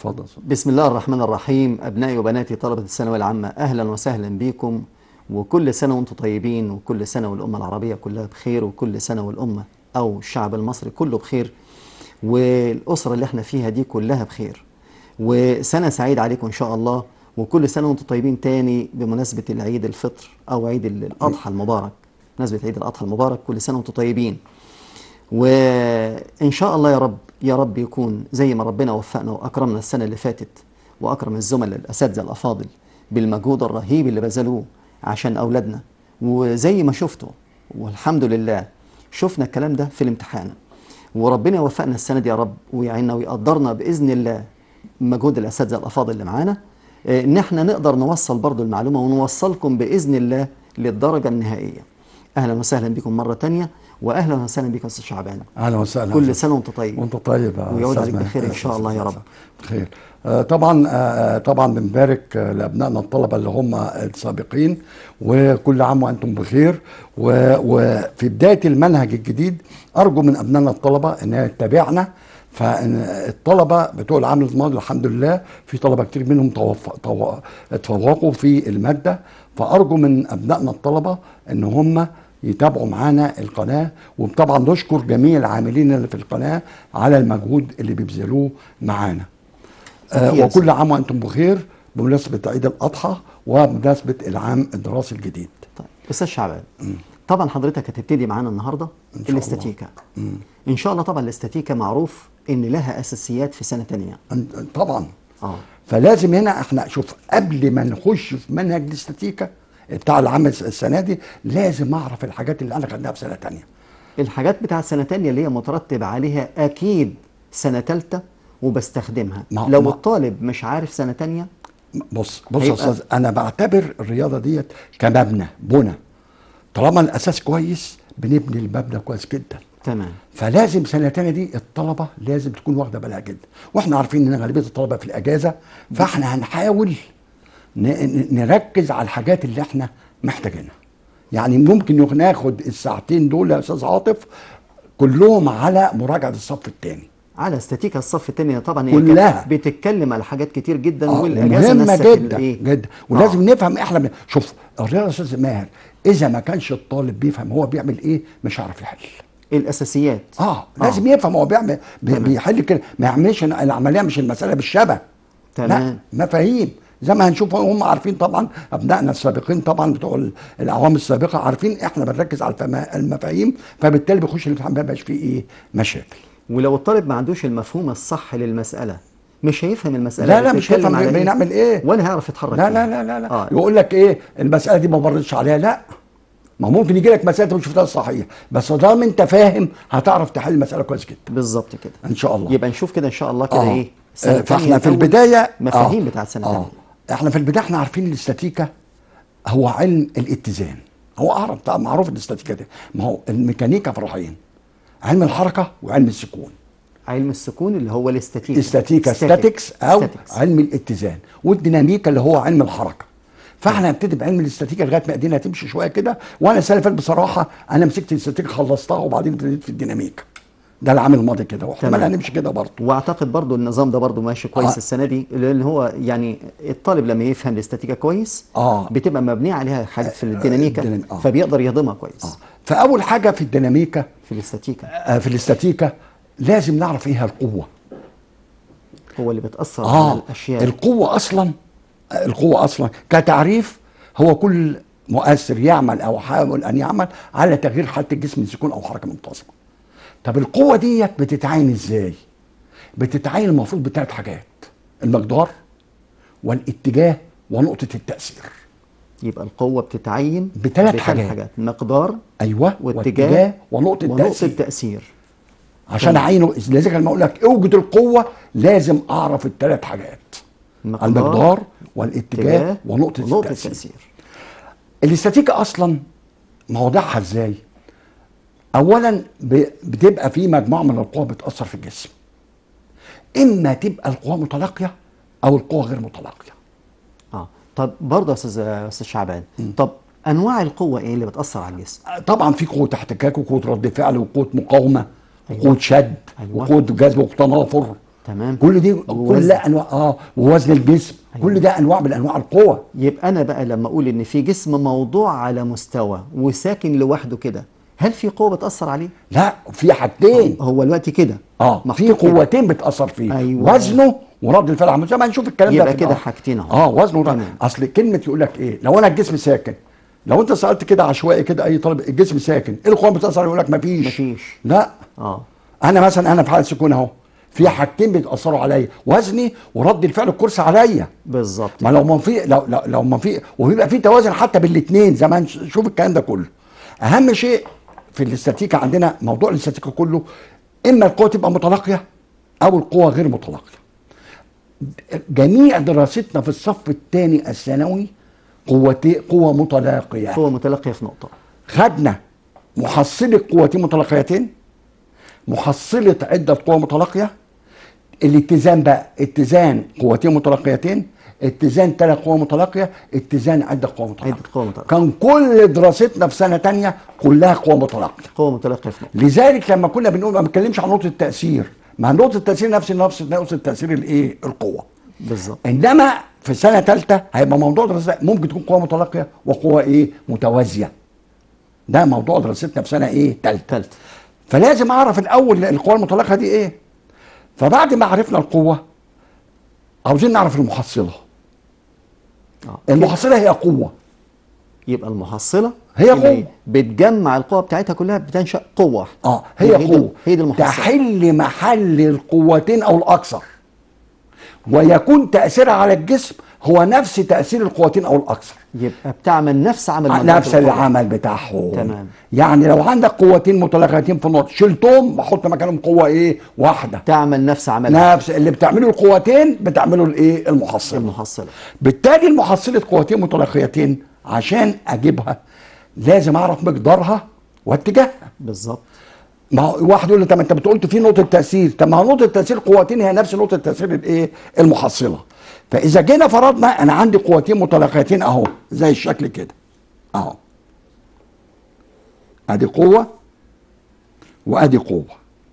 اتفضل بسم الله الرحمن الرحيم أبنائي وبناتي طلبة الثانوية العامة أهلا وسهلا بكم وكل سنة وأنتم طيبين وكل سنة والأمة العربية كلها بخير وكل سنة والأمة أو الشعب المصري كله بخير والأسرة اللي احنا فيها دي كلها بخير وسنة سعيدة عليكم إن شاء الله وكل سنة وأنتم طيبين تاني بمناسبة العيد الفطر أو عيد الأضحى المبارك بمناسبة عيد الأضحى المبارك كل سنة وأنتم طيبين وإن شاء الله يا رب يا رب يكون زي ما ربنا وفقنا وأكرمنا السنة اللي فاتت وأكرم الزملاء الأساتذة الأفاضل بالمجهود الرهيب اللي بذلوه عشان أولادنا وزي ما شفتوا والحمد لله شفنا الكلام ده في الامتحان وربنا يوفقنا السنة دي يا رب ويعيننا ويقدرنا بإذن الله مجهود الأساتذة الأفاضل اللي معانا آه، إن احنا نقدر نوصل برضو المعلومة ونوصلكم بإذن الله للدرجة النهائية أهلا وسهلا بكم مرة تانية وأهلا وسهلا بك يا أستاذ شعبان اهلا وسهلا كل سنة وأنت طيب وانت طيب يا ويعود أستاذ عليك ماهر. بخير إن شاء الله يا رب. بخير آه، طبعا آه، طبعا بنبارك آه، لابنائنا الطلبه اللي هم السابقين وكل عام وانتم بخير و- وفي بدايه المنهج الجديد ارجو من ابنائنا الطلبه انها تتابعنا فالطلبه بتوع العام الماضي الحمد لله في طلبه كتير منهم توف... تو... اتفوقوا في الماده فارجو من ابنائنا الطلبه ان هم يتابعوا معانا القناه وطبعا نشكر جميع العاملين اللي في القناه على المجهود اللي بيبذلوه معانا. آه أكيد. وكل عام وانتم بخير بمناسبه عيد الاضحى وبمناسبه العام الدراسي الجديد. طيب أستاذ شعبان طبعا حضرتك هتبتدي معانا النهاردة إن شاء الله. الاستاتيكا إن شاء الله طبعا الاستاتيكا معروف إن لها أساسيات في سنة تانية أن- طبعا آه فلازم هنا احنا شوف قبل ما نخش في منهج الاستاتيكا بتاع العام السنه دي لازم اعرف الحاجات اللي انا خدناها في سنه تانية الحاجات بتاعت سنة تانية اللي هي مترتب عليها أكيد سنة تالتة وبستخدمها ما- لو ما- الطالب مش عارف سنة تانية بص بص يا هيبقى- استاذ انا بعتبر الرياضه ديت كمبنى بنى طالما الاساس كويس بنبني المبنى كويس جدا تمام فلازم سنه تانية دي الطلبه لازم تكون واخده بالها جدا واحنا عارفين ان غالبيه الطلبه في الاجازه فاحنا هنحاول ن- ن- نركز على الحاجات اللي احنا محتاجينها يعني ممكن ناخد الساعتين دول يا استاذ عاطف كلهم على مراجعه الصف الثاني على استاتيكا الصف التاني طبعا هي كلها. كانت بتتكلم على حاجات كتير جدا آه، والاجازه مهمه نست جدا الإيه؟ جدا ولازم نفهم احنا بن- شوف الرياضه يا استاذ ماهر اذا ما كانش الطالب بيفهم هو بيعمل ايه مش هيعرف يحل الاساسيات اه لازم يفهم هو بيعمل بي- تمام. بيحل كده ما يعملش العمليه مش المساله بالشبه تمام. لا مفاهيم زي ما هنشوف هم عارفين طبعا ابنائنا السابقين طبعا بتوع ال- الاعوام السابقه عارفين احنا بنركز على الفما- المفاهيم فبالتالي بيخش الامتحان ما يبقاش فيه ايه مشاكل ولو الطالب ما عندوش المفهوم الصح للمساله مش هيفهم المساله لا لا مش بتتكلم هيفهم على إيه، بنعمل ايه ولا هيعرف يتحرك لا فيها. لا لا لا, لا. آه. يقول لك ايه المساله دي ما بردش عليها لا ما ممكن يجي لك مساله انت مش شفتها صحيح بس طالما انت فاهم هتعرف تحل المساله كويس جدا بالظبط كده ان شاء الله يبقى نشوف كده ان شاء الله كده آه. ايه آه، تانية فاحنا في الأول البدايه مفاهيم آه. بتاعت سنه آه. تانية احنا في البدايه احنا عارفين الاستاتيكا هو علم الاتزان هو اعرف طبعا معروف الاستاتيكا دي ما هو الميكانيكا فرعين علم الحركه وعلم السكون علم السكون اللي هو الاستاتيكا استاتيكا ستاتيكس او statics. علم الاتزان والديناميكا اللي هو علم الحركه فاحنا هنبتدي بعلم الاستاتيكا لغايه ما ايدينا تمشي شويه كده وانا السنه اللي فاتت بصراحه انا مسكت الاستاتيكا خلصتها وبعدين ابتديت في الديناميكا ده العام الماضي كده واحتمال تمام. هنمشي كده برضه واعتقد برضو النظام ده برضو ماشي كويس آه. السنه دي لان هو يعني الطالب لما يفهم الاستاتيكا كويس آه. بتبقى مبنيه عليها حاجات في الديناميكا الدينام- آه. فبيقدر يهضمها كويس آه. فاول حاجه في الديناميكا في الاستاتيكا آه، في الاستاتيكا لازم نعرف ايه هي القوه هو اللي بتاثر على اه الاشياء القوه اصلا آه، القوه اصلا كتعريف هو كل مؤثر يعمل او يحاول ان يعمل على تغيير حاله الجسم من سكون او حركه منتظمه طب القوه ديت بتتعين ازاي بتتعين المفروض بثلاث حاجات المقدار والاتجاه ونقطه التاثير يبقى القوه بتتعين بثلاث حاجات. مقدار ايوه واتجاه ونقطه ونقطه التاثير تاثير عشان تمام. اعينه لذلك لما اقول لك اوجد القوه لازم اعرف الثلاث حاجات المقدار والاتجاه اتجاه ونقطه, ونقطه التاثير التاثير الاستاتيكا اصلا موضعها ازاي اولا ب- بتبقى في مجموعه من القوى بتاثر في الجسم اما تبقى القوى متلاقيه او القوى غير متلاقيه اه طب برضه يا استاذ استاذ شعبان طب انواع القوه ايه اللي بتاثر على الجسم طبعا في قوه احتكاك وقوه رد فعل وقوه مقاومه أيوة. وقوه شد أيوة. وقوه جذب وتنافر تمام كل دي ووزن. كل انواع اه ووزن الجسم كل ده انواع من انواع القوه يبقى انا بقى لما اقول ان في جسم موضوع على مستوى وساكن لوحده كده هل في قوه بتاثر عليه لا في حاجتين هو الوقت كده اه في محطوط كده. قوتين بتاثر فيه أيوة. وزنه ورد الفعل عامل زي ما هنشوف الكلام يبقى ده في كده الأول. حاجتين أهو. اه وزنه ورد تمام. اصل كلمه يقول لك ايه لو انا الجسم ساكن لو انت سالت كده عشوائي كده اي طالب الجسم ساكن ايه القوه بتاثر عليه؟ يقول لك مفيش مفيش. لا اه انا مثلا انا في حاله سكون اهو في حاجتين بيتاثروا عليا وزني ورد الفعل الكرسي عليا بالظبط ما لو ما في لو لو, لو ما في وبيبقى في توازن حتى بين الاثنين زي ما نشوف الكلام ده كله اهم شيء في الاستاتيكا عندنا موضوع الاستاتيكا كله اما القوه تبقى متلاقيه او القوه غير متلاقيه جميع دراستنا في الصف الثاني الثانوي قوتي قوه متلاقيه قوه متلاقيه في نقطه خدنا محصله قوتين متلاقيتين محصله عده قوى متلاقيه الاتزان بقى اتزان قوتين متلاقيتين اتزان ثلاث قوى متلاقيه اتزان عده قوى متلاقيه عدة قوى متلاقية. كان كل دراستنا في سنه تانية كلها قوى متلاقيه قوه متلاقيه في نقطه لذلك لما كنا بنقول ما بنتكلمش عن نقطه التاثير ما نقطه التاثير نفس نفس نقطه التاثير الايه القوه بالظبط انما في سنه ثالثه هيبقى موضوع دراستنا ممكن تكون قوه متلاقيه وقوه ايه متوازيه ده موضوع دراستنا في سنه ايه ثالثه ثالث فلازم اعرف الاول القوه المطلقه دي ايه فبعد ما عرفنا القوه عاوزين نعرف المحصله اه المحصله هي قوه يبقى المحصله هي يبقى قوة. إيه؟ بتجمع القوه بتاعتها كلها بتنشا قوه واحده اه هي يبقى دي- قوه هي دي المحصله تحل محل القوتين او الاكثر ويكون تاثيرها على الجسم هو نفس تاثير القوتين او الاكثر يبقى بتعمل نفس عمل مجموعة نفس القوى. العمل بتاعهم تمام. يعني لو عندك قوتين متلاقيتين في النقط شلتهم بحط مكانهم قوه ايه واحده تعمل نفس عمل نفس اللي بتعمله القوتين بتعمله الايه المحصله المحصله بالتالي المحصله قوتين متلاقيتين عشان اجيبها لازم اعرف مقدارها واتجاهها بالظبط ما هو واحد يقول لي طب انت بتقول في نقطه تاثير طب ما هو نقطه تاثير قوتين هي نفس نقطه تاثير الايه المحصله فاذا جينا فرضنا انا عندي قوتين متلاقيتين اهو زي الشكل كده اهو ادي قوه وادي قوه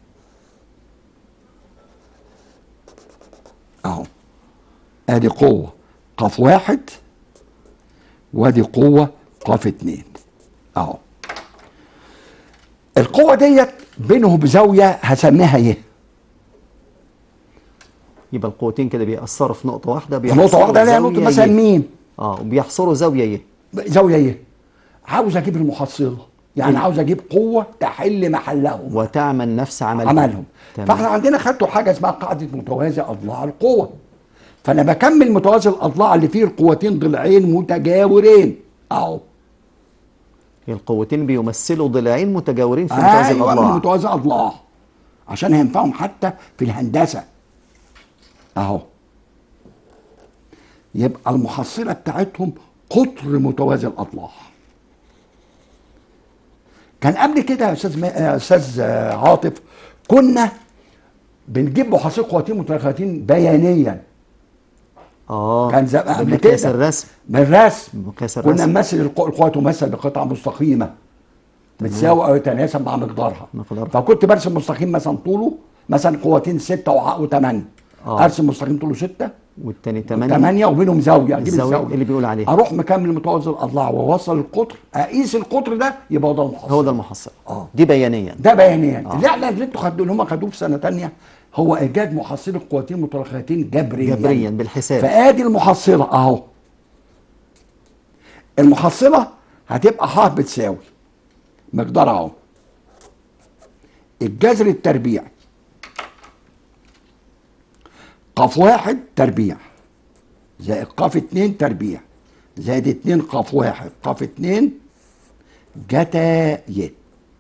اهو ادي قوه قاف واحد وادي قوه قاف اتنين اهو القوة ديت بينه بزاوية هسميها ايه؟ يبقى القوتين كده بيأثروا في نقطه واحده نقطة بيحصروا واحدة ليها زاوية نقطة مثلا ي. ميم اه وبيحصروا زاويه ايه زاوية ايه؟ عاوز اجيب المحصلة يعني عاوز اجيب قوة تحل محلهم وتعمل نفس عملهم عملهم تمام. فاحنا عندنا خدتوا حاجة اسمها قاعدة متوازي أضلاع القوة فأنا بكمل متوازي الأضلاع اللي فيه القوتين ضلعين متجاورين أهو القوتين بيمثلوا ضلعين متجاورين في متوازي ايوه الاضلاع متوازي اضلاع عشان هينفعهم حتى في الهندسه اهو يبقى المحصله بتاعتهم قطر متوازي الاضلاع كان قبل كده يا استاذ ما... يا استاذ آه، عاطف كنا بنجيب محصله قوتين متلاقيتين بيانيا اه كان زمان قبل بمقياس كده الرسم بالرسم بمقياس كنا الرسم نمثل القو- القوة تمثل بقطعة مستقيمة بتساوي أو يتناسب مع مقدارها مقدارها. فكنت برسم مستقيم مثلا طوله مثلا قوتين ستة وع- وثمانية آه. أرسم مستقيم طوله ستة والتاني 8 ثمانية وبينهم زاوية أجيب الزاوية الزاوية اللي بيقول عليها. أروح مكمل متوازي الأضلاع وأوصل القطر أقيس القطر ده يبقى هو ده المحصل هو ده المحصل آه. دي بيانيا ده بيانيا آه. اللي احنا اللي انتوا خدوه اللي هم خدوه في سنة تانية هو إيجاد محصلة قوتين متلاقيتين جبريا جبريا بالحساب فادي المحصله اهو المحصله هتبقى ح بتساوي مقدارها اهو الجذر التربيعي قاف واحد تربيع زائد قاف اتنين تربيع زائد اتنين قاف واحد قاف اتنين جتا ي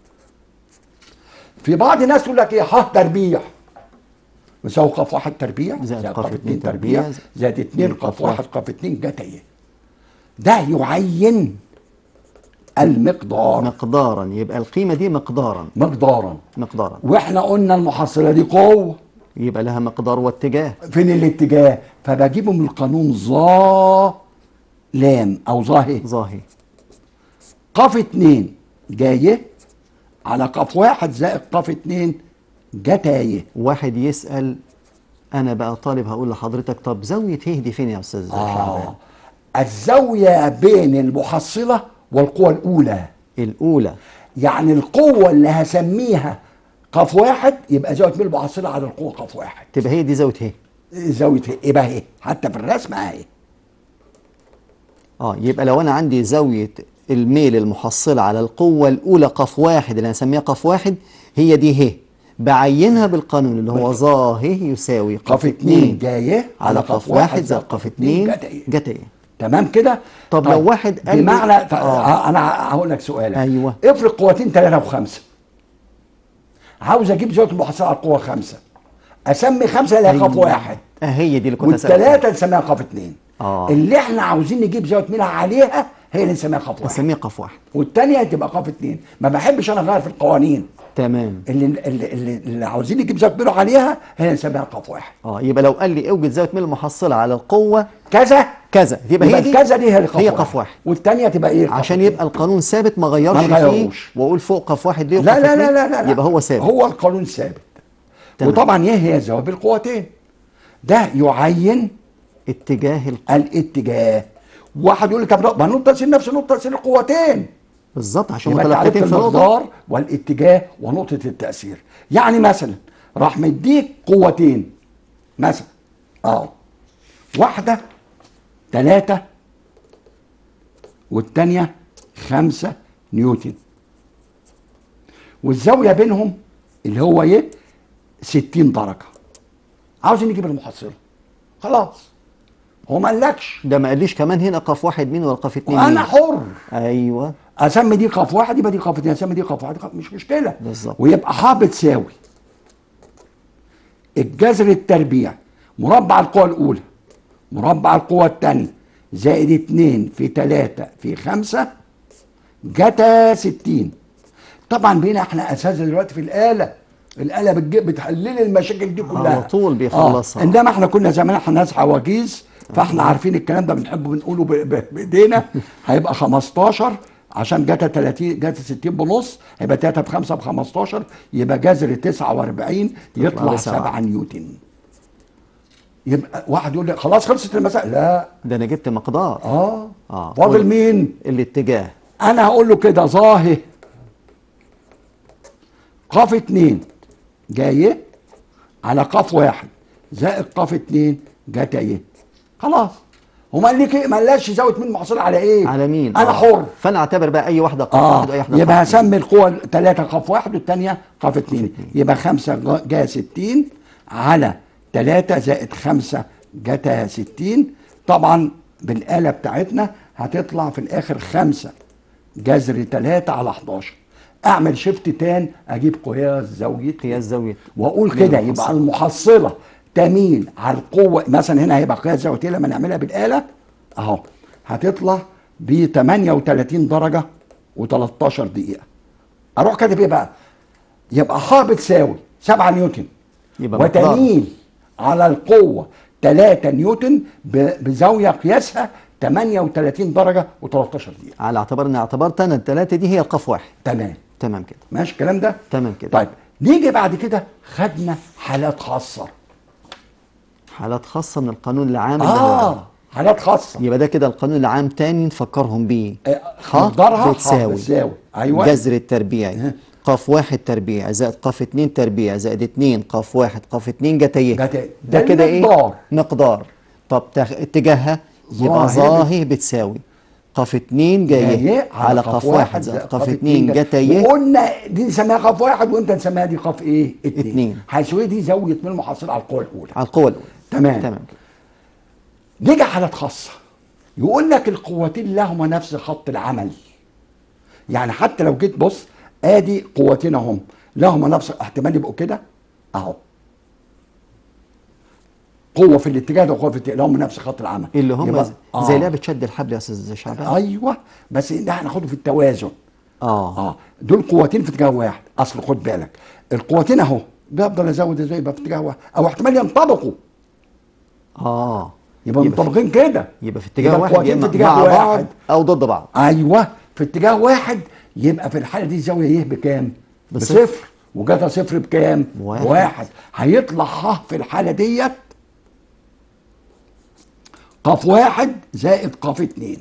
في بعض الناس يقول لك ايه ح تربيع بيساوي قاف واحد تربيع زائد زائد قاف قاف اتنين اتنين تربيع تربيع زائد اتنين زائد قاف قاف واحد واحد. قاف اتنين جتا ي ده يعين المقدار مقدارا يبقى القيمة دي مقدارا مقدارا مقدارا واحنا قلنا المحصله دي قوه يبقى لها مقدار واتجاه فين الاتجاه فبجيبه من القانون ظا لام او ظاهي ظاهي قاف اتنين جايه على قاف واحد زائد قاف اتنين جتايه واحد يسأل انا بقى طالب هقول لحضرتك طب زاويه ه دي فين يا استاذ شعبان اه الزاويه بين المحصله والقوه الاولى الاولى يعني القوه اللي هسميها قاف واحد يبقى زاويه ميل المحصله على القوه قاف واحد تبقى هي دي زاويه ه زاويه ايه بقى ايه حتى في الرسم اهي اه يبقى لو انا عندي زاويه الميل المحصله على القوه الاولى قاف واحد اللي هنسميها قاف واحد هي دي ه بعينها بالقانون اللي هو ظا ه يساوي قاف اتنين جايه على قاف واحد زائد قاف اتنين جت إيه؟ جت ايه تمام كده طب لو واحد قال لي- بمعنى آه. آه. انا هقول لك سؤال أيوة. افرض قوتين ثلاثه وخمسه عاوز اجيب زاويه المحصله على القوه خمسه اسمي خمسه اللي هي قاف واحد آه هي دي اللي كنت أسألك والثلاثه نسميها قاف اتنين آه. اللي احنا عاوزين نجيب زاويه ميلها عليها هي اللي نسميها قاف فيها. واحد اسميها قاف واحد والثانيه تبقى قاف اتنين ما بحبش انا اغير في القوانين تمام اللي اللي, اللي, اللي عاوزين نجيب زاويه ميلها عليها هي اللي نسميها قاف واحد اه يبقى لو قال لي اوجد زاويه ميل المحصله على القوه كذا كذا يبقى هي دي كذا دي هي القاف هي قاف واحد والثانيه تبقى ايه القاف عشان اتنين. يبقى القانون ثابت ما غيرش ما فيه نغيروش. واقول فوق قاف واحد ليه لا وقاف لا لا اتنين، لا لا لا. يبقى هو ثابت هو القانون ثابت تمام. وطبعا ايه هي زوايا القوتين ده يعين اتجاه ال... الاتجاه واحد يقول لي طب ما نقطه سين نفس نقطه سين القوتين بالظبط عشان يبقى انت عرفت متلقتين في نقطه المقدار والاتجاه ونقطه التاثير يعني مثلا راح مديك قوتين مثلا اه واحده ثلاثة والتانية خمسة نيوتن والزاوية بينهم اللي هو ايه 60 درجة عاوزين نجيب المحصلة خلاص هو ما قالكش ده ما قاليش كمان هنا قاف واحد مين ولا قاف اتنين مين وانا حر ايوه اسمي دي قاف واحد يبقى دي قاف اتنين اسمي دي قاف واحد قاف مش مشكله بالظبط. ويبقى ح بتساوي الجذر التربيع مربع القوة الأولى مربع القوة الثانية زائد اتنين في تلاتة في خمسة جتا ستين طبعا بينا احنا أساسا دلوقتي في الآلة الآلة بتجيب بتحلل المشاكل دي كلها على طول بيخلصها. آه. انما احنا كنا زمان احنا ناس عواجيز فاحنا عارفين الكلام ده بنحب بنقوله ب- ب- بايدينا هيبقى 15 عشان جاتا 30 جاتا 60 بنص هيبقى 3 في 5 ب 15 يبقى جذر 49 يطلع بسبعة. 7 نيوتن يبقى واحد يقول لي خلاص خلصت المسألة لا ده انا جبت مقدار اه, آه. فاضل قول. مين الاتجاه انا هقول له كده ظاهر قاف اتنين جاي على قاف واحد زائد قاف اتنين جت ايه خلاص هو ما قال لك ايه ما قالش زاويه مين محصوله على ايه على مين انا آه. حر فانا اعتبر بقى اي واحده قاف اه واحد واي واحده يبقى قاف اتنين. هسمي القوة ثلاثة قاف واحد والثانية قاف اتنين يبقى خمسة جا- جا ستين على ثلاثة زائد خمسة جتا ستين طبعا بالآلة بتاعتنا هتطلع في الآخر خمسة جذر ثلاثة على 11 أعمل شيفت تان أجيب قياس زاوية قياس زاويه واقول من كده المحصلة. يبقى المحصله تميل على القوه مثلا هنا هيبقى قياس زاويه لما نعملها بالاله اهو هتطلع ب 38 درجه و13 دقيقه اروح كاتب ايه بقى يبقى ح بتساوي 7 نيوتن يبقى مقدار. وتميل على القوه 3 نيوتن ب- بزاويه قياسها 38 درجه و13 دقيقه على اعتبار ان اعتبرت انا الثلاثه دي هي القاف واحد تمام تمام كده ماشي الكلام ده تمام كده. طيب نيجي بعد كده خدنا حالات خاصه حالات خاصه من القانون العام اللي هو- اه حالات خاصه يبقى ده كده القانون العام تاني نفكرهم بيه آه، ح مقدارها ح بتساوي بتساوي. أيوة. جذر التربيعي قاف واحد تربيع زائد قاف اتنين تربيع زائد اتنين قاف واحد قاف اتنين جتايه جتاية. ده ده كده ايه المقدار. مقدار طب تخ... اتجاهها يبقى ظاهر. ظاهر بتساوي قاف اتنين جايه على قاف واحد زائد قاف اتنين جتايه وقلنا دي نسميها قاف واحد وانت نسميها دي قاف ايه؟ اتنين, اتنين. هيساوي دي زاويه من المحصله على القوه الاولى على القوة الأولى تمام. تمام كده نيجي حالات خاصه يقول لك القوتين لهما نفس خط العمل يعني حتى لو جيت بص ادي قوتين اهم لهما نفس احتمال يبقوا كده اهو قوه في الاتجاه ده وقوه في الاتجاه لهم نفس خط العمل اللي هم يبقى- زي, آه. زي لعبة شد الحبل يا أستاذ شعبان ايوه بس ده هناخده في التوازن اه اه دول قوتين في اتجاه واحد اصل خد بالك القوتين اهو بفضل ازود ازاي يبقى في اتجاه واحد او احتمال ينطبقوا اه يبقى يبقى في- مطابقين كده يبقى في اتجاه يبقى واحد يا القوتين إما في اتجاه مع بعض واحد أو ضد بعض ايوه في اتجاه واحد يبقى في الحاله دي الزاويه يه بكام؟ بصفر. بصفر وجاتا صفر بكام؟ واحد. واحد هيطلع ح في الحالة ديت قاف واحد زائد قاف اتنين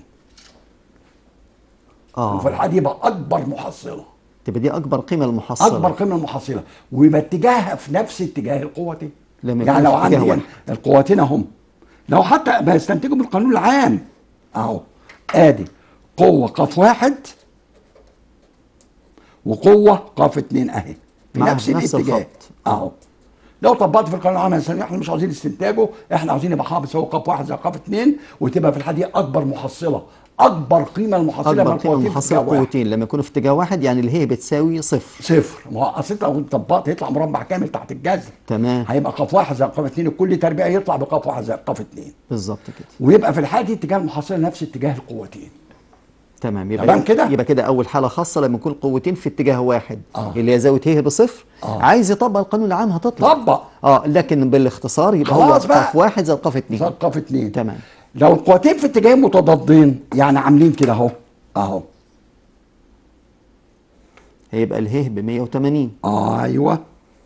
وفي اه الحالة دي يبقى أكبر محصلة تبقى دي اكبر قيمه المحصله أكبر قيمة محصلة ويبقى اتجاهها في نفس اتجاه القوتين لما يعني يكون لو في اتجاه عندي واحد. القوتين اهم لو حتى بستنتجه من القانون العام اهو ادي قوة قاف واحد وقوة قاف اتنين اهي في مع نفس نفس الاتجاه الخط. اهو لو طبقت في القانون العام مثلا احنا مش عاوزين استنتاجه احنا عاوزين يبقى حافظ هو قاف واحد زي قاف اتنين وتبقى في الحالة دي اكبر محصلة اكبر قيمة المحصلة اكبر من قيمه القوتين في المحصله اتجاه واحد. قوتين لما يكونوا في اتجاه واحد يعني اللي هي بتساوي صفر صفر ما هو اصل انت لو طبقت يطلع مربع كامل تحت الجذر تمام هيبقى قاف واحد زائد قاف اتنين كل تربيع يطلع بقاف واحد زائد قاف اتنين بالظبط كده ويبقى في الحاله دي اتجاه المحصله نفس اتجاه القوتين تمام يبقى تمام كده؟ يبقى كده اول حاله خاصه لما يكون قوتين في اتجاه واحد آه. اللي هي زاويه ه بصفر آه. عايز يطبق القانون العام هتطلع طبق اه لكن بالاختصار يبقى هو خلاص بقى. قاف واحد زائد قاف اتنين زائد قاف اتنين تمام لو القوتين في اتجاهين متضادين يعني عاملين كده اهو اهو هيبقى اله ب 180 ايوه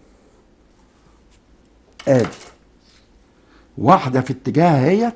ادي واحده في اتجاه اهيت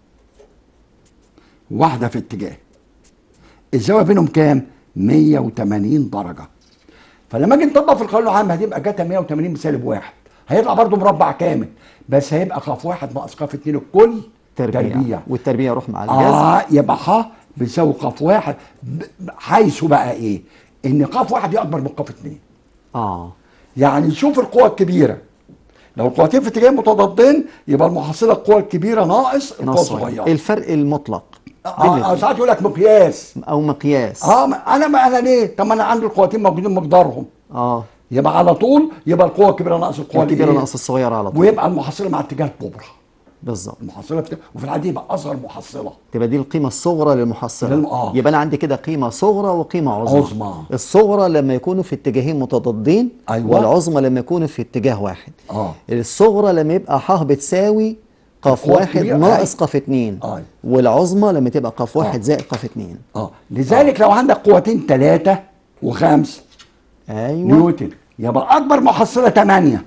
واحده في اتجاه الزاويه بينهم كام 180 درجه فلما اجي نطبق في القانون العام هتبقى جاتا 180 بسالب واحد هيطلع برضو مربع كامل بس هيبقى قاف واحد ناقص قاف اتنين الكل تربيع, تربيع. والتربيع يروح مع الجذر اه يبقى ح بيساوي قاف واحد ب- حيث بقى ايه؟ ان قاف واحد دي اكبر من قاف اتنين اه يعني نشوف القوة الكبيرة لو القوتين في اتجاهين متضادين يبقى المحصلة القوة الكبيرة ناقص القوة نص الصغيرة الفرق المطلق بين آه آه الاتنين. ساعات يقول لك مقياس او مقياس اه ما انا ما انا ليه؟ طب ما انا عندي القوتين موجودين مقدارهم اه يبقى على طول يبقى القوة الكبيرة ناقص القوة الكبيره الإيه؟ ناقص الصغيره على طول ويبقى المحصلة مع اتجاه الكبرى بالظبط المحصلة بت... وفي الحالة دي يبقى أصغر محصلة تبقى دي القيمة الصغرى للمحصلة للم- آه. يبقى أنا عندي كده قيمة صغرى وقيمة عظمى عظمى. الصغرى لما يكونوا في اتجاهين متضادين أيوة. والعظمى لما يكونوا في اتجاه واحد آه. الصغرى لما يبقى ح بتساوي قاف القوة واحد الكبيرة. ناقص أي. قاف اتنين أي. والعظمى لما تبقى قاف واحد آه. زائد قاف اتنين اه لذلك لو عندك قوتين ثلاثة وخمسة ايوه نيوتن يبقى أكبر محصلة 8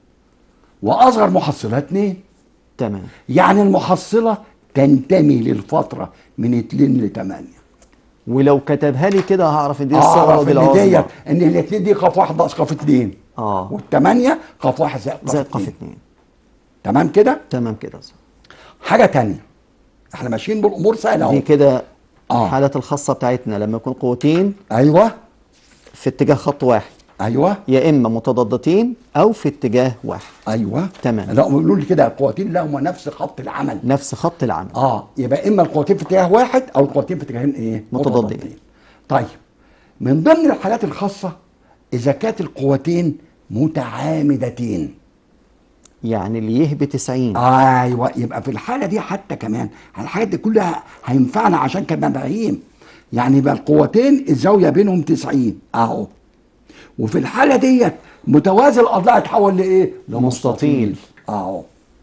وأصغر محصلة 2 تمام يعني المحصلة تنتمي للفترة من 2 ل 8 ولو كتبها لي كده هعرف ان دي الصغرى أعرف ودي إن العظمى ديت إن الاثنين دي قاف واحد ناقص قاف 2 اه والثمانية قاف واحد زائد قاف زائد قاف 2 اتنين تمام كده؟ تمام كده حاجة تانية احنا ماشيين بالأمور سهلة دي أهو كده آه. الحالات الخاصة بتاعتنا لما يكون قوتين أيوه في اتجاه خط واحد أيوه يا اما متضادتين او في اتجاه واحد أيوه تمام. لا قولوا لي كده القوتين لا هما نفس خط العمل نفس خط العمل اه يبقى اما القوتين في اتجاه واحد او القوتين في اتجاهين ايه متضادين. طيب من ضمن الحالات الخاصه اذا كانت القوتين متعامدتين يعني اللي يهبي 90 ايوه يبقى في الحاله دي حتى كمان الحاجات دي كلها هينفعنا عشان كمفاهيم يعني يبقى القوتين الزاويه بينهم 90 اهو وفي الحاله ديت متوازي الاضلاع يتحول لايه؟ مستطيل. اهو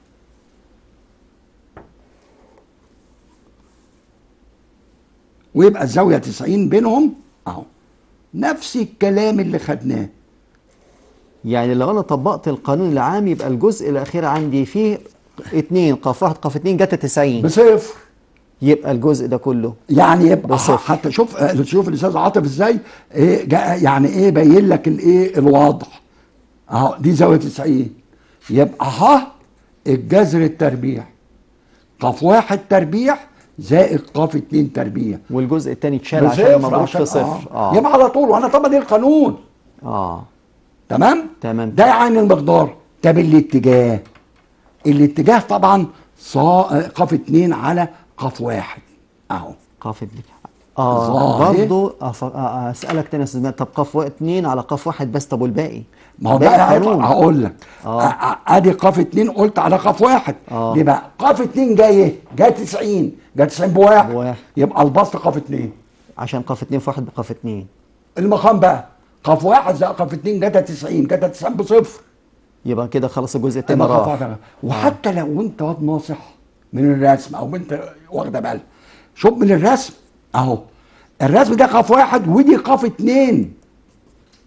ويبقى الزاويه 90 بينهم اهو نفس الكلام اللي خدناه يعني لو انا طبقت القانون العام يبقى الجزء الاخير عندي فيه اتنين قاف واحد قاف اتنين جت 90 بصفر يبقى الجزء ده كله يعني يبقى بصفر. حتى شوف آه، شوف الاستاذ عاطف ازاي ايه جا- يعني ايه باين لك الايه الواضح اهو دي زاويه 90 يبقى ها الجذر التربيع قاف واحد تربيع زائد قاف اتنين تربيع والجزء التاني اتشال عشان بصفر مضروب عشان- في صفر آه. يبقى على طول وانا طبعا دي القانون اه تمام تمام. ده يعني المقدار طب الاتجاه الاتجاه طبعا صا قاف اتنين على قاف واحد اهو قاف اتنين اه ظاهر. برضه أف... آه، اسالك تاني يا استاذ ماهر، طب قاف اتنين على قاف واحد بس طب والباقي؟ ما هو باقي بقى هيطلع قانون. هقول لك آه. أ- أ- ادي قاف اتنين قلت على قاف واحد آه. يبقى قاف اتنين جاي ايه؟ جاي 90 جاي 90 بواحد بواحد. يبقى البسط قاف اتنين عشان قاف اتنين في واحد بقاف اتنين المقام بقى قاف واحد زائد قاف اتنين جاتا 90 جاتا 90 بصفر يبقى كده خلاص الجزء التاني يبقى قاف راح واحد. وحتى لو انت واد ناصح من الرسم او بنت واخده بالها شوف من الرسم اهو الرسم ده قاف واحد ودي قاف اتنين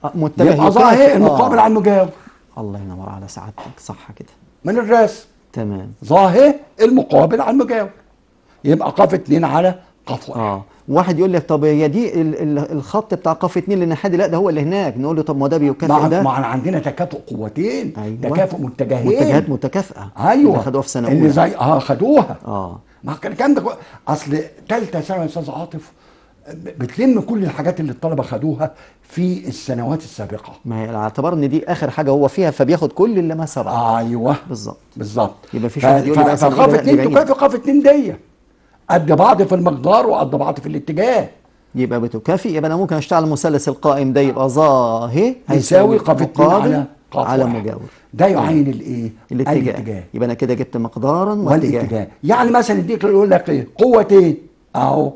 آه، متجه يبقى يكافئ. ظاهر المقابل آه. على المجاور الله ينور على سعادتك صح كده من الرسم تمام ظاهر المقابل على المجاور يبقى قاف اتنين على قاف واحد اه واحد يقول لك طب هي دي ال- ال- الخط بتاع قاف اتنين للناحيه دي لا ده هو اللي هناك نقول له طب ما ده بيكافئ مع ده مع عندنا تكافؤ قوتين أيوة. تكافؤ متجهين متجهات متكافئه ايوه اللي خدوها في سنه اللي اولى زي اه خدوها اه ما كان الكلام ده كو- اصل ثالثه ثانوي يا استاذ عاطف ب- بتلم كل الحاجات اللي الطلبه خدوها في السنوات السابقه ما هي على اعتبار ان دي اخر حاجه هو فيها فبياخد كل اللي ما سبق ايوه بالظبط بالظبط يبقى في واحد يقول لي بقى سنة فقاف أولى لا، دي اتنين بعيدة. تكافئ قاف اتنين دي قد بعض في المقدار وقد بعض في الاتجاه يبقى بتكافئ يبقى انا ممكن اشتغل المثلث القائم ده يبقى ظاهر يساوي قاف اتنين مقابل على قاف على واحد. مجاور ده يعين الايه؟ الاتجاه يبقى انا كده جبت مقدارا واتجاه والاتجاه يعني مثلا يديك يقول لك ايه قوتين اهو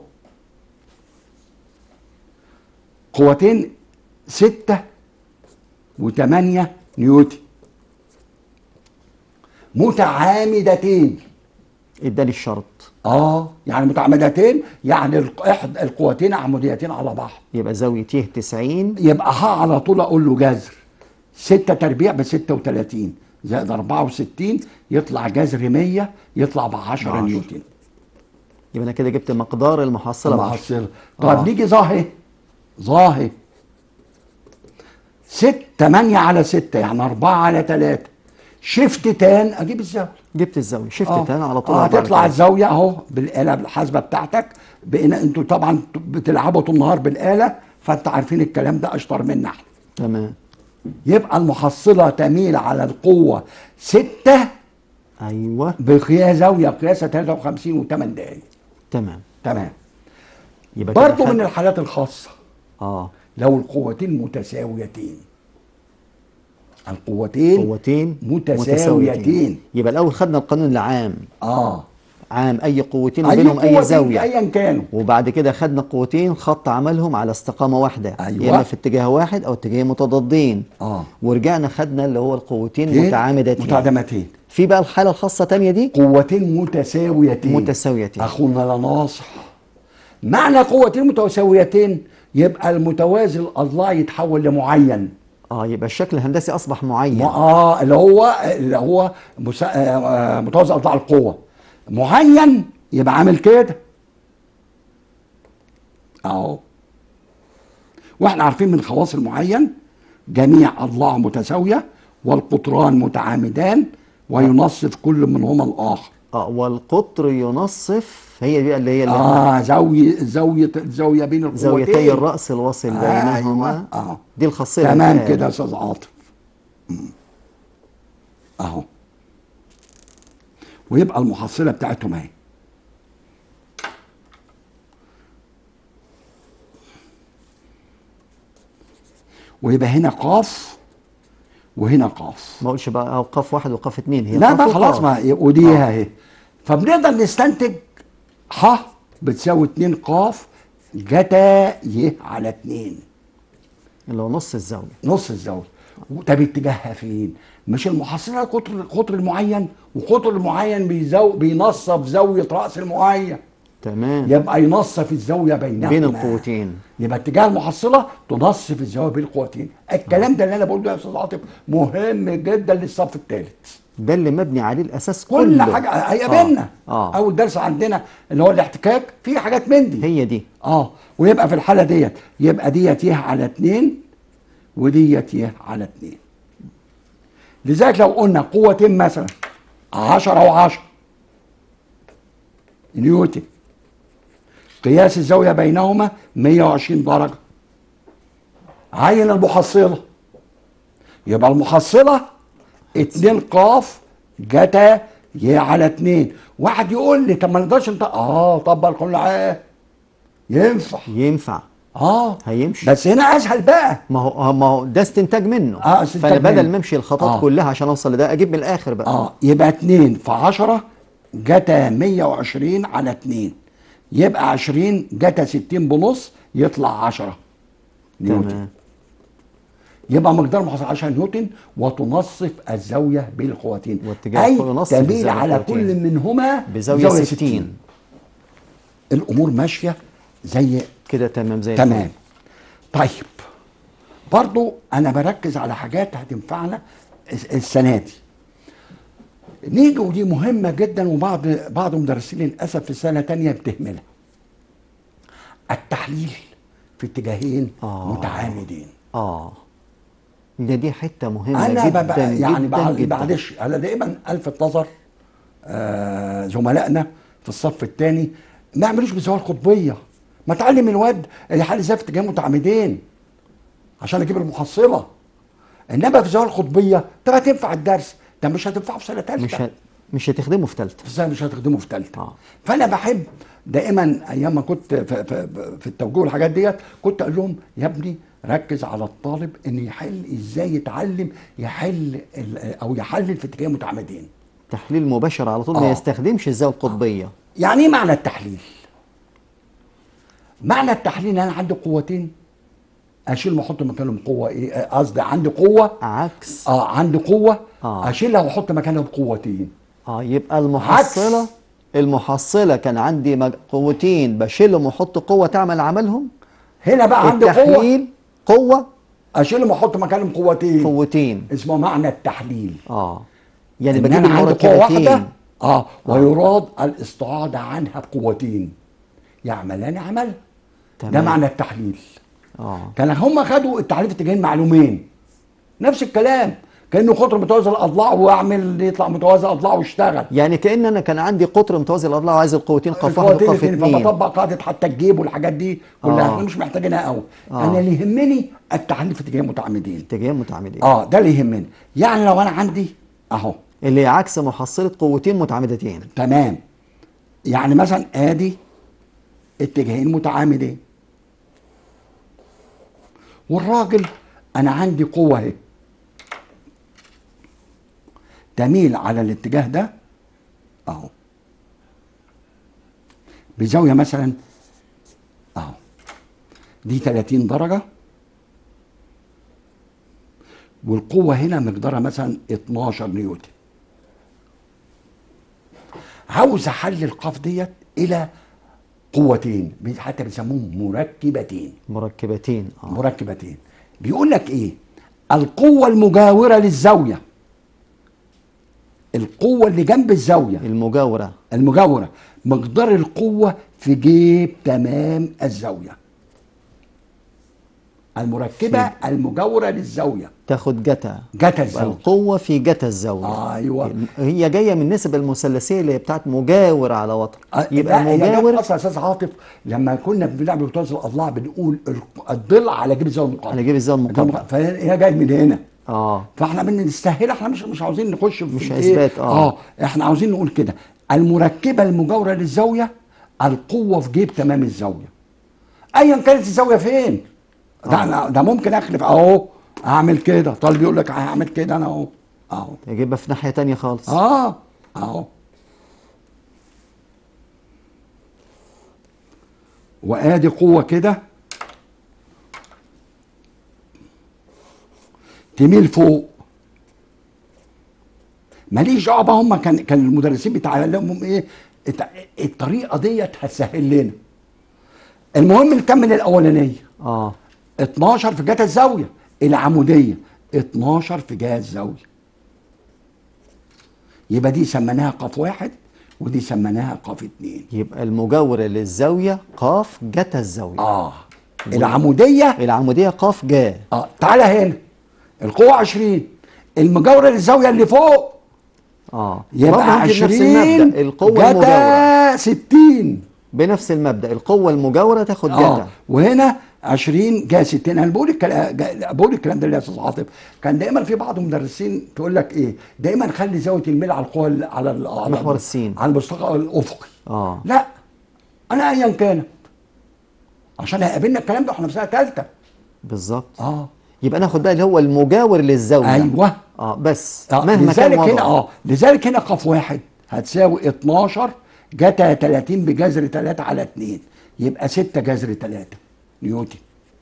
قوتين ستة وثمانية نيوتن متعامدتين اداني الشرط اه يعني متعامدتين يعني الق- احدى القوتين عموديتين على بعض يبقى زاويه ت 90 يبقى ها على طول اقول له جذر 6 تربيع ب 36 زائد 64 يطلع جذر 100 يطلع ب 10 بعشرة. نيوتن يبقى انا كده جبت مقدار المحصله بعشرة. المحصلة طب آه. نيجي ظاهر ظاهر 6 8 على 6 يعني 4 على 3 شيفت تان اجيب الزاويه جبت الزاويه شفت آه. تاني على طول اه أربعة هتطلع كده. الزاويه اهو بالاله الحاسبه بتاعتك بقينا انتوا طبعا بتلعبوا طول النهار بالاله فانت عارفين الكلام ده اشطر منا احنا تمام يبقى المحصله تميل على القوه 6 ايوه بقياس زاويه قياسها 53 و8 دقائق تمام تمام يبقى كده برضه خد- من الحالات الخاصه اه لو القوتين متساويتين القوتين قوتين متساويتين يبقى الاول خدنا القانون العام اه عام اي قوتين اي وبينهم اي قوتين زاويه ايا كانوا وبعد كده خدنا قوتين خط عملهم على استقامه واحده أيوة. يا اما في اتجاه واحد او اتجاه متضادين اه ورجعنا خدنا اللي هو القوتين إيه؟ متعامدتين متعامدتين في بقى الحاله الخاصه تانية دي قوتين متساويتين متساويتين. اخونا لا ناصح معنى قوتين متساويتين يبقى المتوازي الاضلاع يتحول لمعين اه يبقى الشكل الهندسي اصبح معين م- اه اللي هو اللي هو مسا... آه، آه، متوازي اضلاع القوه معين يبقى عامل كده اهو واحنا عارفين من خواص المعين جميع اضلاعه متساويه والقطران متعامدان وينصف كل منهما الاخر اه والقطر ينصف هي دي اللي هي اللي اه زاويه زاويه الزاويه بين القوتين زاويتي الراس الواصل أيوة. بينهما آه. دي الخاصيه تمام اللي كده يا استاذ عاطف مم. اهو ويبقى المحصله بتاعتهم اهي ويبقى هنا قاف وهنا قاف ما اقولش بقى اه قاف واحد وقاف اتنين هي لا قاف بقى خلاص وقاف. ما ودي آه. اهي فبنقدر نستنتج ح بتساوي 2 قاف جتا ي على 2 اللي هو نص الزاويه نص الزاويه طب اتجاهها فين؟ مش المحصله قطر القطر المعين وقطر المعين بيزو بينصف زاويه راس المعين تمام يبقى ينصف الزاويه بينهما بين القوتين يبقى اتجاه المحصله تنصف الزاويه بين القوتين الكلام ده اللي انا بقوله ده يا استاذ عاطف مهم جدا للصف الثالث ده اللي مبني عليه الاساس كل كله حاجه هيقابلنا اه, آه. اول درس عندنا اللي هو الاحتكاك في حاجات من دي هي دي اه ويبقى في الحاله ديت يبقى ديت يه على اتنين وديت يه على اتنين لذلك لو قلنا قوتين مثلا 10 و10 نيوتن قياس الزاويه بينهما 120 درجه عين المحصله يبقى المحصله 2 قاف جتا ي على 2 واحد يقول لي طب ما نقدرش انت اه طبق القانون العام ينفع ينفع اه هيمشي بس هنا اسهل بقى ما هو ما هو ده استنتاج منه آه، استنتاج فانا بدل منه. ما امشي الخطوات آه. كلها عشان اوصل لده اجيب من الاخر بقى اه يبقى 2 في 10 جتا 120 على 2 يبقى 20 جتا 60 بنص يطلع 10 نيوتن تمام يبقى مقدار محصل 10 نيوتن وتنصف الزاويه بين القوتين واتجاه اي ينصف تميل الزاوية على القوتين. كل منهما بزاويه 60 الامور ماشيه زي كده تمام زي تمام الفل. طيب برضو انا بركز على حاجات هتنفعنا الس- السنه دي نيجي ودي مهمه جدا وبعض بعض المدرسين للاسف في سنه تانية بتهملها التحليل في اتجاهين آه. متعامدين اه ده دي حته مهمه انا جدا ببقى يعني جدا بعد- جدا معلش انا دائما الفت نظر آه زملائنا في الصف الثاني ما يعملوش بزوايا القطبيه ما تعلم الواد يحل ازاي في اتجاه متعامدين عشان اجيب المحصله انما في زوايا القطبيه طب هتنفع الدرس ده مش هتنفعه في سنه ثالثه مش ه... مش هتخدمه في ثالثه ازاي مش هتخدمه في ثالثه آه. فانا بحب دائما ايام ما كنت في, في, في التوجيه والحاجات ديت كنت اقول لهم يا ابني ركز على الطالب ان يحل ازاي يتعلم يحل ال- او يحلل في اتجاه متعمدين تحليل مباشر على طول ما آه. يستخدمش الزاويه القطبيه يعني ايه معنى التحليل معنى التحليل ان انا عندي قوتين اشيل واحط مكانهم قوه ايه آه، قصدي عندي قوه عكس اه عندي قوه آه. اشيلها واحط مكانها بقوتين اه يبقى المحصله المحصله كان عندي مج... قوتين بشيلهم واحط قوه تعمل عملهم هنا بقى عندي قوه التحليل قوه اشيلهم واحط مكانهم قوتين قوتين اسمه معنى التحليل اه يعني إن بجيب أنا عندي قوة واحدة المركبتين اه ويراد الاستعاضة عنها بقوتين يعملان عمل ده تمام. معنى التحليل اه كان هم خدوا التعريف اتجاهين معلومين نفس الكلام كانه قطر متوازي الاضلاع واعمل يطلع متوازي الاضلاع واشتغل يعني كان انا كان عندي قطر متوازي الاضلاع وعايز القوتين قاف واحد القوتين وقاف الاثنين اثنين فبطبق قاعده حتى الجيب والحاجات دي كلها آه. احنا مش محتاجينها قوي آه. انا اللي يهمني التحليل في اتجاهين متعمدين اتجاهين متعامدين اه ده اللي يهمني يعني لو انا عندي اهو اللي عكس محصله قوتين متعامدتين تمام يعني مثلا ادي اتجاهين متعامدين والراجل انا عندي قوه اهي تميل على الاتجاه ده اهو بزاويه مثلا اهو دي 30 درجه والقوه هنا مقدارها مثلا 12 نيوتن عاوز احلل القاف ديت الى قوتين بي- حتى بيسموهم مركبتين مركبتين اه مركبتين بيقول لك ايه القوه المجاوره للزاويه القوه اللي جنب الزاويه المجاوره المجاوره مقدار القوه في جيب تمام الزاويه المركبه المجاوره للزاويه تاخد جتا جتا الزاويه القوه في جتا الزاويه ايوه هي جايه من النسب المثلثيه اللي هي بتاعت مجاور على وتر آه، يبقى لا، هي جت مجاور اصلا يا استاذ عاطف لما كنا بنلعب بتوازي الاضلاع بنقول الق- الضلع على جيب الزاويه المقابله على جيب الزاويه المقابله فهي جايه من هنا اه فاحنا بنستهل احنا مش مش عاوزين نخش في مش الإيه؟ إثبات، آه. اه احنا عاوزين نقول كده المركبه المجاوره للزاويه القوه في جيب تمام الزاويه ايا كانت الزاويه فين ده أنا ده ممكن اخلف اهو اعمل كده طالب يقول لك هعمل كده انا اهو اهو يجيبها في ناحيه تانية خالص اه اهو وادي قوه كده تميل فوق ماليش دعوه هم كان كان المدرسين بيتعلمهم ايه الت- الطريقه ديت هتسهل لنا المهم نكمل الاولانيه اه 12 في جهه الزاويه العموديه 12 في جهه الزاويه يبقى دي سميناها قاف واحد ودي سميناها قاف اتنين يبقى المجاوره للزاويه قاف جتا الزاويه اه العموديه العموديه قاف جا اه تعالى هنا القوه 20 المجاوره للزاويه اللي فوق اه يبقى برضه هنجيب 20 نفس المبدا القوه المجاوره جتا 60 بنفس المبدا القوه المجاوره تاخد اه جتا وهنا 20 جا 60 انا بقول الكلام بقول الكلام ده ليه يا استاذ عاطف كان دايما في بعض المدرسين تقول لك ايه دايما خلي زاويه الميل على القوه ال- على ال- على محور ال- السين. على المستوى الافقي اه لا انا ايا كانت عشان هيقابلنا الكلام ده واحنا في سنه ثالثه بالظبط اه يبقى ناخد بقى اللي هو المجاور للزاويه ايوه اه بس آه. مهما كان لذلك هنا وضعه اه لذلك هنا قاف واحد هتساوي 12 جتا 30 بجذر 3 على 2 يبقى 6 جذر 3 نيوتن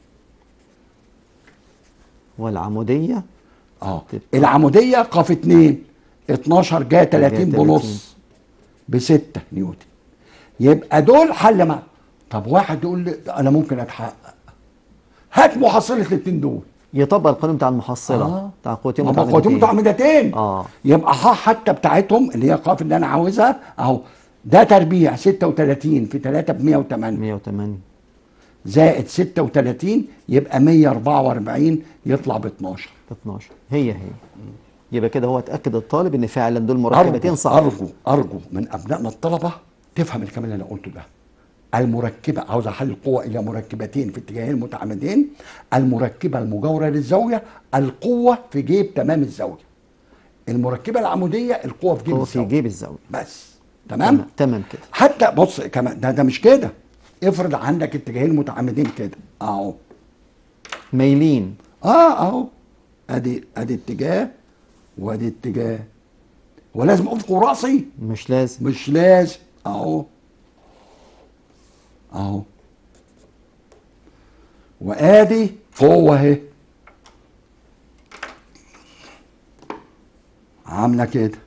والعموديه اه تبقى- العموديه قاف 2 12 جا 30 30. بنص ب 6 نيوتن يبقى دول حل مع طب واحد يقول لي ده انا ممكن اتحقق هات محصله الاثنين دول يطبق القانون بتاع المحصله آه. بتاع قوتين ما هو قوتين متعامدتين متعامدتين اه يبقى ح حتى بتاعتهم اللي هي قاف اللي انا عاوزها اهو ده تربيع 36 في 3 ب 108 108 زائد 36 يبقى 144 يطلع ب 12 12 هي هي يبقى كده هو اتاكد الطالب ان فعلا دول مركبتين أرجو صح أرجو أرجو من أبنائنا الطلبة تفهم الكلام اللي أنا قلته ده المركبة عاوز أحل القوة إلى مركبتين في اتجاهين متعامدين المركبة المجاورة للزاوية القوة في جيب تمام الزاوية المركبة العمودية القوة في جيب هو في الزاوية جيب الزاويه بس تمام تمام تمام كده حتى بص كمان ده ده مش كده افرض عندك اتجاهين متعامدين كده اهو مايلين اه اهو ادي ادي اتجاه وادي اتجاه هو لازم افق راسي مش لازم مش لازم اهو اهو وادي قوه اهي عامله كده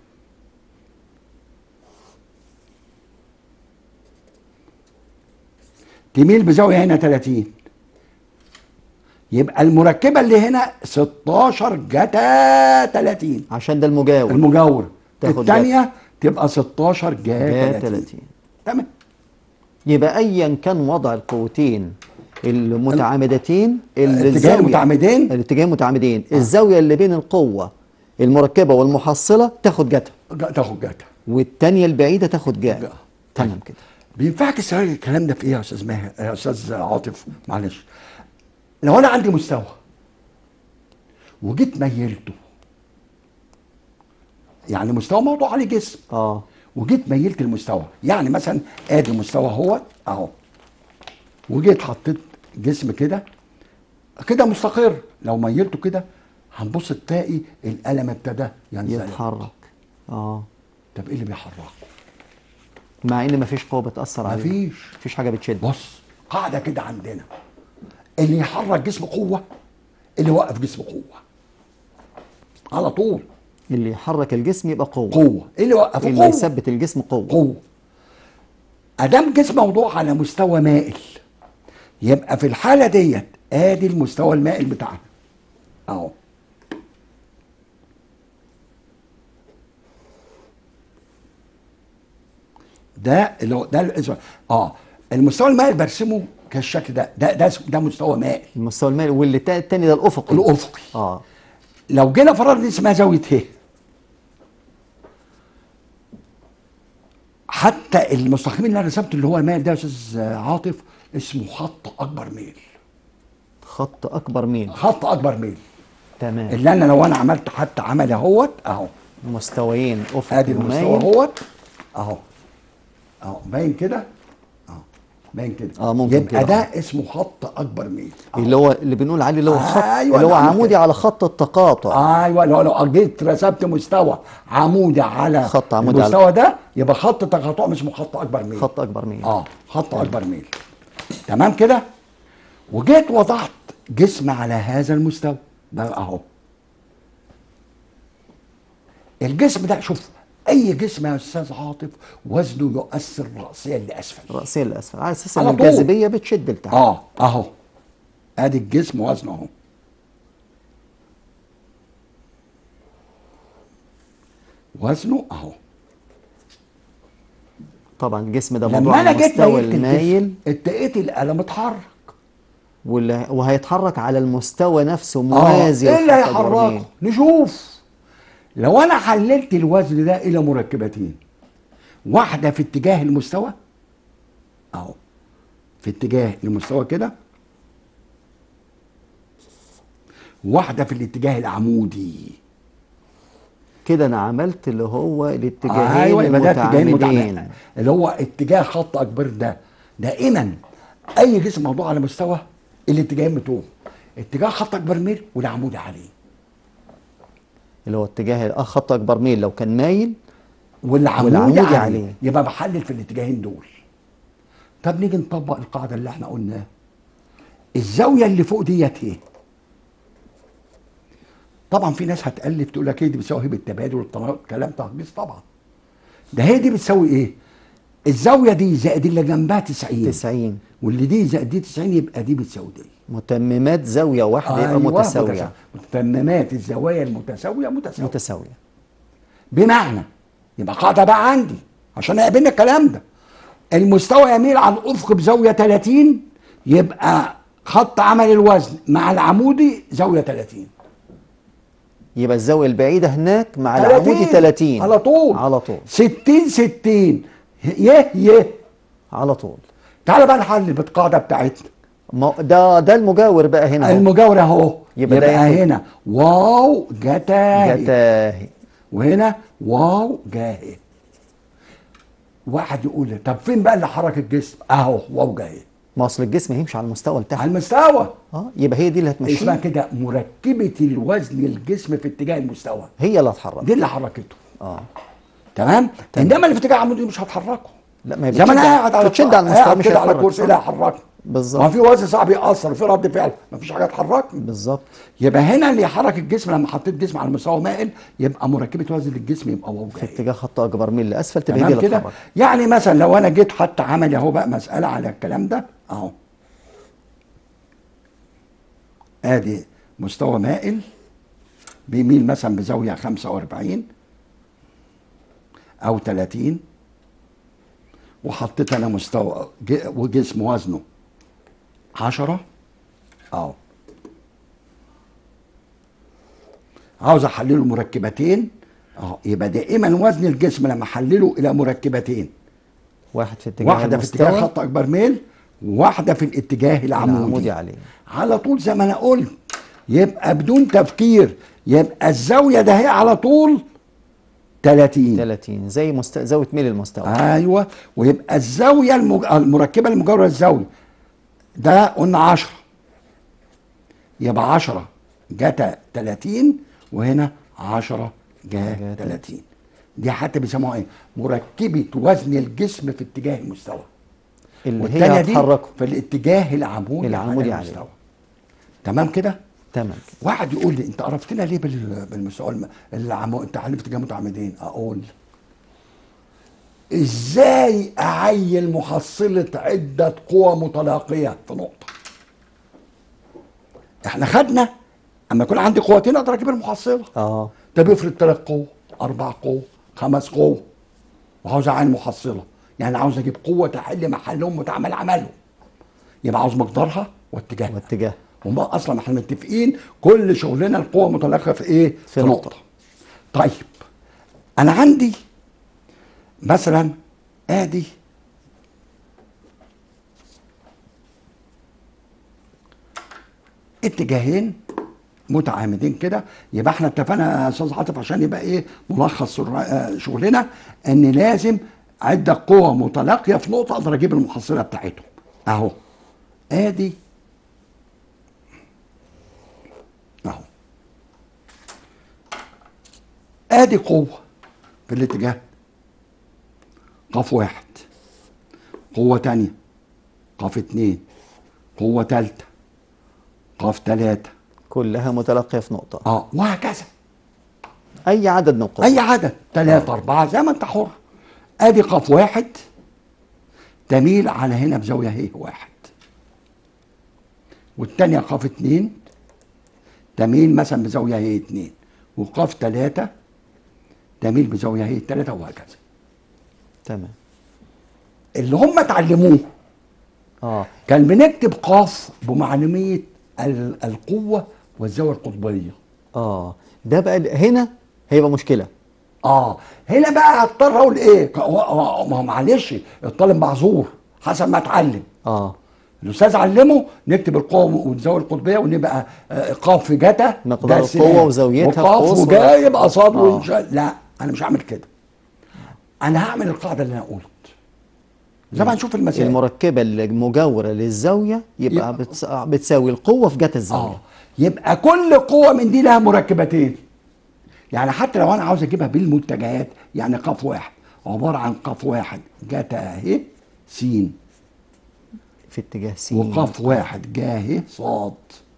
تميل بزاويه هنا 30 يبقى المركبه اللي هنا 16 جتا 30 عشان ده المجاور المجاور تاخد الثانيه تبقى 16 جا جا 30 30 تمام يبقى ايا كان وضع القوتين المتعامدتين الاتجاهين الزاوية- المتعامدين؟ الاتجاهين المتعامدين الزاويه اللي بين القوه المركبه والمحصله تاخد جتا جا- تاخد جاتا والتانية البعيده تاخد جا جا. تمام كده بينفعك السؤال الكلام ده في ايه يا استاذ ماهر يا استاذ عاطف معلش لو انا عندي مستوى وجيت ميلته يعني مستوى موضوع عليه جسم اه وجيت ميلت المستوى يعني مثلا ادي مستوى اهوت اهو وجيت حطيت جسم كده كده مستقر لو ميلته كده هنبص تلاقي القلم ابتدى ينزل يتحرك اه طب ايه اللي بيحركه؟ مع ان مفيش قوه بتاثر عليه مفيش. مفيش حاجه بتشد بص قاعده كده عندنا اللي يحرك جسم قوه اللي يوقف جسم قوه على طول اللي يحرك الجسم يبقى قوه قوه إيه اللي يوقفه اللي قوه يثبت الجسم قوه قوه ادام جسم موضوع على مستوى مائل يبقى في الحاله ديت ادي المستوى المائل بتاعنا اهو ده اللي هو ده الاسم اه المستوى المائل برسمه كالشكل ده ده ده, اسم- ده مستوى مائل المستوى المائل واللي تا- التاني ده الافقي الافقي اه لو جينا فرضنا اسمها زاويه ه حتى المستقيم اللي انا رسمته اللي هو المائل ده يا استاذ عاطف اسمه خط اكبر ميل خط اكبر ميل خط اكبر ميل تمام اللي انا لو انا عملت حتى عملي اهوت اهو مستويين افقي ادي المستوى ومايل اهوت اهو اهو باين كده اهو باين كده آه، ممكن يبقى كده. ده اسمه خط اكبر ميل أهو. اللي هو اللي بنقول عليه اللي هو خط أيوة، اللي هو نعم عمودي كده. على خط التقاطع ايوه لو لو جيت رسمت مستوى عمودي على خط عمودي على- المستوى ده يبقى خط تقاطع اسمه خط اكبر ميل خط اكبر ميل اه خط اكبر ميل تمام كده وجيت وضعت جسم على هذا المستوى ده اهو الجسم ده شوف اي جسم يا استاذ عاطف وزنه يؤثر راسيا لاسفل رأسيا لأسفل على أساس على إن طول. الجاذبية بتشد لتحت اه اهو ادي الجسم وزنه اهو وزنه اهو طبعا الجسم ده موضوع لما انا على جيت المستوى ميلت المايل الجسم اتقيت القلم اتحرك واللي- وهيتحرك على المستوى نفسه اه موازي ايه اللي لخط أكبر ميل. هيحركه نشوف لو انا حللت الوزن ده الى مركبتين واحده في اتجاه المستوى اهو في اتجاه المستوى كده واحده في الاتجاه العمودي كده انا عملت اللي هو الاتجاهين ايوه يبقى ده اتجاهين المتعامدين متعامدين اللي هو اتجاه خط اكبر ده دائما اي جسم موضوع على مستوى الاتجاهين بتوعه اتجاه خط اكبر ميل والعمودي عليه اللي هو اتجاه آه، خط اكبر ميل لو كان مايل والعمودي, والعمودي عليه. عليه. يبقى بحلل في الاتجاهين دول طب نيجي نطبق القاعده اللي احنا قلناها الزاويه اللي فوق ديت ايه طبعا في ناس هتالف تقول لك ايه دي بتساوي بالتبادل والتناقض كلام تهجيص طبعا ده هي دي بتساوي ايه الزاويه دي زائد اللي جنبها 90 90 واللي دي زائد دي 90 يبقى دي بتساوي دي متممات زاويه واحده يبقى أيوة، متساويه متساوية. متممات الزوايا المتساويه متساويه متساويه بمعنى يبقى قاعده بقى عندي عشان يقابلنا الكلام ده المستوى يميل على الافق بزاويه 30 يبقى خط عمل الوزن مع العمودي زاويه 30 يبقى الزاويه البعيده هناك مع العمودي 30 على طول على طول 60 60 يه يه على طول تعالى بقى نحل بالقاعده بتاعتنا ما ده ده المجاور بقى هنا أهو. المجاور اهو يبقى يبقى, ده ياخد- هنا واو جتا جتاهي وهنا واو جاهي واحد يقول لي طب فين بقى اللي حرك الجسم اهو واو جاهي ما اصل الجسم هيمشي على المستوى على لتحت المستوى اه يبقى هي دي اللي اسمها هتمشيه كده مركبة الوزن الجسم في اتجاه المستوى هي اللي هتحرك دي اللي حركته اه تمام انما اللي في اتجاه عمودي مش هتحركه لا ما هي زي ما انا بتشد- قاعد على بتشد على المستوى قاعد مش كده على هيتحرك. الكرسي لا هيحركني بالظبط. ما في وزن صعب يأثر في رد فعل ما فيش حاجه تحركني بالظبط يبقى هنا اللي يحرك الجسم لما حطيت جسم على مستوى مائل يبقى مركبة وزن الجسم يبقى واو في جاي اتجاه خط اكبر من لاسفل تبقى هي دي تمام اللي كده تتحرك يعني مثلا لو انا جيت حتى عملي اهو بقى مساله على الكلام ده اهو ادي مستوى مائل بيميل مثلا بزاويه 45 او 30 وحطيت انا مستوى ج- وجسم وزنه 10 اهو عاوز احلله مركبتين اهو يبقى دائما وزن الجسم لما احلله الى مركبتين واحد في اتجاه واحده في اتجاه المستوى خط اكبر ميل وواحده في الاتجاه العمودي العمودي عليه. على طول زي ما انا قلت يبقى بدون تفكير يبقى الزاويه ده هي على طول 30 30 زي مست... زاويه ميل المستوى ايوه ويبقى الزاويه المج... المركبه المجاوره للزاويه ده قلنا 10 يبقى 10 جتا 30 وهنا 10 جا جا 30 دي حتى بيسموها ايه؟ مركبه وزن الجسم في اتجاه المستوى اللي هي والتانية دي هتحركه في الاتجاه العمودي العمودي على عليه. المستوى تمام كده؟ تمام كده. واحد يقول لي انت عرفتنا ليه بال- بالمستوى الم- العمو... انت حلفت اتجاه متعمدين اقول ازاي اعين محصلة عدة قوى متلاقية في نقطة احنا خدنا اما يكون عندي قوتين اقدر اجيب المحصلة اه طب افرض ثلاث قوة اربع قوة خمس قوة وعاوز اعين محصلة يعني عاوز اجيب قوة تحل محلهم وتعمل عملهم يبقى عاوز مقدارها واتجاهها واتجاه وما اصلا احنا متفقين كل شغلنا القوه متلاقيه في ايه؟ في نقطة. طيب انا عندي مثلا ادي اتجاهين متعامدين كده يبقى احنا اتفقنا يا استاذ عاطف عشان يبقى ايه ملخص سر- آه، شغلنا ان لازم عده قوى متلاقيه في نقطه اقدر اجيب المحصله بتاعتهم اهو ادي اهو ادي قوه في الاتجاه قاف واحد قوه تانية قاف اتنين قوه تالتة قاف تلاتة كلها متلاقيه في نقطه اه وهكذا اي عدد نقط اي عدد ثلاثة أربعة زي ما أنت حر أدي قاف واحد تميل على هنا بزاوية هي واحد والتانية قاف اتنين تميل مثلا بزاوية هي اتنين وقاف تلاتة تميل بزاوية هي تلاتة وهكذا تمام اللي هم اتعلموه اه كان بنكتب قاف بمعلومية ال- القوة والزاوية القطبية اه ده بقى ال- هنا هيبقى مشكله اه هنا بقى هضطر اقول ايه ك- هو- هو- ما هو معلش الطالب معذور حسب ما اتعلم اه الاستاذ علمه نكتب القوه والزاويه القطبيه ونبقى آه، قاف في جتا مقدار ده السلاح. القوة وزاويتها في وقاف قوس وجا ولا- يبقى صاد آه. وإنشاء. لا انا مش هعمل كده انا هعمل القاعده اللي انا قلت زي ما هنشوف المسائل المركبه اللي مجاوره للزاويه يبقى يبقى- بتس... بتساوي القوه في جهه الزاويه اه يبقى كل قوه من دي لها مركبتين يعني حتى لو انا عاوز اجيبها بالمتجهات يعني قاف واحد عباره عن قاف واحد جتا اهي س في اتجاه س وقاف واحد جا اهي صاد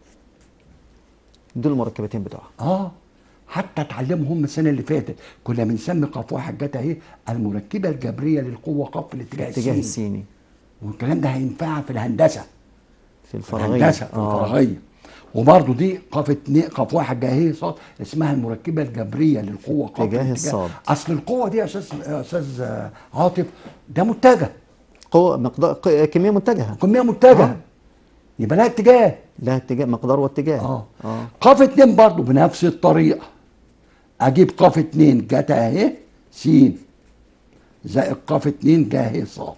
دول المركبتين بتوعها اه حتى اتعلموا هم السنه اللي فاتت كنا بنسمي قاف واحد جتا اهي المركبه الجبريه للقوه قاف في الاتجاه اتجاه السيني السيني والكلام ده هينفع في الهندسه في الفراغية. الهندسه في آه. الفراغيه وبرضه دي قاف اتنين قاف واحد جاهيه صاد اسمها المركبه الجبريه للقوه قاف اتجاه الاتجاه. الصاد. اصل القوه دي يا استاذ يا استاذ آه، عاطف ده متجه قوة مقدار ق- كمية متجهة كميه متجهه آه. يبقى لها اتجاه لها اتجاه مقدار واتجاه اه اه قاف اتنين برضه بنفس الطريقه اجيب قاف اتنين جت اهي س زائد قاف اتنين جه اهي صاد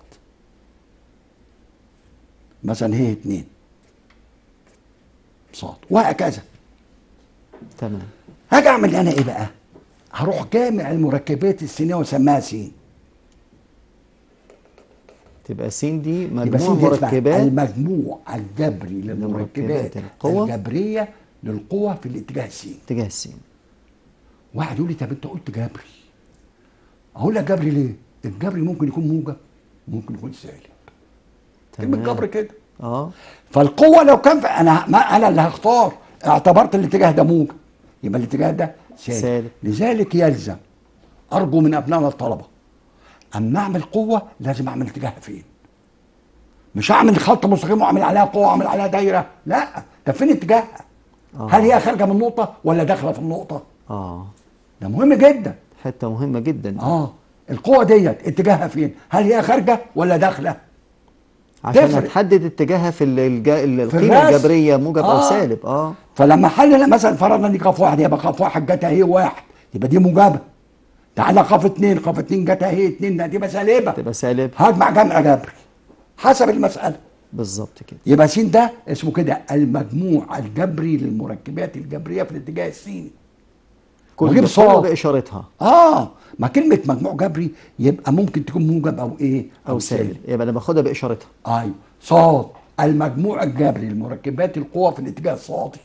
مثلا هي اتنين صاد وهكذا تمام هاجي اعمل انا ايه بقى؟ هروح جامع المركبات السينيه واسميها س تبقى س دي يبقى مجموع س دي اسمها مركبات المجموع الجبري لمركبات للمركبات القوة. الجبريه للقوه في الاتجاه السين اتجاه السين واحد يقول لي طب انت قلت جبري اقول لك جبري ليه؟ الجبري ممكن يكون موجب ممكن يكون سالب كلمه تمام. جبر كده اه فالقوه لو كان في انا ما انا اللي هختار اعتبرت الاتجاه ده موجب يبقى الاتجاه ده سالب, سالب. لذلك يلزم ارجو من ابنائنا الطلبه اما اعمل قوه لازم اعمل اتجاهها فين مش اعمل خط مستقيم واعمل عليها قوه واعمل عليها دايره لا ده فين اتجاهها آه. هل هي خارجه من نقطه ولا داخله في النقطه اه ده مهم جدا حتة مهمة جدا اه القوه ديت اتجاهها فين هل هي خارجه ولا داخله عشان تفرق. هتحدد اتجاهها في ال- الج... القيمة الرسم. الجبرية موجب او آه. سالب اه فلما حلل مثلا فرضنا دي قاف واحد يبقى قاف واحد جت اهي واحد يبقى دي موجبه تعالى قاف اتنين قاف اتنين جت اهي اتنين ده تبقى سالبه تبقى سالب هجمع جمع جبري حسب المساله بالظبط كده يبقى س ده اسمه كده المجموع الجبري للمركبات الجبريه في الاتجاه السيني وأجيب كل صاد. قوة بإشارتها اه ما كلمه مجموع جبري يبقى ممكن تكون موجب او ايه او سالب يبقى انا باخدها بإشارتها ايوه صاد المجموع الجبري لمركبات القوى في الاتجاه الصادي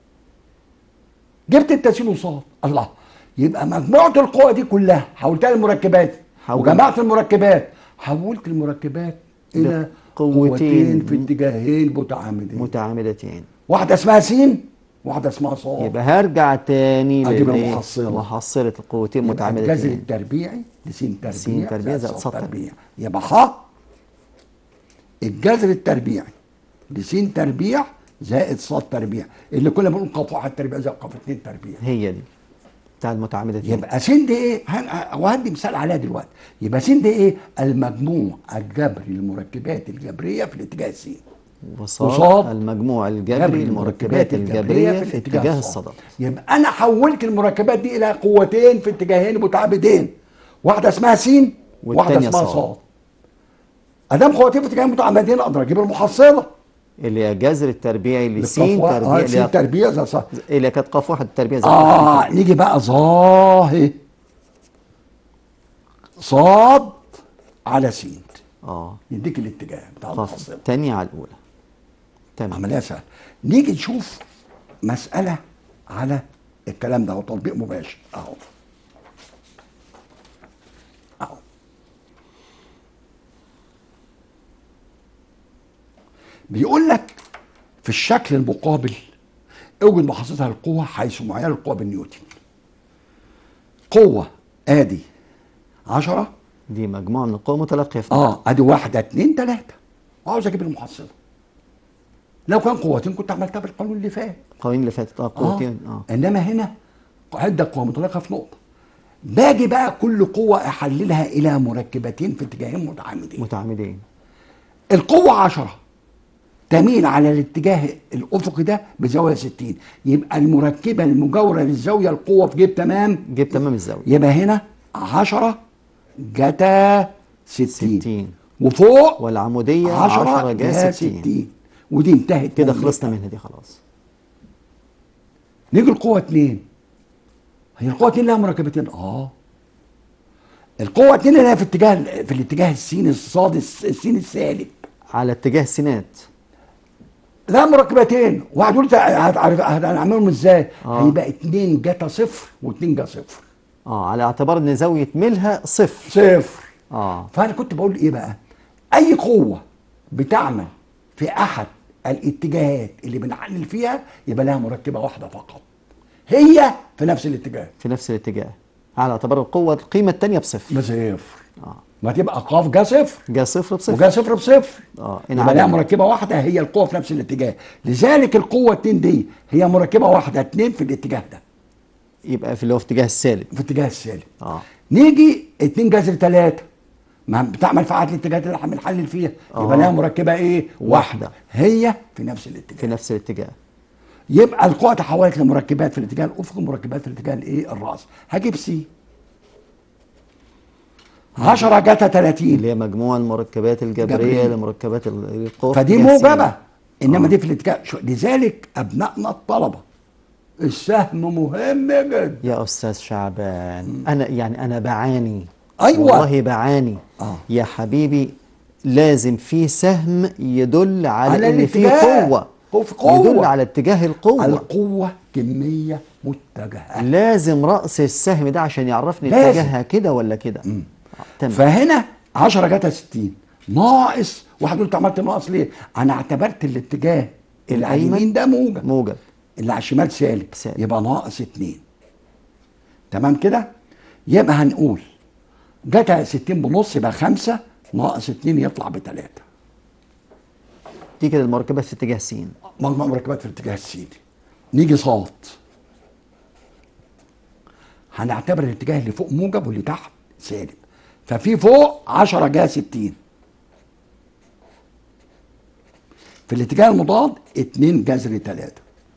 جبت التسين وصاد الله يبقى مجموعة القوى دي كلها حولتها للمركبات حول. وجمعت المركبات حولت المركبات إلى لقوتين قوتين في اتجاهين متعامدين متعامدتين واحدة اسمها س واحدة اسمها صاد يبقى هرجع تاني أجيب للإيه؟ المحصلة. محصلة القوتين يبقى الجذر متعامدتين التربيعي لس تربيع س تربيع زائد زائد صاد صاد تربيع يبقى ح الجذر التربيعي لس تربيع زائد صاد تربيع اللي كنا بنقول قاف واحد تربيع زائد قاف اتنين تربيع هي دي بتاع المتعامدتين يبقى س دي ايه؟ هن- وهدي مثال عليها دلوقتي يبقى س دي ايه؟ المجموع الجبري للمركبات الجبريه في الاتجاه السين وصاد وصاد المجموع الجبري للمركبات الجبرية في اتجاه الصدى يبقى انا حولت المركبات دي الى قوتين في اتجاهين متعامدين واحده اسمها س واحده والتانية اسمها صاد. صاد ادام قوتين في اتجاهين متعامدين اقدر اجيب المحصله اللي هي جذر التربيعي لس للقاف وا- تربيع آه، اللي س هي- تربيع زي صاد اللي كانت قاف واحد تربيع زائد اه قاف نيجي بقى ظاهر صاد على س اه يديك الاتجاه بتاع قاف المحصله تانية على الأولى تمام عمليه سهله نيجي نشوف مساله على الكلام ده وتطبيق مباشر اهو اهو بيقول لك في الشكل المقابل اوجد محصلتها للقوه حيث معيار القوه بالنيوتن قوه ادي 10 دي مجموعة من القوى متلاقية في اه ادي واحده اتنين تلاته وعاوز اجيب المحصله لو كان قوتين كنت عملتها بالقانون اللي فات القوانين اللي فاتت اه قوتين اه انما هنا عده قوى متلاقيه في نقطه باجي بقى كل قوه احللها الى مركبتين في اتجاهين متعامدين متعامدين القوه 10 تميل على الاتجاه الافقي ده بزاويه 60 يبقى المركبه المجاوره للزاويه القوه في جيب تمام جيب تمام الزاوية يبقى هنا 10 جتا 60, 60. وفوق والعمودية 10 10 جا جا 60. 60 ودي انتهت كده من خلصنا البيت. منها دي خلاص نيجي القوة اتنين هي القوة اتنين لها مركبتين اه القوة اتنين اللي هي في اتجاه في الاتجاه السين الصاد الس- السين السالب على اتجاه السينات لها مركبتين واحد يقول لي هتعرف هنعملهم ازاي؟ آه. هيبقى اتنين جتا صفر واتنين جا صفر اه على اعتبار ان زاوية ميلها صفر صفر اه فانا كنت بقول ايه بقى؟ اي قوة بتعمل في احد الاتجاهات اللي بنحلل فيها يبقى لها مركبة واحدة فقط هي في نفس الاتجاه في نفس الاتجاه على اعتبار القوة القيمة التانية بصفر بصفر اه ما تبقى قاف جا صفر جا صفر بصفر وجا صفر بصفر اه إن يبقى لها عدم. مركبه واحده هي القوه في نفس الاتجاه لذلك القوه اتنين دي هي مركبه واحده اتنين في الاتجاه ده يبقى في اللي هو في اتجاه السالب في اتجاه السالب اه نيجي اتنين جذر تلاتة ما بتعمل في عدد الاتجاهات اللي احنا بنحلل فيها آه. يبقى لها مركبه ايه واحدة. واحده هي في نفس الاتجاه في نفس الاتجاه يبقى القوة تحولت لمركبات في الاتجاه الافقي ومركبات في الاتجاه الايه الراس هجيب سي 10 جتا 30 اللي هي مجموع المركبات الجبريه جبرية. لمركبات ال- القوة في فدي اتجاه السالب. موجبة انما آه. دي في الاتجاه شو- لذلك ابنائنا الطلبة السهم مهم جدا يا استاذ شعبان انا يعني انا بعاني أيوة. والله بعاني آه. يا حبيبي لازم في سهم يدل على, على ان في الاتجاه. قوه هو في قوة. يدل على اتجاه القوه القوة كمية متجهة لازم راس السهم ده عشان يعرفني لازم. اتجاهها كده ولا كده آه، تمام فهنا 10 جتا 60 ناقص واحد يقول انت عملت ناقص ليه؟ انا اعتبرت الاتجاه اللي على الأيمن اليمين ده موجب موجب اللي على الشمال سالب سالب. يبقى ناقص اتنين تمام كده يبقى هنقول جتا 60 بنص يبقى خمسة ناقص اتنين يطلع بتلاتة دي كده المركبات في اتجاه س مجموع مركبات في الاتجاه السيني نيجي صاد هنعتبر الاتجاه اللي فوق موجب واللي تحت سالب ففي فوق 10 جا 60 في الاتجاه المضاد 2 جذر 3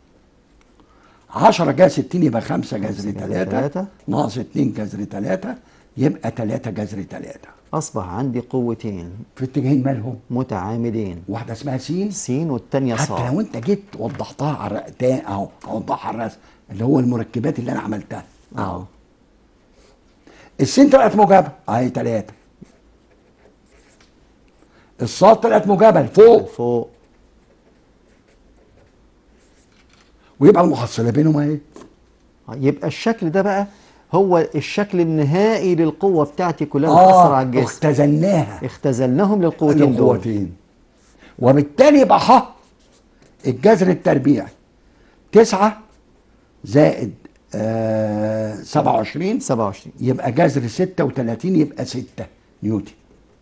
10 جا 60 يبقى 5 جذر خمسة جذر 3 تلاتة. ناقص 2 جذر 3 يبقى 3 جذر 3 اصبح عندي قوتين في اتجاهين مالهم متعامدين واحده اسمها س س والتانية حتى صاد لو انت جيت وضحتها على الرقتان اهو اوضحها على الرسم اللي هو المركبات اللي انا عملتها اه السين طلعت موجبه اهي ثلاثه الصاد طلعت موجبه لفوق فوق ويبقى المحصله بينهم اهي يبقى الشكل ده بقى هو الشكل النهائي للقوة بتاعتي كلها بتأثر على الجسم اختزلناها اختزلناهم للقوتين دول القوتين وبالتالي يبقى ح الجذر التربيعي تسعة زائد آه 27 27 يبقى جذر 36 يبقى 6 نيوتن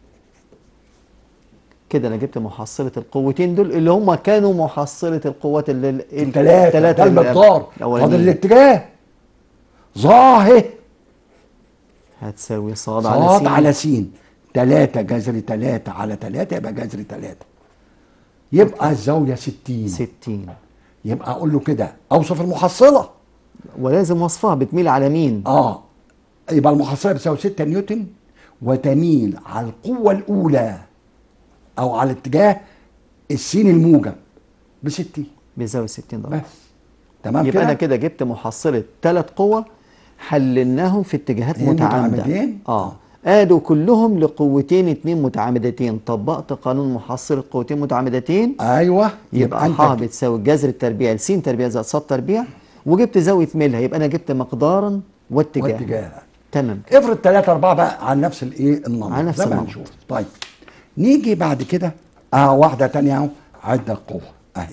كده انا جبت محصلة القوتين دول اللي هم كانوا محصلة القوات اللي ال- الثلاثة التلاتة ده اللي المقدار الأولانيين. فاضل الاتجاه ظاهر هتساوي صاد على صاد س على س 3 جذر 3 على 3 يبقى جذر 3 يبقى الزاوية 60 60 يبقى اقول له كده اوصف المحصلة ولازم وصفها بتميل على مين؟ اه يبقى المحصلة بتساوي 6 نيوتن وتميل على القوة الأولى أو على اتجاه السين الموجب ب 60 بيساوي 60 درجة بس تمام يبقى انا كده كده جبت محصلة ثلاث قوى حللناهم في اتجاهات اتنين متعامدة متعامدين. اه قالوا كلهم لقوتين اتنين متعامدتين طبقت قانون محصلة قوتين متعامدتين ايوه يبقى انت ح بتساوي الجذر التربيع ل س تربيع زائد ص تربيع وجبت زاوية ميلها يبقى انا جبت مقدارا واتجاه واتجاه تمام كده. افرض 3 4 بقى على نفس الايه النمط على نفس زي ما النمط. هنشوف طيب نيجي بعد كده اه واحده تانية اهو عده القوه اهي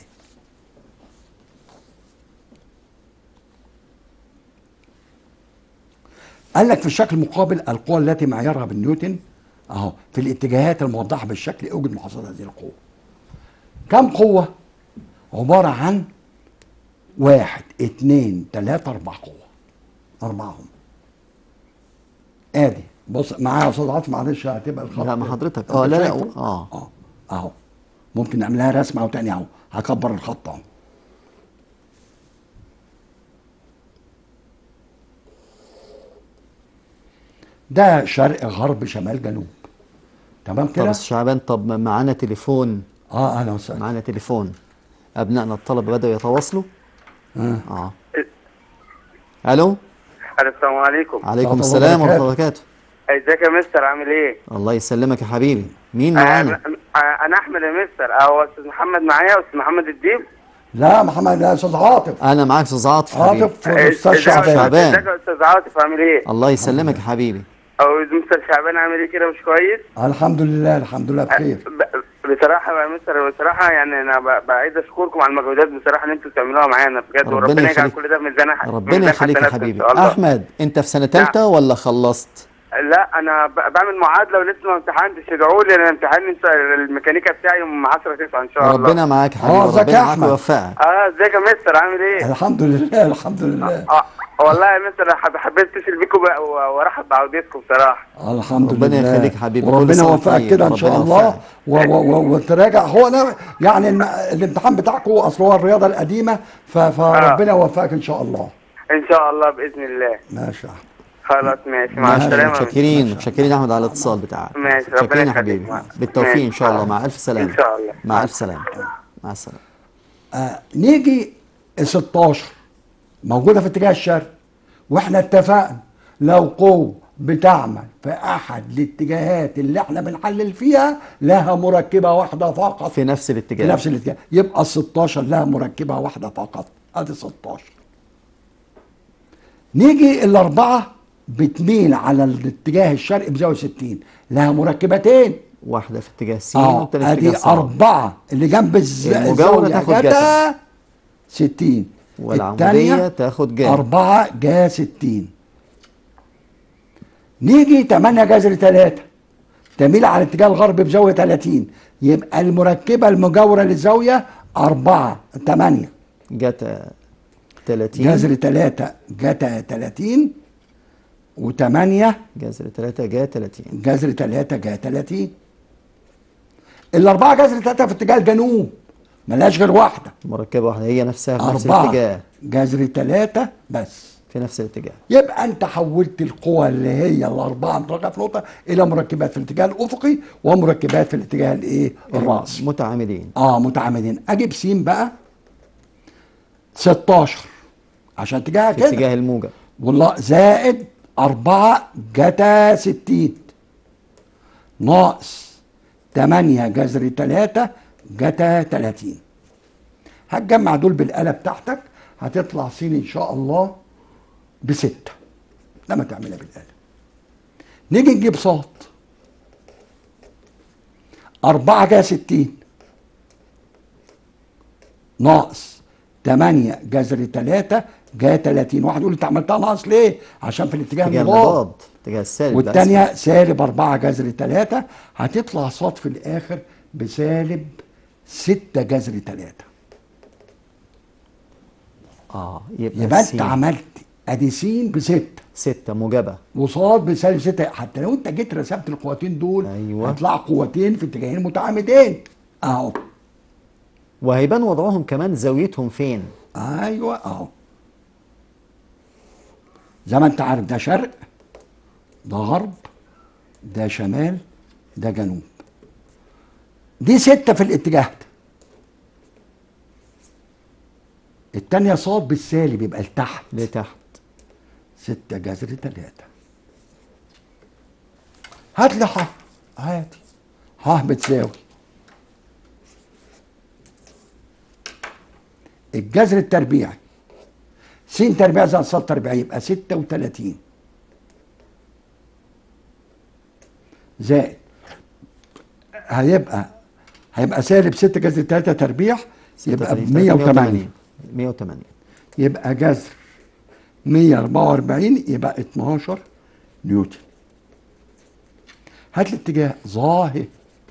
قال لك في الشكل المقابل القوى التي معيارها بالنيوتن اهو في الاتجاهات الموضحه بالشكل اوجد محصله هذه القوه كم قوه عباره عن واحد اتنين تلاته اربع قوه اربعهم ادي بص معايا يا استاذ عاطف معلش هتبقى الخط لا، ما حضرتك. أنت آه، لا، لا، شايفه؟ آه. اه اهو ممكن نعملها رسمه او تاني اهو هكبر الخط اهو ده شرق غرب شمال جنوب تمام طب كده أستاذ شعبان طب معانا تليفون اه اهلا وسهلا معانا تليفون ابنائنا الطلبه بداوا يتواصلوا آه. اه الو السلام عليكم عليكم الله السلام ورحمه وبركاته. الله وبركاته ازيك يا مستر عامل ايه؟ الله يسلمك يا حبيبي مين آه، معانا آه، انا احمد يا مستر او استاذ محمد معايا استاذ محمد الديب لا محمد لا استاذ عاطف انا معاك استاذ عاطف حبيبي عاطف استاذ ازيك يا- شعبان شعبان. ازيك يا استاذ عاطف عامل ايه؟ الله يسلمك يا حبيبي او مستر شعبان عامل ايه كده مش كويس؟ الحمد لله الحمد لله بخير ب- بصراحة يا مستر بصراحة يعني أنا ب- بعيد أشكركم على المجهودات بصراحة اللي أنتوا بتعملوها معانا بجد ربنا وربنا يجعل يخليك. كل ده في ميزان ح- ربنا ميزان يخليك يا حسناتكم إن حبيبي شاء الله. احمد انت في سنه ثالثه ولا خلصت لا انا ب- بعمل معادله ولسه ما امتحنتش ادعوا لي انا امتحان الميكانيكا بتاعي يوم 10 9 ان شاء الله ربنا معاك يا حبيبي آه، ازيك ربنا يا معاك أحمد؟ ويوفقك اه ازيك يا مستر عامل ايه؟ الحمد لله الحمد لله اه والله يا مستر أنا حب- حبيت اتصل بيكم بقى و- وارحب بعودتكم بصراحه الحمد ربنا لله يخليك حبيبي، كل وربنا سنة يوفقك طيب، كده ان شاء ربنا الله يوفقك. و- و- و- وتراجع هو انا يعني الم- الامتحان بتاعكم اصل هو الرياضه القديمه ف- فربنا يوفقك ان شاء الله ان شاء الله باذن الله ماشي يا أحمد. خلاص ماشي مع ماشي، السلامه متشكرين متشكرين يا احمد على الاتصال بتاعك ماشي، ربنا متشكرين يا يخليك. حبيبي مع- بالتوفيق ماشي. ان شاء الله مع الف سلامه إن شاء الله. مع الف سلامه مع السلامه آه نيجي 16 موجوده في اتجاه الشرق واحنا اتفقنا لو قوه بتعمل في احد الاتجاهات اللي احنا بنحلل فيها لها مركبه واحده فقط في نفس في الاتجاه نفس الاتجاه يبقى ال 16 لها مركبه واحده فقط ادي 16 نيجي الاربعه بتميل على الاتجاه الشرقي بزاويه 60 لها مركبتين واحده في اتجاه س اه والتانيه في اتجاه ادي ص اربعه اللي جنب الز- المجاورة الزاويه تاخد جتا 60 والعمودية التانية تاخد جا. أربعة جا 60 نيجي 8 جذر 3 تميل على اتجاه الغرب بزاوية 30 يبقى المركبة المجاورة للزاوية 4 8 جت 30 جذر 3 جتا 30 و8 جذر 3 جا 30 جذر 3 جا 30 الأربعة جذر 3 في اتجاه الجنوب ملهاش غير واحدة مركبه واحده هي نفسها في نفس أربعة الاتجاه جذر 3 بس في نفس الاتجاه يبقى انت حولت القوى اللي هي الاربعه متركبه في نقطه الى مركبات في الاتجاه الافقي ومركبات في الاتجاه الايه الراسي متعامدين اه متعامدين اجيب س بقى 16 عشان اتجاهها في كده اتجاه الموجب والله زائد 4 جتا 60 ناقص 8 جذر 3 جتا 30 هتجمع دول بالآلة بتاعتك هتطلع س ان شاء الله بستة لما تعملها بالآلة نيجي نجيب صاد أربعة جا ستين ناقص تمانية جذر تلاتة جا تلاتين واحد يقول لي انت عملتها ناقص ليه؟ عشان في الاتجاه اتجاه المضاد المضاد اتجاه السالب والتانية سالب أربعة جذر تلاتة هتطلع صاد في الآخر بسالب ستة جذر تلاتة اه يبقى, يبقى س انت عملت ادي س بستة ستة موجبة وصاد بسالب ستة حتى لو انت جيت رسمت القوتين دول أيوة. هيطلع قوتين في اتجاهين متعامدين اهو وهيبان وضعهم كمان زاويتهم فين ايوه اهو زي ما انت عارف ده شرق ده غرب ده شمال ده جنوب دي ستة في الاتجاه ده التانية صاد بالسالب يبقى لتحت لتحت ستة جذر تلاتة هات لي ح عادي ح بتساوي الجذر التربيعي س تربيع زائد ص تربيع يبقى ستة وتلاتين زائد هيبقى هيبقى سالب ستة جذر تلاتة تربيع يبقى ب 180 180 يبقى جذر 144 يبقى 12 نيوتن هات الاتجاه ظاهر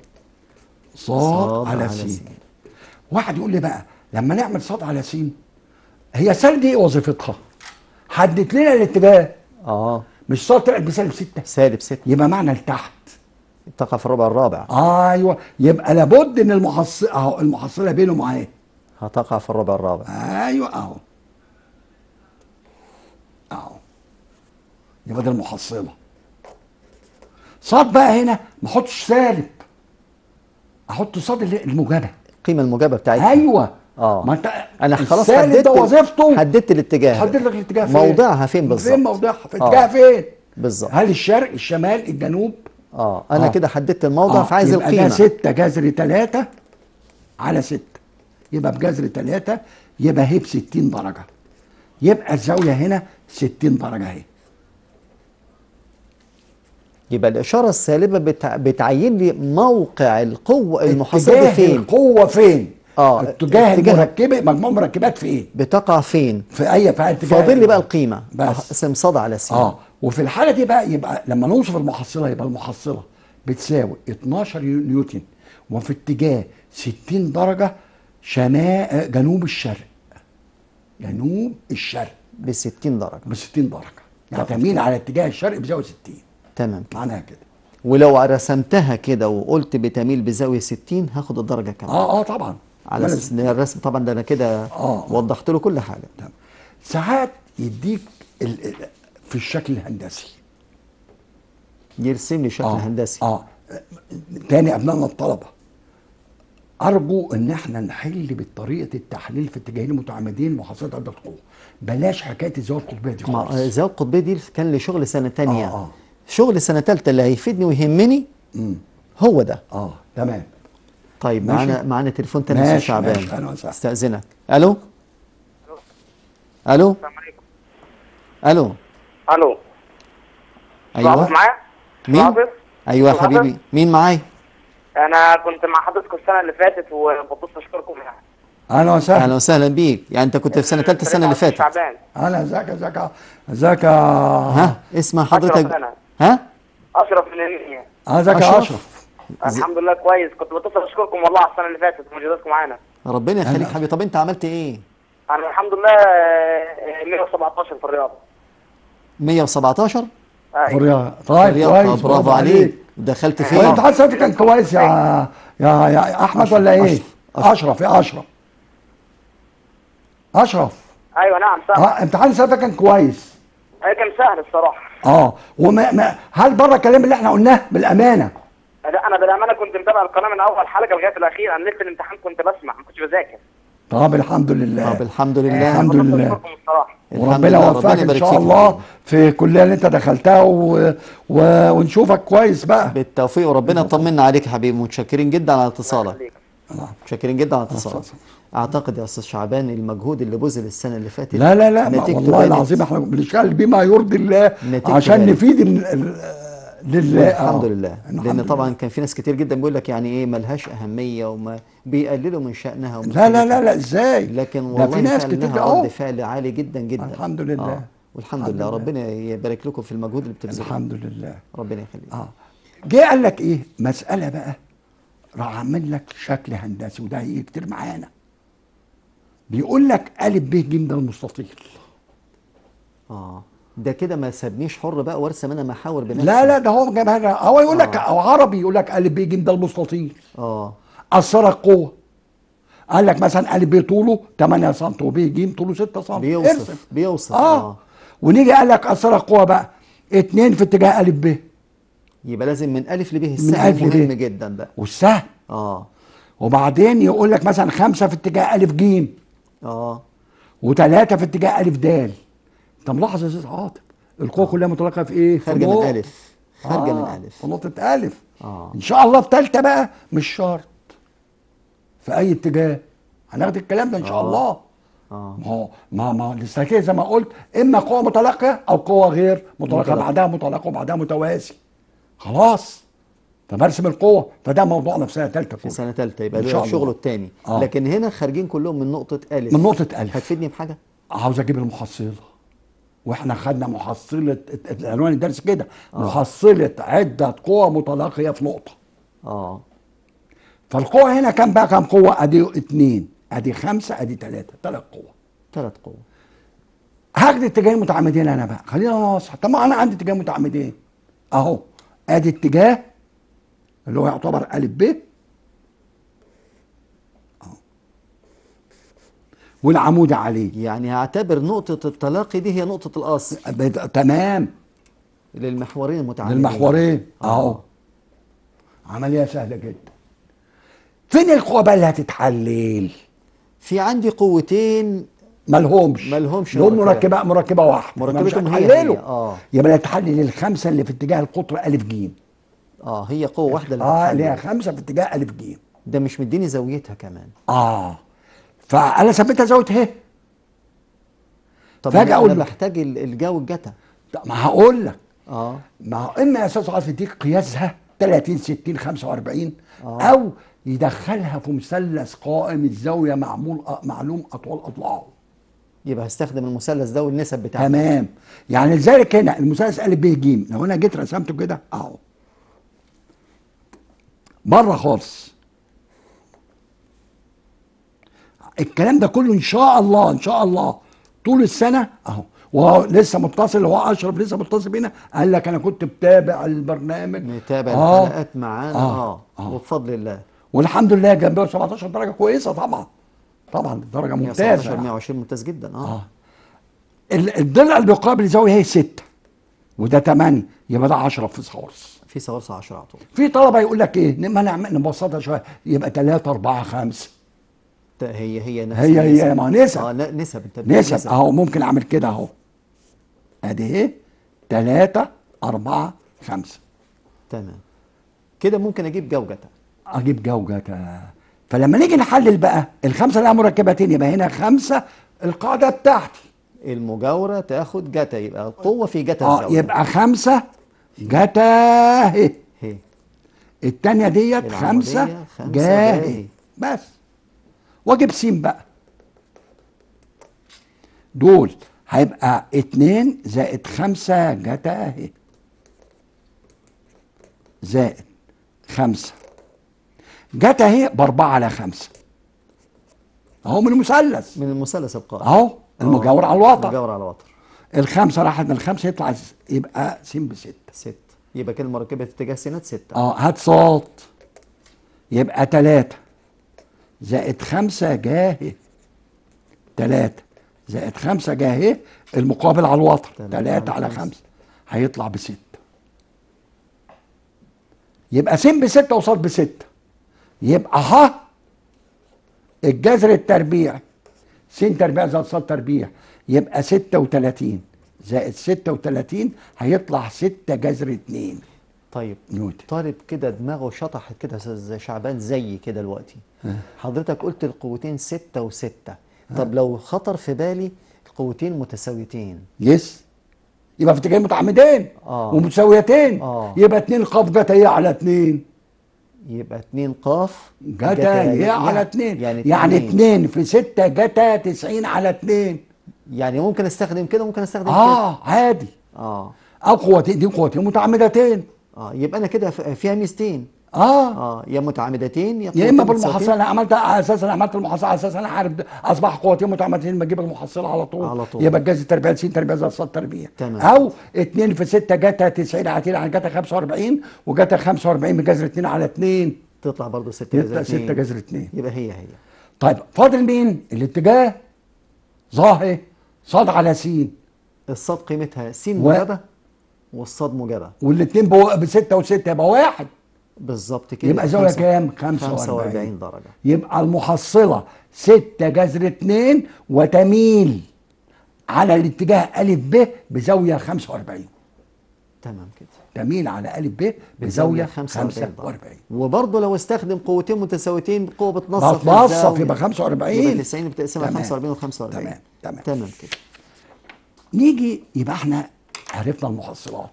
صاد على س واحد يقول لي بقى لما نعمل صاد على س هي سالب دي ايه وظيفتها؟ حددت لنا الاتجاه اه مش صاد طلعت بسالب 6 سالب 6 يبقى معنى لتحت تقع في الربع الرابع ايوه يبقى لابد ان المحصله اهو المحصله بينهم اهي هتقع في الربع الرابع ايوه اهو اهو يبقى ده المحصله صاد بقى هنا ما احطش سالب احط صاد اللي- الموجبه القيمة الموجبة بتاعتها ايوه اه ما انت انا خلاص السالب حددت ده وظيفته حددت الاتجاه حدد لك الاتجاه فين موضعها فين بالظبط فين موضعها في آه. اتجاه فين بالظبط هل الشرق الشمال الجنوب اه انا آه. كده حددت الموضع آه، فعايز يبقى القيمة ده 6 جذر 3 على 6 يبقى بجذر 3 يبقى هي ب 60 درجة يبقى الزاوية هنا 60 درجة اهي يبقى الإشارة السالبة بتع... بتعين لي موقع القوة المحصلة اتجاه فين القوة فين آه، اتجاه اتجاه- المركبه مجموع مركبات في ايه بتقع فين في اي في اتجاه فاضل لي بقى القيمه بس. اسم صاد على سين اه وفي الحاله دي بقى يبقى لما نوصف المحصله يبقى المحصله بتساوي 12 نيوتن وفي اتجاه 60 درجه شمال جنوب الشرق جنوب الشرق ب 60 درجه ب 60 درجه يعني تميل على اتجاه الشرق بزاويه 60 تمام كده معناها كده ولو رسمتها كده وقلت بتميل بزاويه 60 هاخد الدرجه كمان اه اه طبعا على اساس ان الرسم طبعا ده انا كده آه. وضحت له كل حاجه تمام. ساعات يديك ال- ال- في الشكل الهندسي يرسم لي شكل اه هندسي اه تاني ابنائنا الطلبه ارجو ان احنا نحل بطريقه التحليل في اتجاهين المتعامدين محاصره عده قوه بلاش حكايه الزاويه القطبيه دي مع خالص الزاويه القطبيه دي كان لي شغل سنه تانية آه، آه. شغل سنه ثالثه اللي هيفيدني ويهمني مم. هو ده اه تمام طيب ماشي. معانا معانا تليفون تاني يا استاذ ماشي، شعبان ماشي، أهلا وسهلا. استاذنك الو الو السلام عليكم الو الو ايوه عاطف معايا مين عاطف؟ ايوه يا أستاذ عاطف؟ حبيبي مين معايا انا كنت مع حضرتك السنه اللي فاتت وببص اشكركم يعني اهلا اهلا وسهلا وسهلا بيك يعني انت كنت في سنه ثالثه السنه اللي فاتت شعبان اهلا ازيك ازيك ازيك يا ها اسم حضرتك سنة. ها اشرف من النية ازيك يا أشرف. اشرف الحمد لله كويس كنت بتصل اشكركم والله على السنه اللي فاتت ومجهوداتكم معانا ربنا يخليك أهلا. حبيبي طب انت عملت ايه انا الحمد لله آه، 117 في الرياضه 117 أيوة. فريا طيب الرياضة، كويس برافو عليك دخلت فين وانت حاسس كان كويس يا يا يا احمد ولا ايه؟ أشرف. أشرف. اشرف يا اشرف اشرف ايوه نعم سهل اه امتحان السنه ده كان كويس أي كان سهل الصراحه اه وما ما هل بره الكلام اللي احنا قلناه بالامانه لا انا بالامانه كنت متابع القناه من اول حلقه لغايه الاخير انا لسه الامتحان كنت بسمع ما كنتش بذاكر طب الحمد لله طب الحمد لله الحمد ببص لله. أشكركم الصراحه الحمد وربنا لله، يوفقك ربنا ان يبارك شاء فيك. الله في الكليه اللي انت دخلتها و... و... ونشوفك كويس بقى بالتوفيق وربنا يطمنا عليك يا حبيبي متشكرين جدا على اتصالك خليك. متشكرين جدا على اتصالك اعتقد يا استاذ شعبان المجهود اللي بذل السنه اللي فاتت لا لا لا ما نتيجته والله بانت. العظيم احنا بنشتغل بما يرضي الله نتيجته عشان بانت. نفيد ال... ال... لله الحمد آه. لله الحمد لان لله. طبعا كان في ناس كتير جدا بيقول لك يعني ايه ملهاش اهميه وما بيقللوا من شانها ومن لا لا قيمتها. لا لا ازاي لكن ده والله في ناس فعلا كتير لها اهو رد فعل عالي جدا جدا الحمد لله. آه. والحمد الحمد لله لله. ربنا يبارك لكم في المجهود اللي بتبذلوه الحمد لله ربنا يخليك اه جه قال لك ايه مساله بقى راح عامل لك شكل هندسي وده هيجي كتير معانا بيقول لك ا ب ج ده المستطيل اه ده كده ما سابنيش حر بقى وارسم انا محاور بنفسي لا لا ده هو جابها لك هو يقول لك آه. او عربي يقول لك ا ب ج ده المستطيل اه اثر القوه قال لك مثلا ا ب طوله 8 سم وب ج طوله 6 سم ارسم. بيوصف بيوصف اه, اه ونيجي قال لك اثر القوه بقى اتنين في اتجاه ا ب يبقى لازم من الف لب السهم ألف لب. مهم جدا بقى والسهم اه وبعدين يقول لك مثلا خمسه في اتجاه ا ج اه وثلاثه في اتجاه ا د انت ملاحظ يا استاذ عاطف القوه كلها متلاقيه في ايه؟ في خارجه من نقطة. الف خارجه من آه، الف في نقطه الف اه ان شاء الله في ثالثه بقى مش شرط في اي اتجاه هناخد الكلام ده ان شاء آه. الله اه ما هو ما ما الاستراتيجيه زي ما قلت اما قوه متلاقيه او قوه غير متلاقيه متلاقية. بعدها متلاقيه وبعدها متوازي خلاص فبرسم القوه فده موضوعنا في سنه ثالثه في سنه ثالثه يبقى إن ده شاء الله. شغله الثاني آه. لكن هنا خارجين كلهم من نقطه الف من نقطه الف هتفيدني بحاجه عاوز اجيب المحصله واحنا خدنا محصله العنوان الدرس كده محصله عده قوى متلاقيه في نقطه اه فالقوة هنا كام بقى كام قوة؟ ادي اتنين ادي خمسة ادي تلاتة تلات قوة ثلاث قوة هاخد اتجاهين متعامدين انا بقى خلينا نوضح طب ما انا عندي اتجاه متعامدين اهو ادي اتجاه اللي هو يعتبر ا ب اهو والعمود عليه يعني هعتبر نقطة التلاقي دي هي نقطة الأصل بت- تمام للمحورين المتعامدين للمحورين اهو عملية سهلة جدا فين القوة بقى اللي هتتحلل؟ في عندي قوتين مالهمش مالهمش لهم مركبة. مركبه مركبه واحده مركبتهم مش هي هتحلله هي، آه. يبقى تحلل الخمسه اللي في اتجاه القطر ا ج اه هي قوة واحدة اللي اه اللي هي هتتحلل. خمسه في اتجاه ا ج ده مش مديني زاويتها كمان اه فانا ثبتها زاويه ه طب فجأة أنا أقول أنا لك. بحتاج ال- الجو الجتا طب ما هقول لك اه ما هو اما يا استاذ عاطف يديك قياسها 30 60 45 او يدخلها في مثلث قائم الزاويه معمول معلوم اطوال اضلاعه يبقى هستخدم المثلث ده والنسب بتاعته تمام يعني لذلك هنا المثلث ا ب ج لو انا جيت رسمته كده اهو بره خالص الكلام ده كله ان شاء الله ان شاء الله طول السنه اهو وهو لسه متصل هو اشرف لسه متصل بينا قال لك انا كنت بتابع البرنامج نتابع آه. الحلقات معانا آه. اه, آه. وبفضل الله والحمد لله جنبه 17 درجه كويسه طبعا طبعا درجه 117 ممتازه 120 ممتاز جدا اه, اه ال- الضلع اللي بيقابل الزاويه هي 6 وده 8 يبقى ده 10 في صورس في صورص 10 على طول في طلبه يقول لك ايه ما نعمل نبسطها شويه يبقى 3 4 5 ده هي هي نفس هي- هي، النسب. ما نسب. اه ن- نسب انت بتقول نسب اهو ممكن اعمل كده اهو ادي ايه 3 4 5 تمام كده ممكن اجيب جوجته اجيب جوجة فلما نيجي نحلل بقى الخمسه لها مركبتين يبقى هنا خمسه القاعده بتاعتي المجاوره تاخد جتا يبقى القوه في جتا اه الزاويه يبقى خمسه جتا اهي هي التانية ديت العمودية خمسة خمسة جاهي جاهي. بس واجيب سين بقى دول هيبقى اتنين زائد خمسة جتا اهي زائد خمسة جتا اهي بأربعة على خمسة اهو من المثلث من المثلث القائم اهو المجاور على الوتر مجاور على الوتر الخمسة راحت من الخمسة يطلع س- يبقى س بستة ست يبقى كده مركبه اتجاه سينات ستة اه هات صاد يبقى تلاتة زائد خمسة جاهي تلاتة زائد خمسة جاهي المقابل على الوتر تلاتة تلاتة على على خمسة. خمسة هيطلع بستة يبقى س بستة وصاد بستة يبقى ها الجذر التربيعي س تربيع زائد صاد تربيع يبقى ستة وتلاتين زائد ستة وتلاتين هيطلع ستة جذر اتنين طيب نيوتن طالب كده دماغه شطحت كده زي شعبان زي كده دلوقتي حضرتك قلت القوتين ستة وستة طب لو خطر في بالي القوتين متساويتين يس يبقى في اتجاهين متعمدين آه. ومتساويتين آه. يبقى اتنين قاف جتا ايه على اتنين يبقى اتنين قاف جتا ايه على اتنين يعني يعني اتنين. اتنين في ستة جتا تسعين على اتنين يعني ممكن استخدم كده ممكن استخدم كده اه عادي اه او قوتين دي قوتين متعمدتين اه يبقى انا كده ف- فيها ميزتين اه اه يا متعمدتين يا يا اما قوتين متساويتين. بالمحصله انا عملت على اساس انا عملت المحصله على اساس انا عارف ده. اصبح قوتين متعمدتين بجيب المحصله على طول على طول. يبقى الجذر تربيع س تربيع زائد ص تربيع تمام. او 2 في 6 جتا 90 عتيل عن جتا 45 وجتا 45 بجذر 2 على 2 تطلع برضه ستة يطلع جذر اتنين. 6 جذر 2 يبقى هي هي طيب فاضل مين؟ الاتجاه ظاهر صاد على س الصاد قيمتها س و- موجبة والصاد موجبة والاثنين بستة وستة يبقى واحد بالظبط كده يبقى زاوية خمسة- كام؟ 45 45 درجة يبقى المحصلة 6 جذر 2 وتميل على الاتجاه أ ب بزاوية 45 تمام كده تميل على أ ب بزاوية 45 وبرضه لو استخدم قوتين متساويتين قوة بتنصف بتنصف الزاوية. يبقى 45 يبقى 90 بتقسمها تمام. 45 و 45 تمام، تمام. تمام كده نيجي يبقى احنا عرفنا المحصلات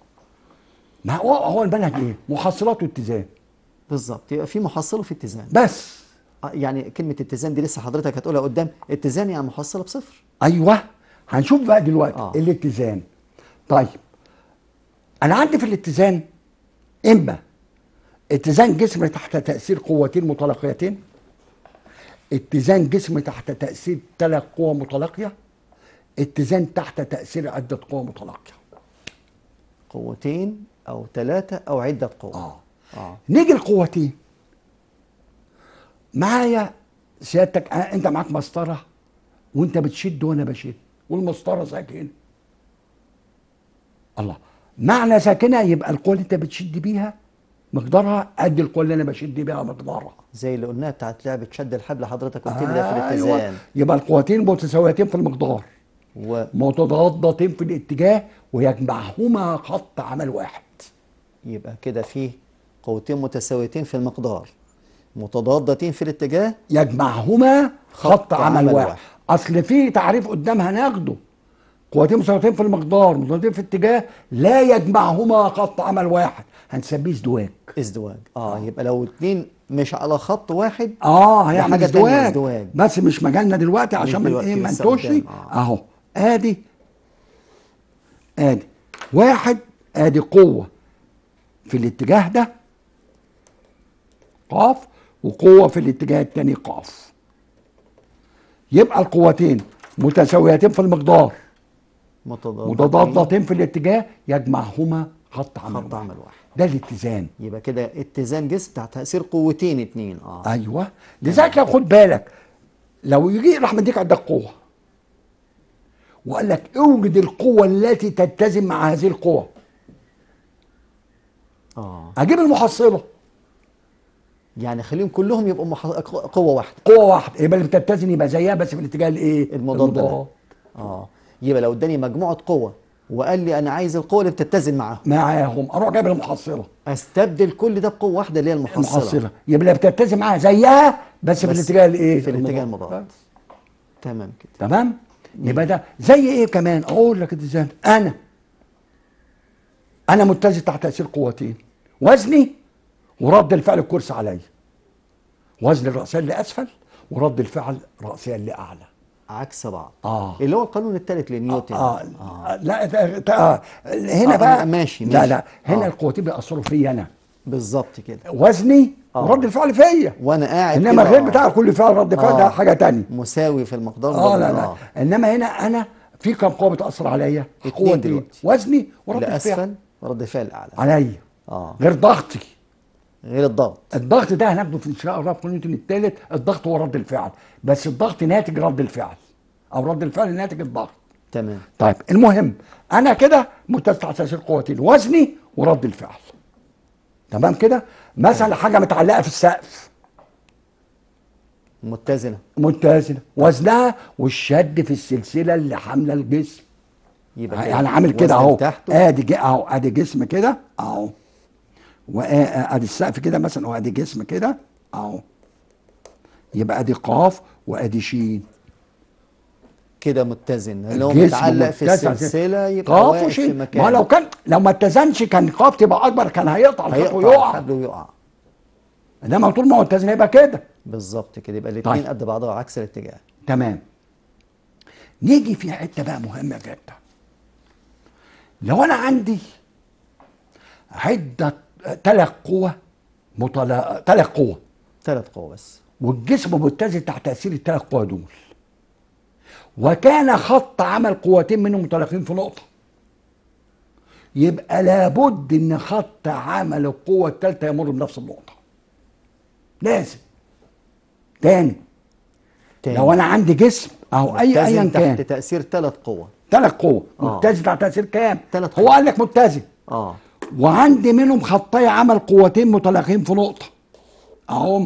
ما هو هو المنهج ايه؟ محصلات واتزان بالظبط يبقى في محصلة وفي اتزان بس آه، يعني كلمة اتزان دي لسه حضرتك هتقولها قدام اتزان يعني محصلة بصفر ايوه هنشوف بقى دلوقتي آه. آه. الاتزان طيب انا عندي في الاتزان اما اتزان جسم تحت تاثير قوتين متلاقيتين اتزان جسم تحت تاثير ثلاث قوى متلاقيه اتزان تحت تاثير عده قوى متلاقيه قوتين أو ثلاثة أو عدة قوة اه اه نيجي القوتين معايا سيادتك آه، انت معاك مسطره وانت بتشد وانا بشد والمسطره ساكنه الله معنى ساكنه يبقى القوه اللي انت بتشد بيها مقدارها قد القوه اللي انا بشد بيها مقدارها زي اللي قلناها بتاعت لعبة شد الحبل حضرتك قلت لي ده في أيوة. الاتزان يبقى القوتين متساويتين في المقدار و... متضادتين في الاتجاه ويجمعهما خط عمل واحد يبقى كده فيه قوتين متساويتين في المقدار متضادتين في الاتجاه يجمعهما خط, خط عمل, عمل واحد. واحد. اصل في تعريف قدامها ناخده قوتين مساويتين في المقدار متضادين في اتجاه لا يجمعهما خط عمل واحد هنسميه ازدواج ازدواج اه يبقى لو اتنين مش على خط واحد اه ده هيعمل حاجة تانية ازدواج ازدواج. بس مش مجالنا دلوقتي مش عشان من دلوقتي، ايه ما لسه نتوش قدام، آه. اهو ادي ادي واحد ادي قوه في الاتجاه ده قاف وقوه في الاتجاه الثاني قاف يبقى القوتين متساويتين في المقدار متضادتين متضادتين في الاتجاه يجمعهما خط عمل خط واحد. عمل واحد ده الاتزان يبقى كده اتزان جسم تحت تأثير قوتين اتنين اه ايوه لذلك لو خد بالك لو يجي راح مديك عندك قوه وقال لك اوجد القوه التي تتزن مع هذه القوه اه اجيب المحصله يعني خليهم كلهم يبقوا مح... قوة واحدة قوه واحده يبقى اللي بتتزن يبقى زيها بس في الاتجاه الايه المضاد ده. اه يبقى لو اداني مجموعة قوة وقال لي انا عايز القوة اللي بتتزن معاهم معاهم اروح جايب المحصله استبدل كل ده بقوة واحدة اللي هي المحصلة المحصله يبقى اللي بتتزن معاها زيها بس, في بس الاتجاه الايه في الاتجاه المضاد تمام كده تمام يبقى ده زي ايه كمان اقول لك ازاي انا انا متزن تحت تاثير قوتين وزني ورد الفعل الكرسي عليا وزن الراسيه لاسفل ورد الفعل راسيا لاعلى عكس بعض آه. اللي هو القانون الثالث لنيوتن آه. آه. لا تا- تا- آه. هنا آه، بقى ماشي، لا ماشي. لا هنا آه. القوتين بيأثروا فيا انا بالظبط كده وزني آه. ورد الفعل فيا وانا قاعد انما كده، غير آه. بتاع كل فعل رد فعل ده آه. حاجه تانية مساوي في المقدار اه برضه، لا لا انما هنا انا في كم قوه بتاثر عليا اتنين قوتين دلوقتي. وزني ورد الفعل لاسفل رد فعل اعلى عليا اه غير ضغطي غير الضغط الضغط ده هناخده في ان شاء الله في نيوتن الثالث الضغط هو رد الفعل بس الضغط ناتج رد الفعل او رد الفعل ناتج الضغط تمام طيب المهم انا كده متزن تحت تاثير قوتين وزني ورد الفعل تمام كده مثلا حاجه متعلقه في السقف متزنه متزنه وزنها والشد في السلسله اللي حامله الجسم يبقى كده يعني عامل كده وزن اهو تحته ادي ج- اهو ادي جسم كده اهو وادي السقف كده مثلا وادي جسم كده اهو يبقى ادي قاف وادي شين كده متزن اللي هو الجسم متعلق في متسع السلسله يبقى قاف واقف في وشين مكانه ما لو كان لو ما اتزنش كان قاف تبقى اكبر كان هيقطع الخط هيقطع ويقع الحبل ويقع انما طول ما هو متزن يبقى كده بالظبط كده يبقى الاثنين طيب. قد بعضها عكس الاتجاه تمام نيجي في حته بقى مهمه جدا لو انا عندي عده ثلاث قوى مطلع ثلاث قوى ثلاث قوى بس والجسم متزن تحت تاثير الثلاث قوى دول وكان خط عمل قوتين منهم متلاقين في نقطه يبقى لابد ان خط عمل القوه الثالثه يمر بنفس النقطه لازم تاني تاني. لو انا عندي جسم او اي متزن ايا تحت كان تاثير ثلاث قوى ثلاث قوة آه. متزن تحت تاثير كام؟ تلات هو قوى. قال لك متزن اه وعندي منهم خطي عمل قوتين متلاقين في نقطة اهم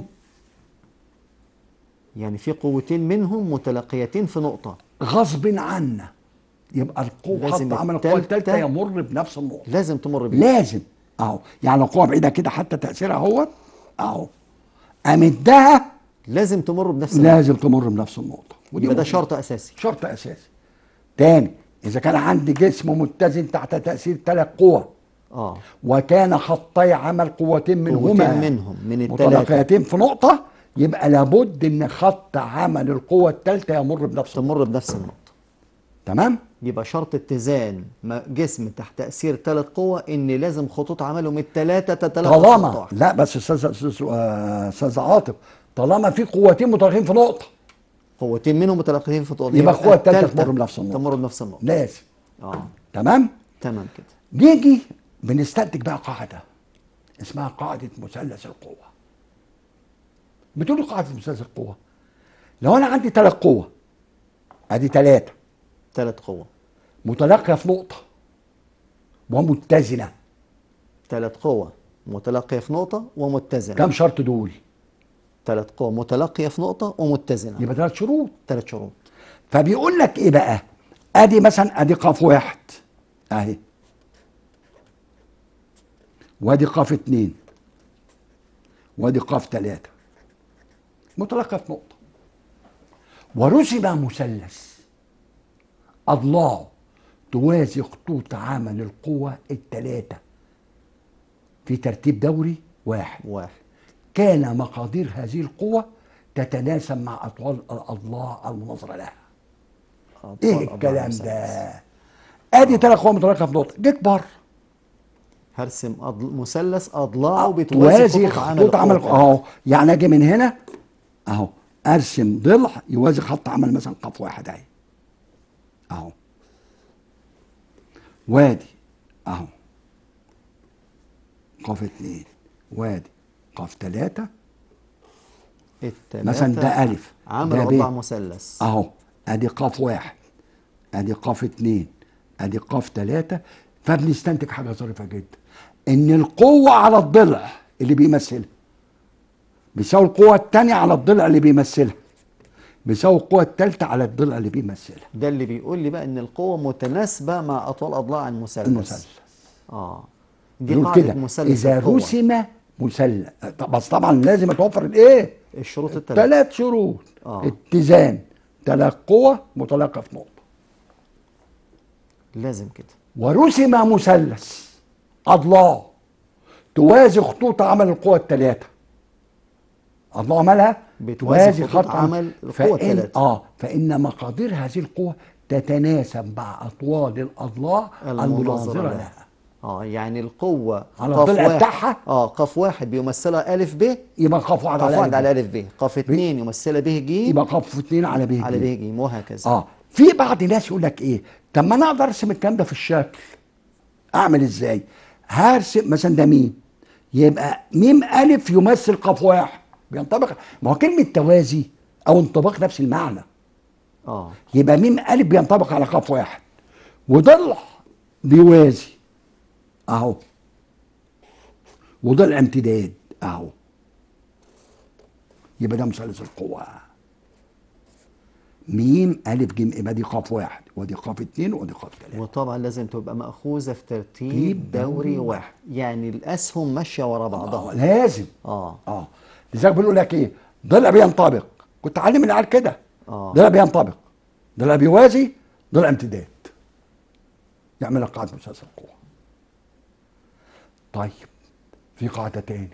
يعني في قوتين منهم متلاقيتين في نقطه غصب عنا يبقى القوة لازم خط عمل القوة التالتة- الثالثة يمر بنفس النقطة لازم تمر بيه لازم اهو يعني لو قوة بعيدة كده حتى تأثيرها هو اهو امدها لازم تمر بنفس النقطه لازم تمر بنفس النقطة ودي يبقى ده مهمة. شرط اساسي شرط اساسي تاني اذا كان عندي جسم متزن تحت تأثير ثلاث قوى اه وكان خطي عمل قوتين منهما قوتين منهم من التلاتة. متلاقيتين في نقطة يبقى لابد ان خط عمل القوة الثالثة يمر بنفس النقطة. تمر بنفس النقطه تمام يبقى شرط اتزان ما- جسم تحت تاثير ثلاث قوى ان لازم خطوط عملهم الثلاثه تتلاقى في طالما خط واحد. لا بس استاذ استاذ آه، استاذ عاطف طالما في قوتين متلاقيين في نقطة قوتين منهم متلاقيين في نقطه يبقى القوة التالتة التالتة تمر بنفس النقطة. تمر بنفس النقطه لازم اه تمام تمام كده نيجي بنستنتج بقى قاعدة اسمها قاعدة مثلث القوة بتقول لي قاعدة مثلث القوة لو انا عندي ثلاث قوة ادي ثلاثة ثلاث قوى متلاقية في نقطة ومتزنة ثلاث قوى متلاقيه في نقطه ومتزنه كم شرط دول؟ ثلاث قوى متلاقيه في نقطه ومتزنه يبقى ثلاث شروط ثلاث شروط فبيقول لك ايه بقى؟ ادي مثلا ادي قاف واحد اهي وادي قاف اتنين وادي قاف تلاتة متلاقية في نقطة ورسم مثلث أضلاعه توازي خطوط عمل القوة الثلاثة في ترتيب دوري واحد واحد كان مقادير هذه القوة تتناسب مع أطوال الأضلاع المناظرة لها أطوال إيه أضلاع الكلام المثلث. ده أدي ثلاث قوى متلاقة في نقطة جيت بره هرسم أضل... مثلث أضلاعه بتوازي توازي خطوط عمل خطوط عمل القوة. اهو يعني اجي من هنا اهو ارسم ضلع يوازي خط عمل مثلا قاف واحد اهي اهو وادي اهو قاف اتنين وادي قاف تلاتة التلاتة مثلا ده ألف، عمل ده ب. أضلاع مثلث اهو ادي قاف واحد ادي قاف اتنين ادي قاف تلاتة فبنستنتج حاجة ظريفة جدا ان القوة على الضلع اللي بيمثلها بيساوي القوة التانية على الضلع اللي بيمثلها بيساوي القوة التالتة على الضلع اللي بيمثلها ده اللي بيقول لي بقى ان القوة متناسبة مع اطوال اضلاع المثلث المثلث اه دي يقول قاعدة كده مثلث اذا القوة. رسم مثلث طب- بس طبعا لازم يتوفر الايه الشروط الثلاثة ثلاث شروط آه. اتزان ثلاث قوة متلاقة في نقطة لازم كده ورسم مثلث أضلاع توازي خطوط عمل القوى الثلاثة أضلاع مالها بتوازي خطوط عمل القوى فإن الثلاثة. آه فإن مقادير هذه القوة تتناسب مع أطوال الأضلاع المناظرة لها اه يعني القوة على قاف الضلع واحد- بتاعها؟ اه قاف واحد بيمثلها ألف ب يبقى قاف واحد قاف على واحد على ألف ألف ب قاف اتنين يمثلها ب ج يبقى قاف اثنين على ب على ب ج وهكذا اه في بعض الناس يقول لك ايه طب ما انا اقدر ارسم الكلام ده في الشكل اعمل ازاي هرسم مثلا ده ميم يبقى ميم الف يمثل قاف واحد بينطبق ما هو كلمه توازي او انطباق نفس المعنى اه يبقى ميم الف بينطبق على قاف واحد وضلع بيوازي اهو وضلع امتداد اهو يبقى ده مثلث القوة ميم ألف جيم يبقى دي قاف واحد ودي قاف اتنين ودي قاف تلاتة وطبعا لازم تبقى مأخوذة في ترتيب ترتيب دوري دوري واحد يعني الأسهم ماشية ورا اه بعضها لازم اه اه لذلك بيقول لك ايه ضلع بينطبق كنت علم العيال كده آه. ضلع بينطبق ضلع بيوازي ضلع امتداد يعمل لك قاعدة مثلث القوة طيب في قاعدة تاني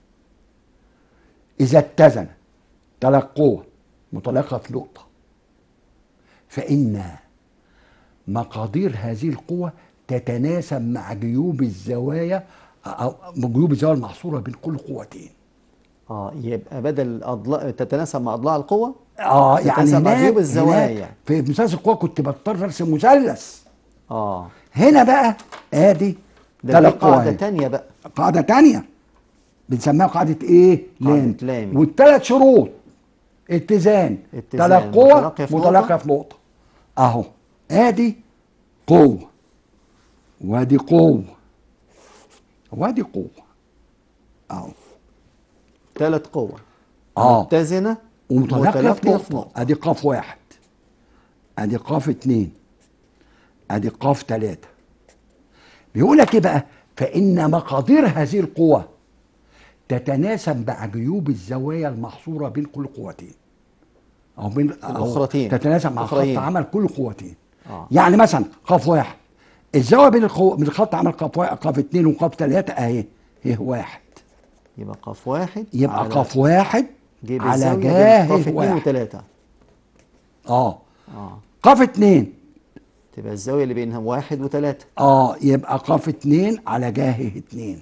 إذا اتزن ثلاث قوة متلاقة في نقطة فإن مقادير هذه القوة تتناسب مع جيوب الزوايا أو جيوب الزوايا المحصورة بين كل قوتين اه يبقى بدل أضلاع تتناسب مع أضلاع القوة اه يعني تتناسب مع هناك جيوب الزوايا. هناك في مثلث القوة كنت بضطر ارسم مثلث اه هنا بقى ادي ده ثلاث دي قوى قاعدة اهي. تانية بقى قاعدة تانية بنسميها قاعدة ايه؟ قاعدة لام لامي. والثلاث شروط اتزان اتزان، ثلاث قوى متلاقية في متلاقية نقطة. في نقطة اهو ادي قوة وادي قوة وادي قوة اهو ثلاث قوة اه متزنة ومتلاقية في متلاقية نقطة ادي قاف واحد ادي قاف اتنين ادي قاف تلاتة بيقول لك ايه بقى فان مقادير هذه القوى تتناسب مع جيوب الزوايا المحصورة بين كل قوتين او بين أو الأخرتين. تتناسب مع خط الأخرين. عمل كل قوتين آه. يعني مثلا قاف واحد الزاوية بين القو... بين خط عمل قاف واحد قاف اتنين وقاف تلاتة اهي هي واحد يبقى قاف واحد يبقى على قاف واحد جيب على الزاوية بين جاه قاف اتنين واحد وتلاتة اه اه قاف اتنين تبقى الزاوية اللي بينها واحد وتلاتة اه يبقى قاف اتنين على جاهه اتنين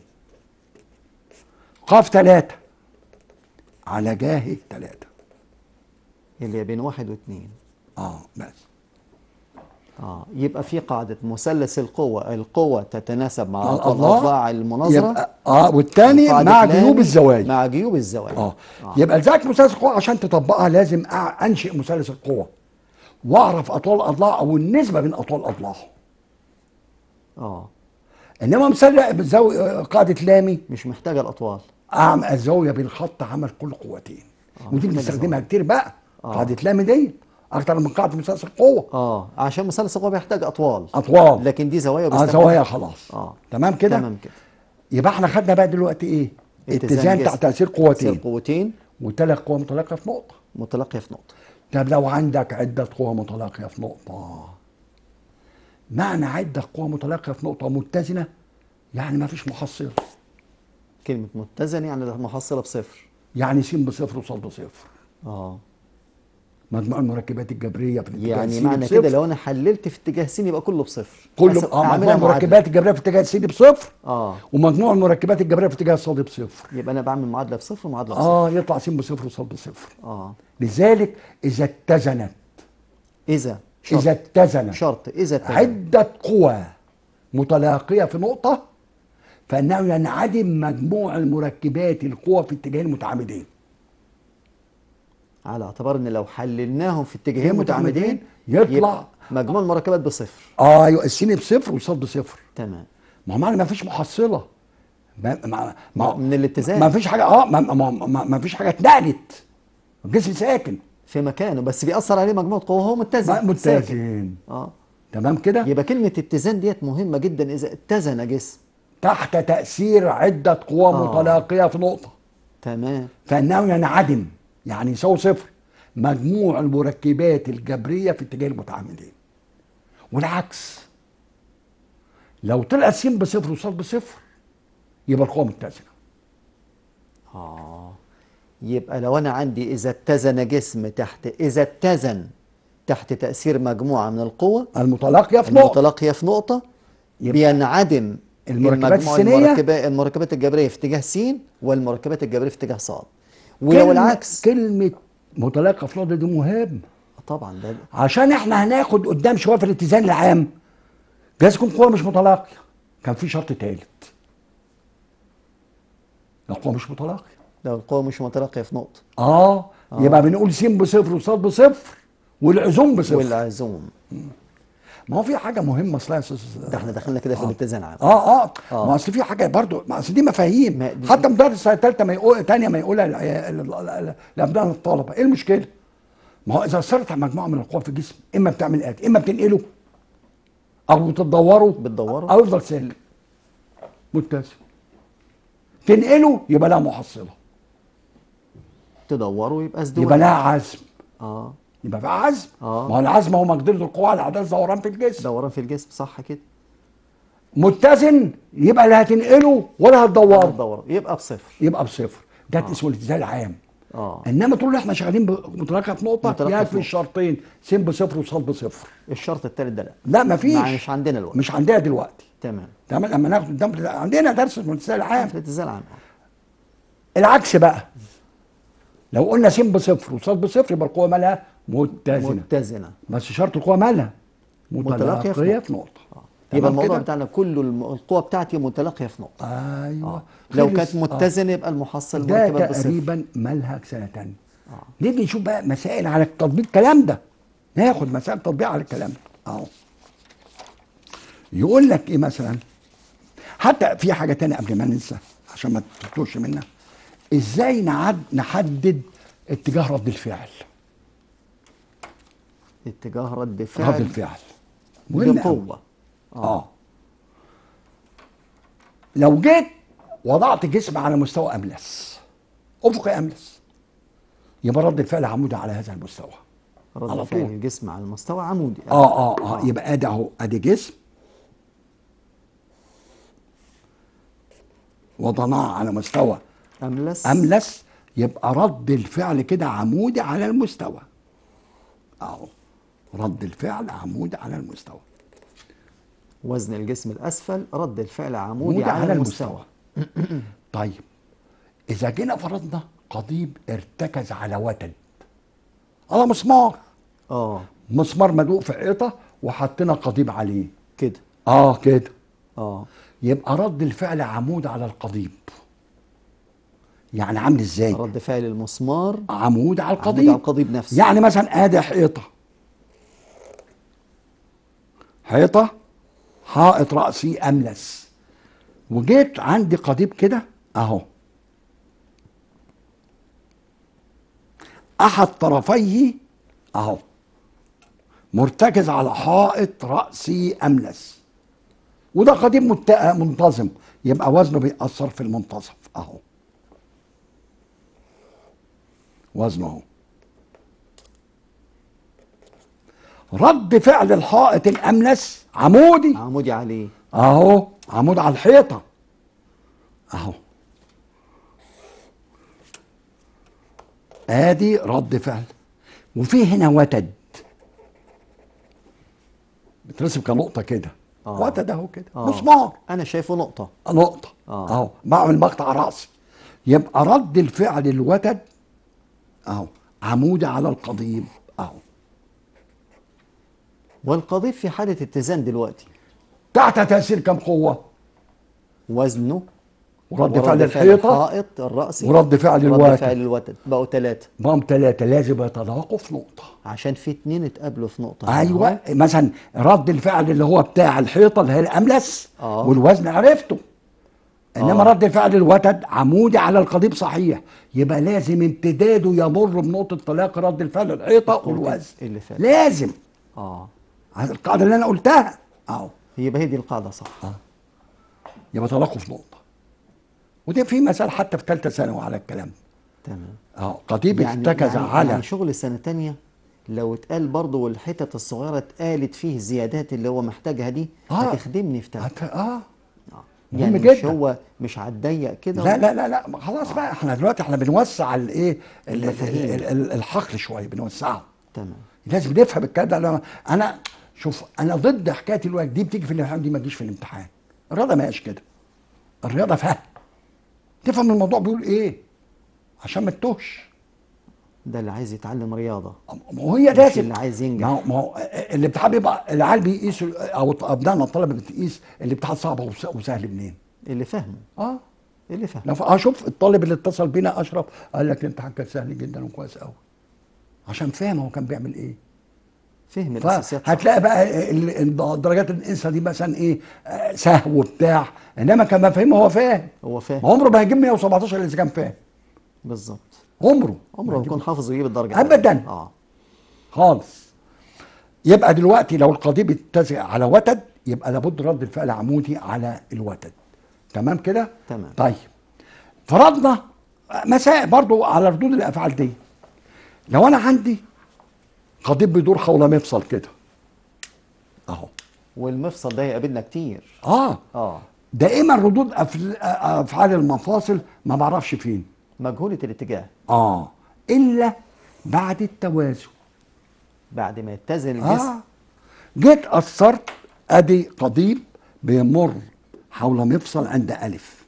قاف تلاتة على جاهه تلاتة اللي هي بين واحد واثنين اه بس اه يبقى في قاعدة مثلث القوة القوة تتناسب مع مع أطوال الأضلاع الأضلاع المناظرة يبقى اه والتاني وقاعدة مع لامي جيوب الزوايا مع جيوب الزوايا اه يبقى لذلك مثلث القوة عشان تطبقها لازم أع- انشئ مثلث القوة واعرف اطوال الاضلاع او النسبة بين اطوال الاضلاع اه انما مثلث زاوية قاعدة لامي مش محتاجة الأطوال اعمل الزاويه بين خط عمل كل قوتين ودي محتاجة بنستخدمها زاوية. كتير بقى آه. قاعده لام دي اكتر من قاعده مثلث القوه اه عشان مثلث القوة بيحتاج أطوال اطوال لكن دي زوايا اه بيستخدم- زوايا خلاص اه تمام كده تمام كده يبقى احنا خدنا بقى دلوقتي ايه اتزان جسم. تحت تاثير تأثير قوتين قوتين وثلاث قوى متلاقيه في نقطه متلاقية في نقطة طب لو عندك عده قوى متلاقيه في نقطه معنى عده قوى متلاقيه في نقطه متزنه يعني ما فيش محصله كلمة متزن يعني المحصلة بصفر يعني س بصفر وص بصفر اه مجموع المركبات الجبريه في الاتجاه يعني س معنى بصفر. كده لو انا حللت في اتجاه س يبقى كله بصفر كله أحسب- اه أعملها مجموع معادلة. المركبات الجبريه في اتجاه س بصفر اه ومجموع المركبات الجبريه في اتجاه ص بصفر يبقى انا بعمل معادلة بصفر ومعادلة بصفر اه يطلع س بصفر وص بصفر اه لذلك اذا اتزنت اذا شرط اذا اتزن شرط اذا اتزن. عدة قوى متلاقية في نقطة فإنه ينعدم مجموع المركبات القوى في اتجاهين متعامدين على اعتبار ان لو حللناهم في اتجاهين اتجاهين متعامدين متعامدين، يطلع- يبقى مجموع المركبات بصفر اه ايوه السين بصفر والصاد بصفر تمام ما هو معنى ما فيش محصلة ما ما ما من الاتزان. ما فيش حاجة اه ما, ما, ما, ما فيش حاجة اتنقلت الجسم ساكن في مكانه بس بيأثر عليه مجموعة قوة هو متزن ما- ساكن. متزن اه تمام كده يبقى كلمة اتزان ديت مهمة جدا إذا اتزن جسم تحت تأثير عدة قوى آه. متلاقية في نقطة تمام فانه ينعدم يعني يساوي صفر مجموع المركبات الجبريه في اتجاه المتعامدين والعكس لو طلع س بصفر وص بصفر يبقى القوه متزنه اه يبقى لو أنا عندي إذا اتزن جسم تحت إذا اتزن تحت تأثير مجموعة من القوى المتلاقيه في نقطه المتلاقية في نقطة يبقى بينعدم المركبات المجموع السينية المركبات, المركبات الجبرية في اتجاه س والمركبات الجبرية في اتجاه ص ولو كلمة- العكس كلمه متلاقيه في نقطه دي مهم طبعا ده عشان احنا هناخد قدام شويه في الاتزان العام جايز يكون قوه مش متلاقيه كان في شرط ثالث القوه مش متلاقيه لو القوة مش متلاقية في نقطة اه يبقى بنقول س بصفر وصاد بصفر والعزوم بصفر والعزوم ما هو في حاجه مهمه اصلا يا استاذ ده احنا دخلنا كده في الاتزان عام اه اه آه. ما اصل في حاجه برضو ما اصل دي مفاهيم ما دي- حتى مدرس سنه ثالثه ما يقول ثانيه ما يقولها ل- ل- ل- لابناء الطلبه ايه المشكله؟ ما هو اذا اثرت على مجموعه من القوى في الجسم اما بتعمل اتي اما بتنقله او بتدوره بتدوره. او يفضل ساكن متزن تنقله يبقى لها محصله تدوروا يبقى ازدواج يبقى لها عزم اه يبقى في عزم آه. ما هو العزم هو مقدره القوى على احداث دوران في الجسم دوران في الجسم صح كده متزن يبقى لا هتنقله ولا هتدوره دوران يبقى بصفر يبقى بصفر ده اسمه الاتزان العام اه انما طول احنا شغالين بمتلاقيه في نقطه متلاقية يكفي في نقطة. الشرطين س بصفر وصاد بصفر الشرط الثالث ده لا لا مفيش مع- مش عندنا الوقت مش عندنا دلوقتي تمام تمام لما ناخد قدام عندنا درس في الاتزان العام في الاتزان العام العكس بقى لو قلنا س بصفر وصاد بصفر يبقى القوه مالها متزنه متزنه بس شرط القوه مالها متلاقية في متلاقيه نقطة. في نقطه يبقى تمام الموضوع كده؟ بتاعنا كله الم- القوة بتاعتي متلاقية في نقطة ايوه لو خلص. كانت آه. متزنة يبقى المحصل ده مركبة بصفر تقريبا ملهج سنه تانية نيجي نشوف بقى مسائل على تطبيق الكلام ده ناخد مسائل تطبيق على الكلام ده اهو يقول لك ايه مثلا حتى في حاجه تانية قبل ما ننسى عشان ما تتوهش منا ازاي نعد نحدد اتجاه رد الفعل اتجاه رد رد فعل الفعل مهم أوي. بقوة اه لو جيت وضعت جسم على مستوى املس افقي املس يبقى رد الفعل عمودي على هذا المستوى رد على فعل طول. الجسم على المستوى عمودي اه اه اه يبقى ادي اهو ادي جسم وضعناه على مستوى أملس املس يبقى رد الفعل كده عمودي على المستوى اهو رد الفعل عمودي على المستوى وزن الجسم الأسفل رد الفعل عمودي على, المستوى طيب اذا جينا فرضنا قضيب ارتكز على وتد اه مسمار اه مسمار مدوق في حيطه وحطينا قضيب عليه كده اه كده اه يبقى رد الفعل عمود على القضيب يعني عامل ازاي رد فعل المسمار عمود على عمود القضيب على القضيب نفسه يعني مثلا ادي حيطه حيطه حائط راسي املس وجيت عندي قضيب كده اهو احد طرفيه اهو مرتكز على حائط راسي املس وده قضيب مت- منتظم يبقى وزنه بيأثر في المنتصف اهو وزنه اهو رد فعل الحائط الاملس عمودي عمودي عليه اهو عمود على الحيطه اهو ادي رد فعل وفي هنا وتد بترسم كنقطه كده آه. وتد اهو كده آه. مسمار انا شايفه نقطه نقطه آه. اهو بعمل مقطع راسي يبقى رد الفعل الوتد اهو عمودي على القضيب اهو والقضيب في حاله اتزان دلوقتي تحت تاثير كم قوه وزنه ورد ورد فعل الحيطه الحائط الرأسي ورد فعل ورد الوتد. فعل الوتد بقوا ثلاثة بام ثلاثه لازم يتلاقوا في نقطه عشان في اتنين اتقابلوا في نقطة ايوه مثلا رد الفعل اللي هو بتاع الحيطه اللي هي الاملس آه. والوزن عرفته انما آه. رد الفعل الوتد عمودي على القضيب صحيح يبقى لازم امتداده يمر بنقطه تلاقي رد الفعل الحيطه والوزن اللي فات. لازم اه هذه القاعده اللي انا قلتها اهو يبقى هي دي القاعدة صح يبقى تلاقوا في نقطه ودي في مثال حتى في ثالثه ثانوي على الكلام ده. تمام اهو قضيب ارتكز يعني, على يعني شغل السنة تانية لو اتقال برضه والحتت الصغيرة اتقالت فيه الزيادات اللي هو محتاجها دي آه. هتخدمني في تالتة هت- اه آه. مهم يعني جدا. مش هو مش هتضيق كده لا لا لا لا خلاص بقى احنا دلوقتي احنا بنوسع الايه ال- المفاهيم. ال- ال- الحقل شويه بنوسعه تمام لازم نفهم الكلام ده انا انا شوف انا ضد حكايه الوقت دي بتيجي في الامتحان دي ما تجيش في الامتحان الرياضه ما هيش كده الرياضه فهم تفهم الموضوع بيقول ايه عشان ما تتوهش ده اللي عايز يتعلم رياضة ما هو هي مش لازم اللي عايز ينجح. ما هو, ما هو الامتحان بيبقى العيال بيقيسوا او ابنائنا الطلبه بتقيس الامتحان صعب وس- وسهل منين اللي فاهمه اه اللي فاهمه لو اه شوف الطالب اللي اتصل بينا اشرف قال لك الامتحان كان سهل جدا وكويس قوي عشان فاهم هو كان بيعمل ايه فهم الاساسيات صح. فهتلاقي بقى ال- ال- درجات الانسى دي مثلا ايه آه، سهو بتاع انما كان ما فاهم هو فاهم هو فاهم عمره ما هيجيب 117 اذا كان فاهم بالظبط عمره عمره ما ما يكون حافظ ويجيب الدرجة أبداً. اه خالص يبقى دلوقتي لو القضيب اتزق على وتد يبقى لابد رد الفعل عمودي على الوتد تمام كده تمام. طيب فرضنا مسائل برضو على ردود الافعال دي لو انا عندي قضيب بيدور حول مفصل كده اهو والمفصل ده يقابلنا كتير اه اه دائما ردود أفل- افعال المفاصل ما بعرفش فين مجهولة الاتجاه اه الا بعد التوازن بعد ما يتزن الجسم اه جيت اثرت ادي قضيب بيمر حول مفصل عند الف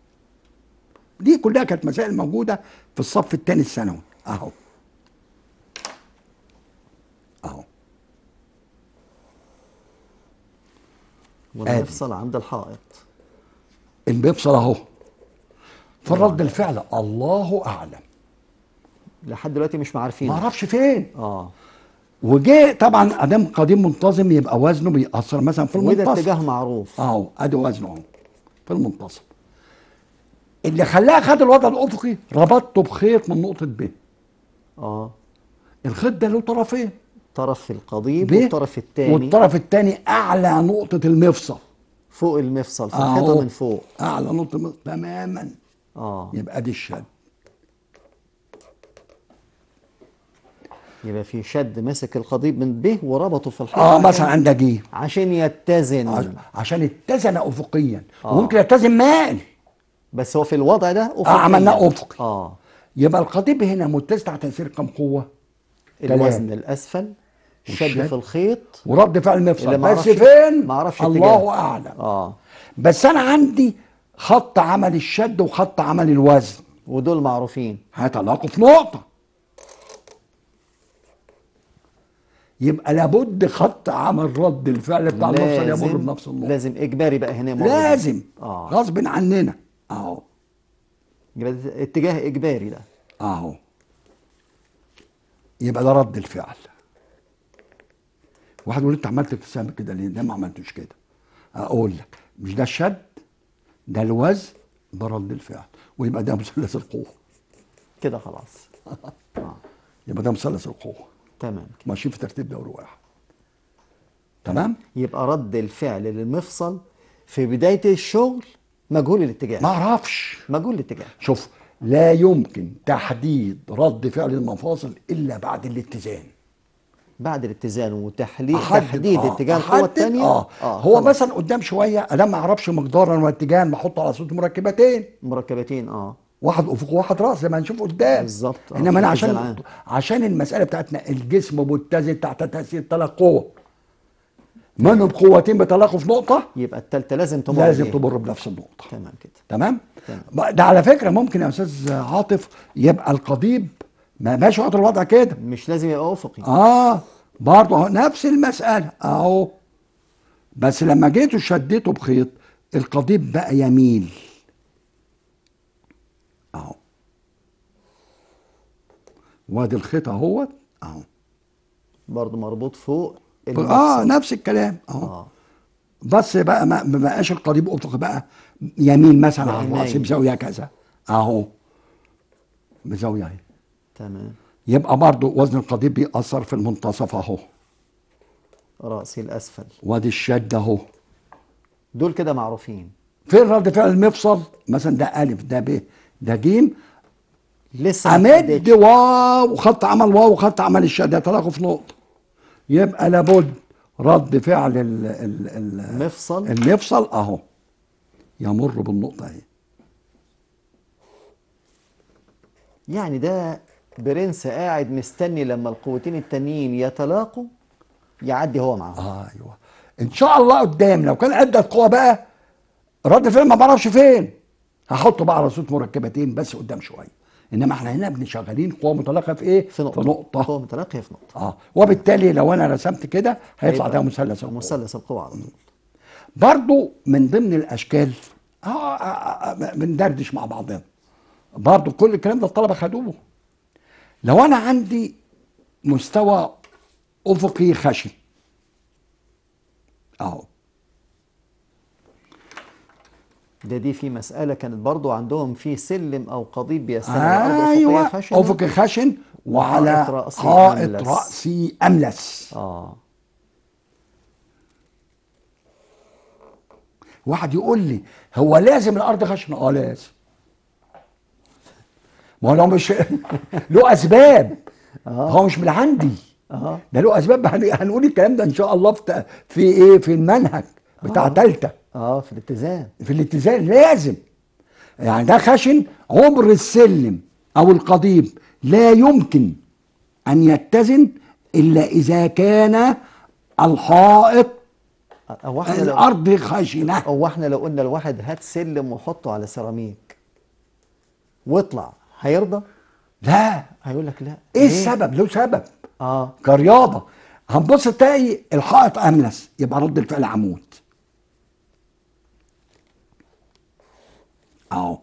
دي كلها كانت مسائل موجوده في الصف الثاني الثانوي اهو اهو والمفصل عند الحائط المفصل اهو فرد الفعل الله اعلم لحد دلوقتي مش معارفين ما اعرفش فين اه وجه طبعا ادام قديم منتظم يبقى وزنه بيأثر مثلا في وده المنتصف اتجاه معروف اهو ادي وزنه اهو في المنتصف اللي خلاه خد الوضع الافقي ربطته بخيط من نقطه ب اه الخيط ده له طرفين طرف القضيب ب والطرف الثاني والطرف الثاني اعلى نقطه المفصل فوق المفصل في أهو. الحيطه من فوق اعلى نقطه المفصل تماما اه يبقى دي الشد يبقى في شد مسك القضيب من ب وربطه في الحيطه اه عشان- مثلا عند جيم عشان يتزن عش- عشان اتزن افقيا آه. وممكن يتزن مائل بس هو في الوضع ده افقي اه عملناه افقي اه يبقى القضيب هنا متزن تحت تاثير كم قوه الوزن الاسفل شد والشد. في الخيط ورد فعل اللي المفصل ما بس عرفش- فين ما عرفش الله اتجاه. اعلم اه بس انا عندي خط عمل الشد وخط عمل الوزن ودول معروفين هيتلاقوا في نقطة يبقى لابد خط عمل رد الفعل بتاع المفصل يمر بنفس النقطة لازم اجباري بقى هنا يمر لازم اه غصب عننا اهو يبقى ده اتجاه اجباري ده اهو يبقى ده رد الفعل واحد يقول انت عملت ابتسامه كده ليه؟ ده ما عملتوش كده اقول لك مش ده الشد ده الوزن ده رد الفعل ويبقى ده مثلث القوه كده خلاص يبقى ده مثلث القوه تمام كده. ماشيين في ترتيب دوري واحد تمام يبقى رد الفعل للمفصل في بدايه الشغل مجهول الاتجاه ما اعرفش مجهول الاتجاه شوف لا يمكن تحديد رد فعل المفاصل الا بعد الاتزان بعد الاتزان وتحليل أحدد- تحديد آه، اتجاه القوه أحدد- الثانيه اه, هو خلاص. مثلا قدام شويه انا ما اعرفش مقدارا ولا اتجاها بحطه على صوت مركبتين مركبتين اه واحد افق وواحد راس زي ما هنشوف قدام بالظبط، آه، انما في انا الاتزان عشان عام. عشان المساله بتاعتنا الجسم متزن تحت تاثير ثلاث قوه منهم قوتين بيتلاقوا في نقطه يبقى الثالثه لازم تمر لازم بإيه؟ تمر بنفس النقطه تمام كده تمام تمام. ده على فكره ممكن يا استاذ عاطف يبقى القضيب ما ماشي وقت الوضع كده مش لازم يبقى افقي اه برضه أهو نفس المساله اهو بس لما جيتوا شديته بخيط القضيب بقى يميل اهو وادي الخيط اهوت اهو برضه مربوط فوق اه المفصل. نفس الكلام اهو اه بس بقى ما ما بقاش القضيب افق بقى يمين مثلا بقى على الراس مايل. بزاويه كذا اهو بزاويه اهي تمام يبقى برضه وزن القضيب بيأثر في المنتصف اهو راسي الاسفل وادي الشد اهو دول كده معروفين فين رد فعل المفصل مثلا ده الف ده ب ده جيم لسه ما امد اتحددش. واو وخط عمل واو وخط عمل الشد تلاقوا في نقطه يبقى لابد رد فعل ال ال ال مفصل المفصل اهو يمر بالنقطه اهي يعني ده برنس قاعد مستني لما القوتين التانيين يتلاقوا يعدي هو معاهم ايوه ان شاء الله قدام لو كان عده قوه بقى رد فعل ما بعرفش فين هحطه بقى على صوت مركبتين بس قدام شويه انما احنا هنا بنشغلين قوه متلاقيه في ايه في نقطة في نقطه قوة متلاقية في نقطة اه وبالتالي لو انا رسمت كده هيطلع هيبقى ده مثلث القوة. مثلث القوة على طول برضو من ضمن الاشكال آه آه آه بندردش مع بعضنا برضو كل الكلام ده الطلبه خدوه لو انا عندي مستوى افقي خشن اهو ده دي في مسألة كانت برضو عندهم في سلم أو قضيب بيستند على الأرض ايوه أفقية خشنة افقي خشن وعلى وحائط رأسي حائط أملس. راسي املس آه واحد يقول لي هو لازم الارض خشنه اه لازم ما هو لو مش له اسباب هو مش من عندي آه. ده له اسباب هن- هنقول الكلام ده ان شاء الله في ت- في ايه في المنهج بتاع آه. تالتة آه في الاتزان في الاتزان لازم يعني ده خشن عمر السلم او القضيب لا يمكن ان يتزن الا اذا كان الحائط أو احنا لو الارض خشنه أو احنا لو قلنا لواحد هات سلم وحطه على سيراميك واطلع هيرضى؟ لا هيقول لك لا ايه ليه؟ السبب له سبب آه كرياضه هنبص تلاقي الحائط املس يبقى رد الفعل عمود اهو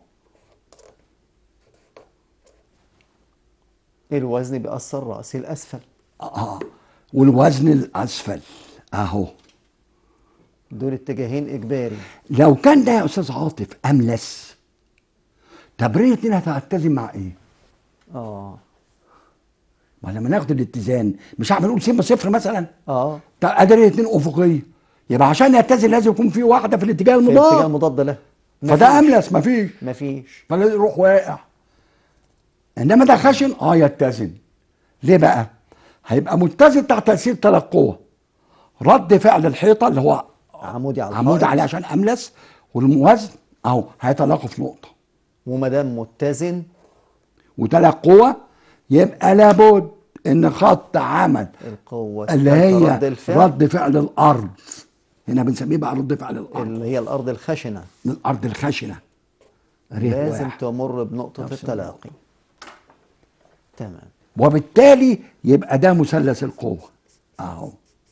الوزن بيأثر رأسي الأسفل اه والوزن الاسفل اهو دول اتجاهين إجباري لو كان ده يا استاذ عاطف املس تبرير اتنين هتلتزم مع ايه؟ آه ما لما ناخد الاتزان مش هعمل نقول سين بصفر مثلا آه طب ادري اتنين افقيه يبقى عشان يتزن لازم يكون في واحده في الاتجاه في الاتجاه المضاد المضاد له فده املس مفيش مفيش فلازم يروح واقع انما ده خشن اه يتزن ليه بقى هيبقى متزن تحت تاثير ثلاث قوة رد فعل الحيطه اللي هو عمودي على عمود الحائط. عليه عشان املس والوزن اهو هيتلاقوا في نقطه وما دام متزن وثلاث قوة يبقى لابد ان خط عمل القوة اللي الثالثة هي رد الفعل رد فعل الارض هنا بنسميه بقى رد فعل الارض اللي هي الأرض الخشنة الارض الخشنه ريه لازم واحد. تمر بنقطة نفس التلاقي تمام وبالتالي يبقى ده مثلث القوة اهو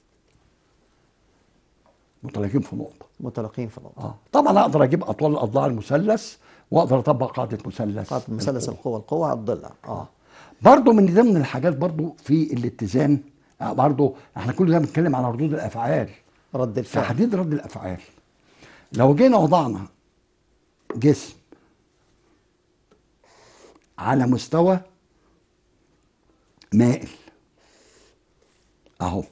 متلاقين في نقطة متلاقين في الأرض اه طبعا اقدر اجيب اطوال الاضلاع المثلث واقدر اطبق قاعدة مثلث قاعدة مثلث القوة القوة على الضلع اه برضو من ضمن الحاجات برضو في الاتزان آه برضو احنا كل ده بنتكلم على ردود الافعال رد الفعل تحديد رد الافعال لو جينا وضعنا جسم على مستوى مائل اهو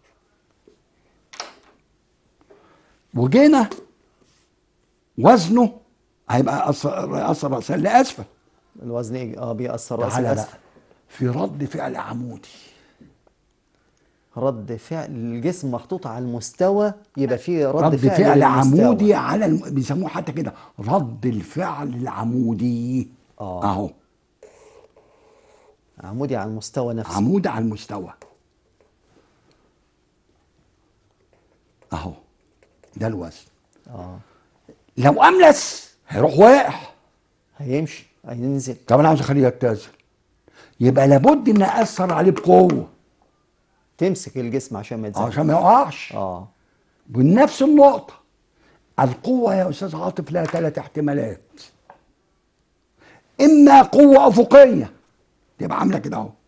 وجينا وزنه هيبقى اثر اثر راسا لاسفل الوزن إيه؟ اه بيأثر رأس تعالى بقى الأسفل في رد فعل عمودي رد فعل الجسم محطوط على المستوى يبقى فيه رد, رد فعل للمستوى. عمودي على الم... بيسموه حتى كده رد الفعل العمودي آه. اهو عمودي على المستوى نفسه عمود على المستوى اهو ده الوزن اه لو املس هيروح واقع هيمشي هينزل طب انا عاوز اخليه يتزن يبقى لابد ان اثر عليه بقوه تمسك الجسم عشان ما يتزحلق عشان ما يقعش اه بنفس النقطه القوه يا استاذ عاطف لها ثلاث احتمالات اما قوه افقيه تبقى عامله كده اهو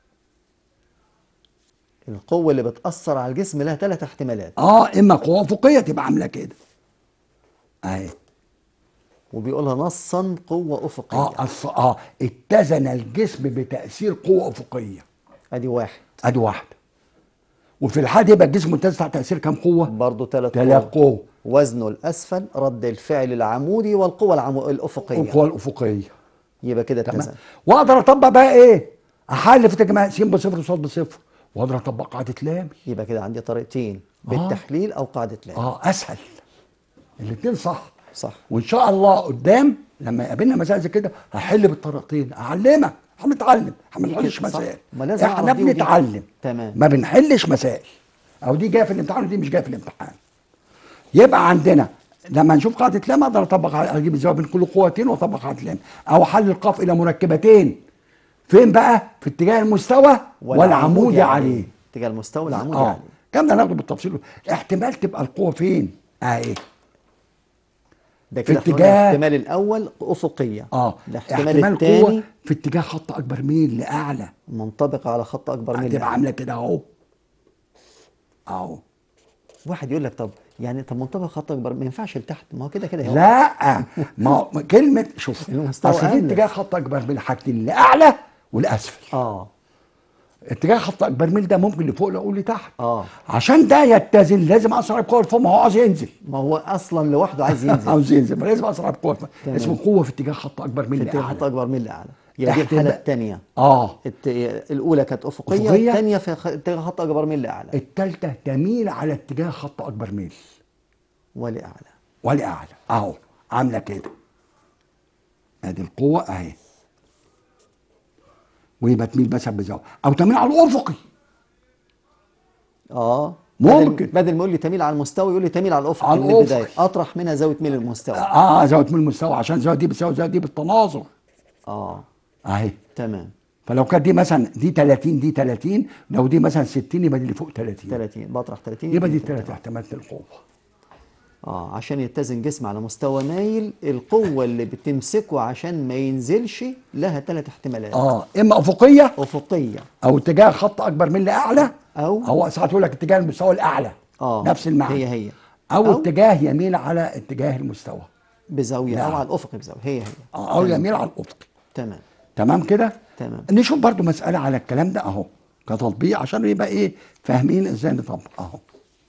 القوة اللي بتأثر على الجسم لها ثلاث احتمالات اه اما قوه افقيه تبقى عامله كده اهي وبيقولها نصا قوة أفقية اه أص... اه اتزن الجسم بتاثير قوه افقيه ادي واحد ادي واحده وفي الحالة دي يبقى الجسم متزن تحت تاثير كام قوه؟ برضه ثلاث ثلاث قوة قوه وزنه الأسفل رد الفعل العمودي والقوة العمو... الأفقية القوه الافقيه يبقى كده تمام اتزن واقدر اطبق بقى ايه؟ احل في تجمع س بصفر وصاد بصفر واقدر اطبق قاعده لامي يبقى كده عندي طريقتين آه. بالتحليل أو قاعدة لام اه اسهل الاثنين صح صح وان شاء الله قدام لما يقابلنا مسائل زي كده هحل بالطريقتين اعلمك احنا بنتعلم احنا ما بنحلش صح. مسائل ما لازم احنا أعرف دي ودي. بنتعلم تمام. ما بنحلش مسائل او دي جايه في الامتحان ودي مش جايه في الامتحان يبقى عندنا لما نشوف قاعده لام اقدر اطبق على- اجيب الزاويه بين كل قوتين واطبق قاعده لام او احلل القاف الى مركبتين فين بقى في اتجاه المستوى والعمودي عليه اتجاه المستوى العمودي اه عليه كم ده ناخده بالتفصيل احتمال تبقى القوه فين اهي ده في كده احنا قلنا اتجاه- الاحتمال الأول أفقية اه الاحتمال الثاني قوه في اتجاه خط اكبر ميل لاعلى منطبق على خط أكبر من هتبقى الأعلى. عامله كده اهو اهو واحد يقول لك طب يعني طب منطبق خط أكبر ما ينفعش لتحت ما هو كده كده هو لا ما هو كلمه شوف المستوى اصل في أملس. اتجاه خط اكبر ميل حاجتين لاعلى والاسفل اه اتجاه خط اكبر ميل ده ممكن لفوق لو لتحت اه عشان ده يتزن لازم اسرع بقوه لفوق ما هو عاوز ينزل ما هو اصلا لوحده عايز ينزل عاوز ينزل فلازم اسرع بقوه تمام. اسمه قوه في اتجاه خط اكبر في ميل اتجاه خط لاعلى اكبر من الاعلى يبقى دي احتمال- الحاله الثانيه اه الت... الاولى كانت افقيه, أفقية. الثانيه في خ... اتجاه خط اكبر من الاعلى الثالثه تميل على اتجاه خط اكبر ميل والاعلى والاعلى اهو عامله كده ادي القوه اهي ويبقى تميل مثلا بزاويه او تميل على الافقي اه ممكن. بدل, بدل ما يقول لي تميل على المستوى يقول لي تميل على الافق على من البدايه الأفق. اطرح منها زاويه ميل المستوى اه زاويه ميل المستوى عشان الزاويه دي بتساوي الزاويه دي بالتناظر اه اهي تمام فلو كانت دي مثلا دي 30 دي 30 لو دي مثلا 60 يبقى دي اللي فوق 30 30 بطرح 30 يبقى دي يبقى ثلاث احتمالات القوه اه عشان يتزن جسم على مستوى مايل القوه اللي بتمسكه عشان ما ينزلش لها ثلاث احتمالات اه اما افقيه افقيه او اتجاه خط اكبر من الاعلى أو- هو ساعات يقول لك اتجاه المستوى الاعلى اه نفس المعنى هي هي او, أو- اتجاه يميل على اتجاه المستوى بزاويه نعم. او على الافق بزاويه هي هي آه، او تمام. يميل على الافق تمام تمام كده تمام نشوف برضو مسألة على الكلام ده اهو كتطبيق عشان يبقى ايه فاهمين ازاي نطبق اهو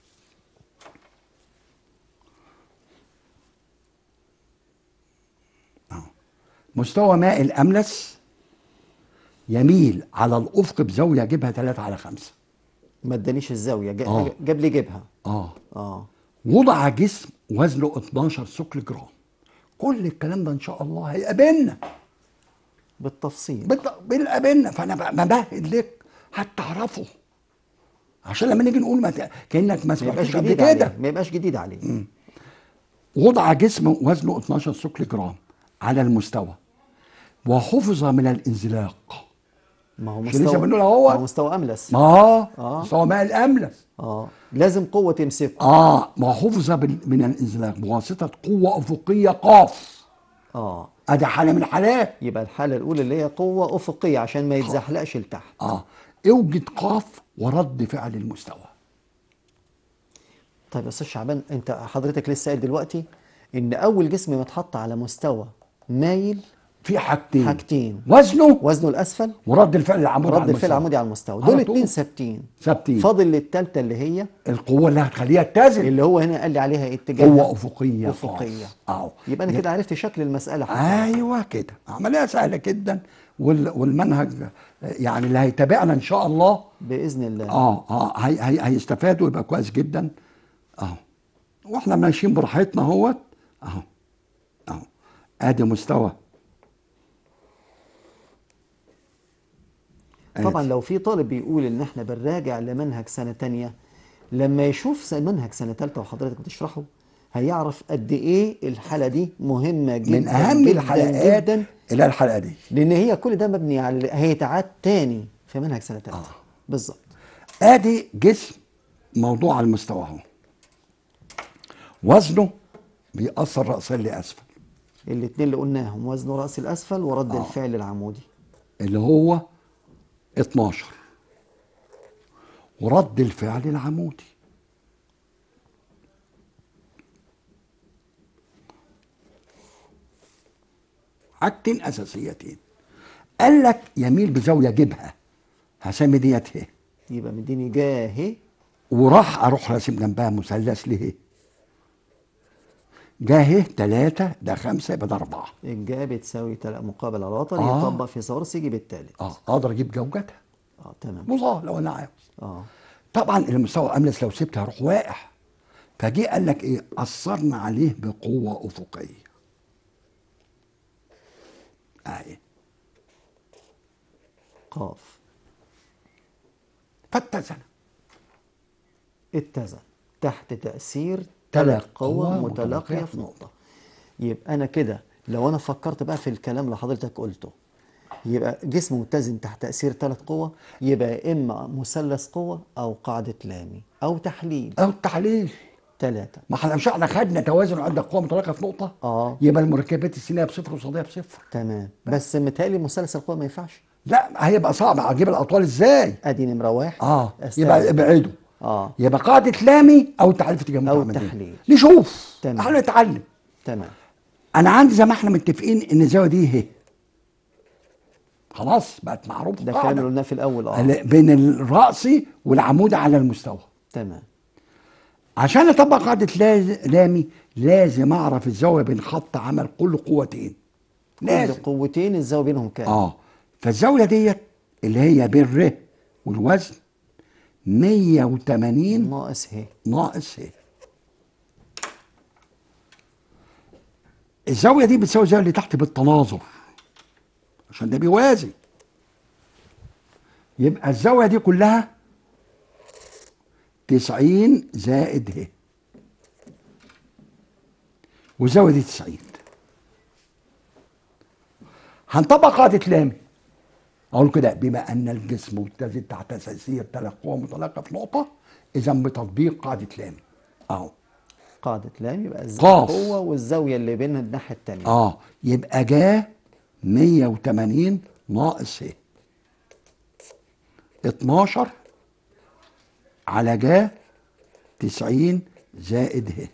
اهو مستوى ماء الأملس يميل على الأفق بزاوية جيبها 3 على 5 ما ادانيش الزاويه جا- آه. جاب لي جيبها اه اه وضع جسم وزنه 12 ثقل جرام كل الكلام ده ان شاء الله هيقابلنا بالتفصيل بت- بنقابلنا فانا ب- بمهد لك هتعرفه عشان لما نيجي نقول ما ت... كانك ما ما يبقاش سمعتوش قبل جديد كده عليه ما يبقاش جديد عليه وضع جسم وزنه 12 ثقل جرام على المستوى وحفظ من الانزلاق ما هو مش مستوى لسه بنقول أهو. ما هو مستوى املس ما هو آه. مستوى ماء الاملس اه لازم قوه تمسكه اه ما حفظ بال- من الانزلاق بواسطه قوه افقيه قاف اه ادي حاله من الحالات يبقى الحاله الاولى اللي هي قوه افقيه عشان ما يتزحلقش لتحت اه اوجد قاف ورد فعل المستوى طيب يا استاذ شعبان انت حضرتك لسه قايل دلوقتي ان اول جسم متحط على مستوى مايل في حاجتين حاجتين. وزنه وزنه الاسفل ورد الفعل العمودي على رد الفعل المستوى. العمودي على المستوى على دول طول. اتنين ثابتين ثابتين فاضل للتالتة اللي هي القوه اللي هتخليها تتزن اللي هو هنا قال لي عليها إيه اتجاه قوه افقيه افقيه خالص. اهو يبقى انا كده عرفت شكل المساله حتى ايوه كده عمليه سهله جدا وال- والمنهج يعني اللي هيتابعنا ان شاء الله باذن الله اه اه هي هي هيستفاد ويبقى كويس جدا اهو واحنا ماشيين براحتنا اهوت اهو اهو ادي مستوى آدي. طبعا لو في طالب بيقول ان احنا بنراجع لمنهج سنه تانية لما يشوف س- منهج سنه تالتة وحضرتك بتشرحه هيعرف قد ايه الحاله دي مهمه جدا من اهم جدا الحلقات جدا اللي هي الحلقه دي لان هي كل ده مبني على هيتعاد تاني في منهج سنه تالتة آه. بالظبط ادي جسم موضوع على المستوى اهو وزنه بيأثر رأسا لأسفل الاثنين اللي قلناهم وزن راس الاسفل ورد الفعل العمودي اللي هو 12 ورد الفعل العمودي حاجتين اساسيتين قال لك يميل بزاويه جبهه هسمي ديت هي يبقى مديني جاه وراح اروح راسم جنبها مثلث ليه جاه تلاتة ده خمسة يبقى ده أربعة الجا بتساوي تلا مقابل على الوتر آه. يطبق في صورس يجي بالتالت اه اقدر اجيب جوجتها اه تمام مظاه لو انا عاوز اه طبعا المستوى املس لو سبته هروح واقع فجه قال لك ايه اثرنا عليه بقوه افقيه اهي قاف فاتزن اتزن تحت تأثير تلات ثلاث قوى قوى متلاقية في نقطة يبقى أنا كده لو أنا فكرت بقى في الكلام اللي حضرتك قلته يبقى جسم متزن تحت تأثير ثلاث قوى يبقى إما مثلث قوة أو قاعدة لامي أو تحليل او التحليل ثلاثة ما احنا مش احنا خدنا توازن عندك قوه متلاقيه في نقطه آه. يبقى المركبات السينيه بصفر وصاديه بصفر تمام بس متهيألي مثلث القوة ما ينفعش لا هيبقى صعب اجيب الاطوال ازاي أدي نمرة واحد اه أستاذ. يبقى ابعده آه يبقى قاعده لامي او تحليل في اتجاه أو متعامدين. تحليل. نشوف تمام. احنا نتعلم تمام انا عندي زي ما احنا متفقين ان الزاويه دي اهي خلاص بقت معروف ده الكلام اللي قلناه في الأول أه ال- بين الرأسي والعمود على المستوى تمام عشان اطبق قاعده لاز- لامي لازم اعرف الزاويه بين خط عمل كل قوتين كل لازم قوتين الزاوية بينهم كام اه فالزاويه ديت اللي هي بين ر والوزن 180 ناقص هي ناقص ه الزاويه دي بتساوي الزاويه اللي تحت بالتناظر عشان ده بيوازي يبقى الزاويه دي كلها 90 زائد ه والزاويه دي 90 هنطبق قاعده لامي اقول كده بما ان الجسم متزن تحت تاثير ثلاث قوى متلاقيه في نقطه اذا بتطبيق قاعده لامي اهو قاعدة لام يبقى الز- قاف. القوة والزاوية اللي بينها الناحية التانية اه يبقى جا 180 ناقص ه 12 على جا 90 زائد ه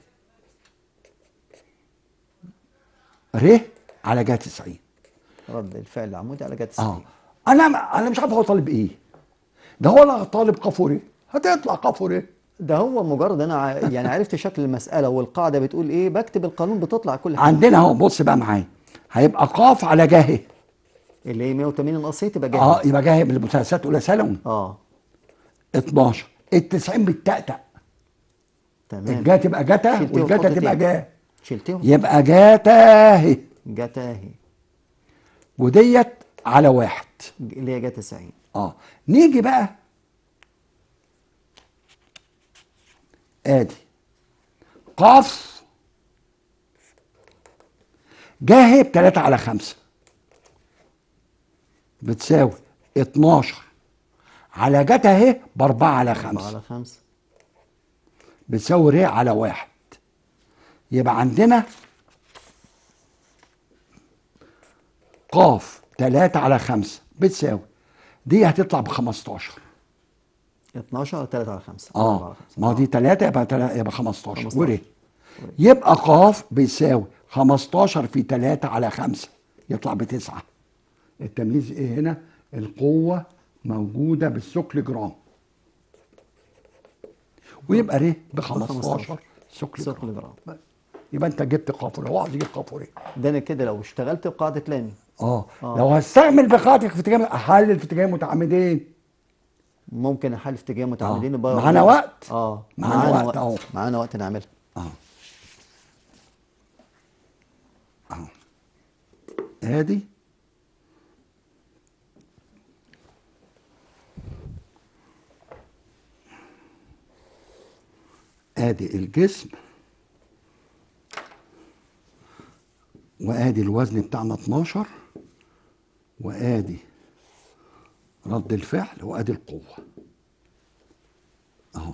ر على جا 90 رد الفعل العمودي على جهة اه السين انا انا مش عارف هو طالب ايه ده هو لا طالب قفوري هتطلع قفوري ده هو مجرد انا ع- يعني عرفت شكل المسألة والقاعدة بتقول ايه بكتب القانون بتطلع كل حاجة عندنا اهو بص بقى معايا هيبقى قاف على جاه اللي هي 180 ناقص هي تبقى جهة اه يبقى جاه بالمثلثات اولى ثانوي اه 12 ال 90 بالتأتأ تمام الجا تبقى جتا شلتيه والجتا وحطيتيه. تبقى جا شلتهم يبقى جاتا اهي جت اهي وديت على واحد اللي هي جت 90 اه نيجي بقى ادي قاف جاهي بتلاتة على خمسة بتساوي 12 على جتا اهي بأربعة على 4 خمسة على 5 بتساوي ر على واحد يبقى عندنا قاف تلاتة على خمسة بتساوي دي هتطلع ب 15 12 على 3 على 5 اه ما هو دي تلاتة يبقى تلاتة يبقى 15 15. ور يبقى قاف بيساوي 15 في 3 على 5 يطلع بتسعة التمييز ايه هنا القوة موجودة بالثقل جرام ويبقى ر ب 15 ثقل ثقل جرام جرام. يبقى انت جبت قافوري هو عاوز يجيب قافوري ده انا كده لو اشتغلت بقاعده لامي اه آه. لو هستعمل بقاعدة في اتجاه احلل في اتجاه متعمدين ممكن احل في اتجاه متعمدين آه. وبقى- معانا وقت؟ اه معانا وقت أهو. معانا وقت نعملها اه اهو ادي ادي الجسم وادي الوزن بتاعنا 12 وادي رد الفعل وادي القوه اهو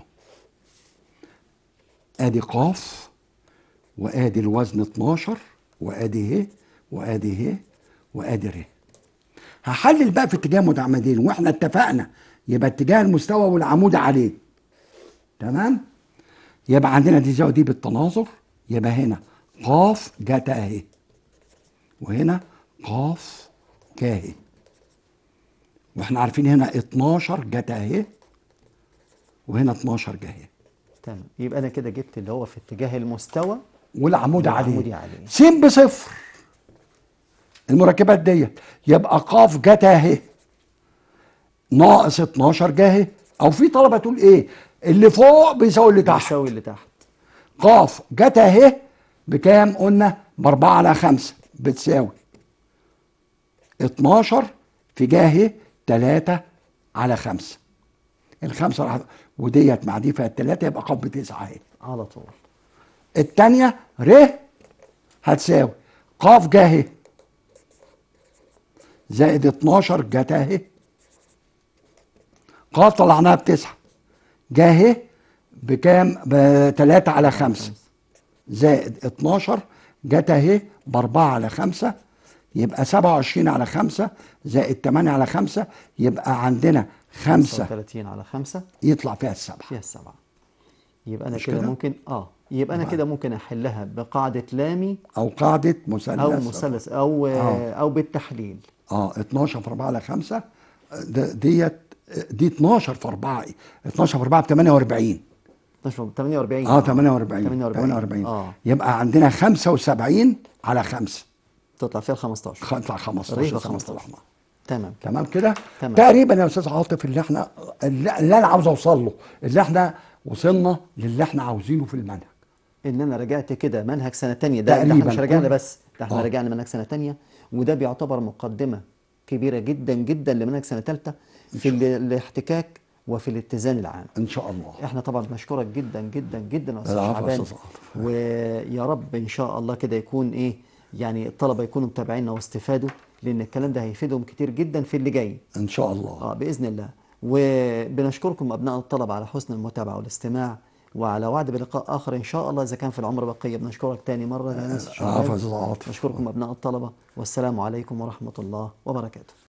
ادي قاف وادي الوزن 12 وادي ه وادي ه وادي ر هحلل بقى في اتجاه متعمدين واحنا اتفقنا يبقى اتجاه المستوى والعمود عليه تمام يبقى عندنا دي زاويه دي بالتناظر يبقى هنا قاف جت اهي وهنا قاف كاهي واحنا عارفين هنا 12 جت اهي وهنا 12 جاهي تمام يبقى انا كده جبت اللي هو في اتجاه المستوى والعمود والعمود عليه عليه. س بصفر المركبات ديت يبقى قاف جت اهي ناقص 12 جاهي او في طلبه تقول ايه اللي فوق بيساوي اللي تحت يساوي اللي تحت قاف جت اهي بكام قلنا باربعة على خمسة بتساوي 12 في جاهي 3 على خمسة الخمسة راح وديت مع دي فيها التلاتة يبقى قاف بتسعة اهي على طول التانية ر هتساوي قاف جاهي زائد 12 جت اهي قاف طلعناها بتسعة جاهي بكام؟ بتلاتة على خمسة زائد 12 جت اهي بأربعة على خمسة يبقى 27 على خمسة زائد 8 على خمسة يبقى عندنا خمسة 35 على 5 يطلع فيها السبعة فيها السبعة يبقى انا مش كده كده؟ ممكن اه يبقى انا كده ممكن احلها بقاعده لامي أو قاعدة مثلث او مثلث او آه. او بالتحليل اه 12 في 4 على 5 ده- ديت دي 12 في 4 12 في 4 ب 48 12 48 اه 48 48 48 اه يبقى عندنا 75 على 5 تطلع فيها ال 15 يطلع 15 ريبة سنة 15. طلعنا. تمام تمام كده تمام. تقريبا يا استاذ عاطف اللي احنا اللي, اللي انا عاوز اوصل له اللي احنا وصلنا للي احنا عاوزينه في المنهج ان انا رجعت كده منهج سنه تانية ده, ده احنا تقريباً. مش رجعنا قول. بس ده احنا آه. رجعنا منهج سنه تانية وده بيعتبر مقدمه كبيره جدا جدا لمنهج سنه ثالثه في ال- الاحتكاك وفي الاتزان العام ان شاء الله احنا طبعا بنشكرك جدا جدا جدا يا استاذ العفو يا شعبان أستاذ عاطف. ويا رب ان شاء الله كده يكون ايه يعني الطلبه يكونوا متابعينا واستفادوا لان الكلام ده هيفيدهم كتير جدا في اللي جاي ان شاء الله اه باذن الله وبنشكركم ابناء الطلبه على حسن المتابعه والاستماع وعلى وعد بلقاء اخر ان شاء الله اذا كان في العمر بقيه بنشكرك تاني مره يا ناس العفو يا أستاذ عاطف. نشكركم ابناء الطلبه والسلام عليكم ورحمه الله وبركاته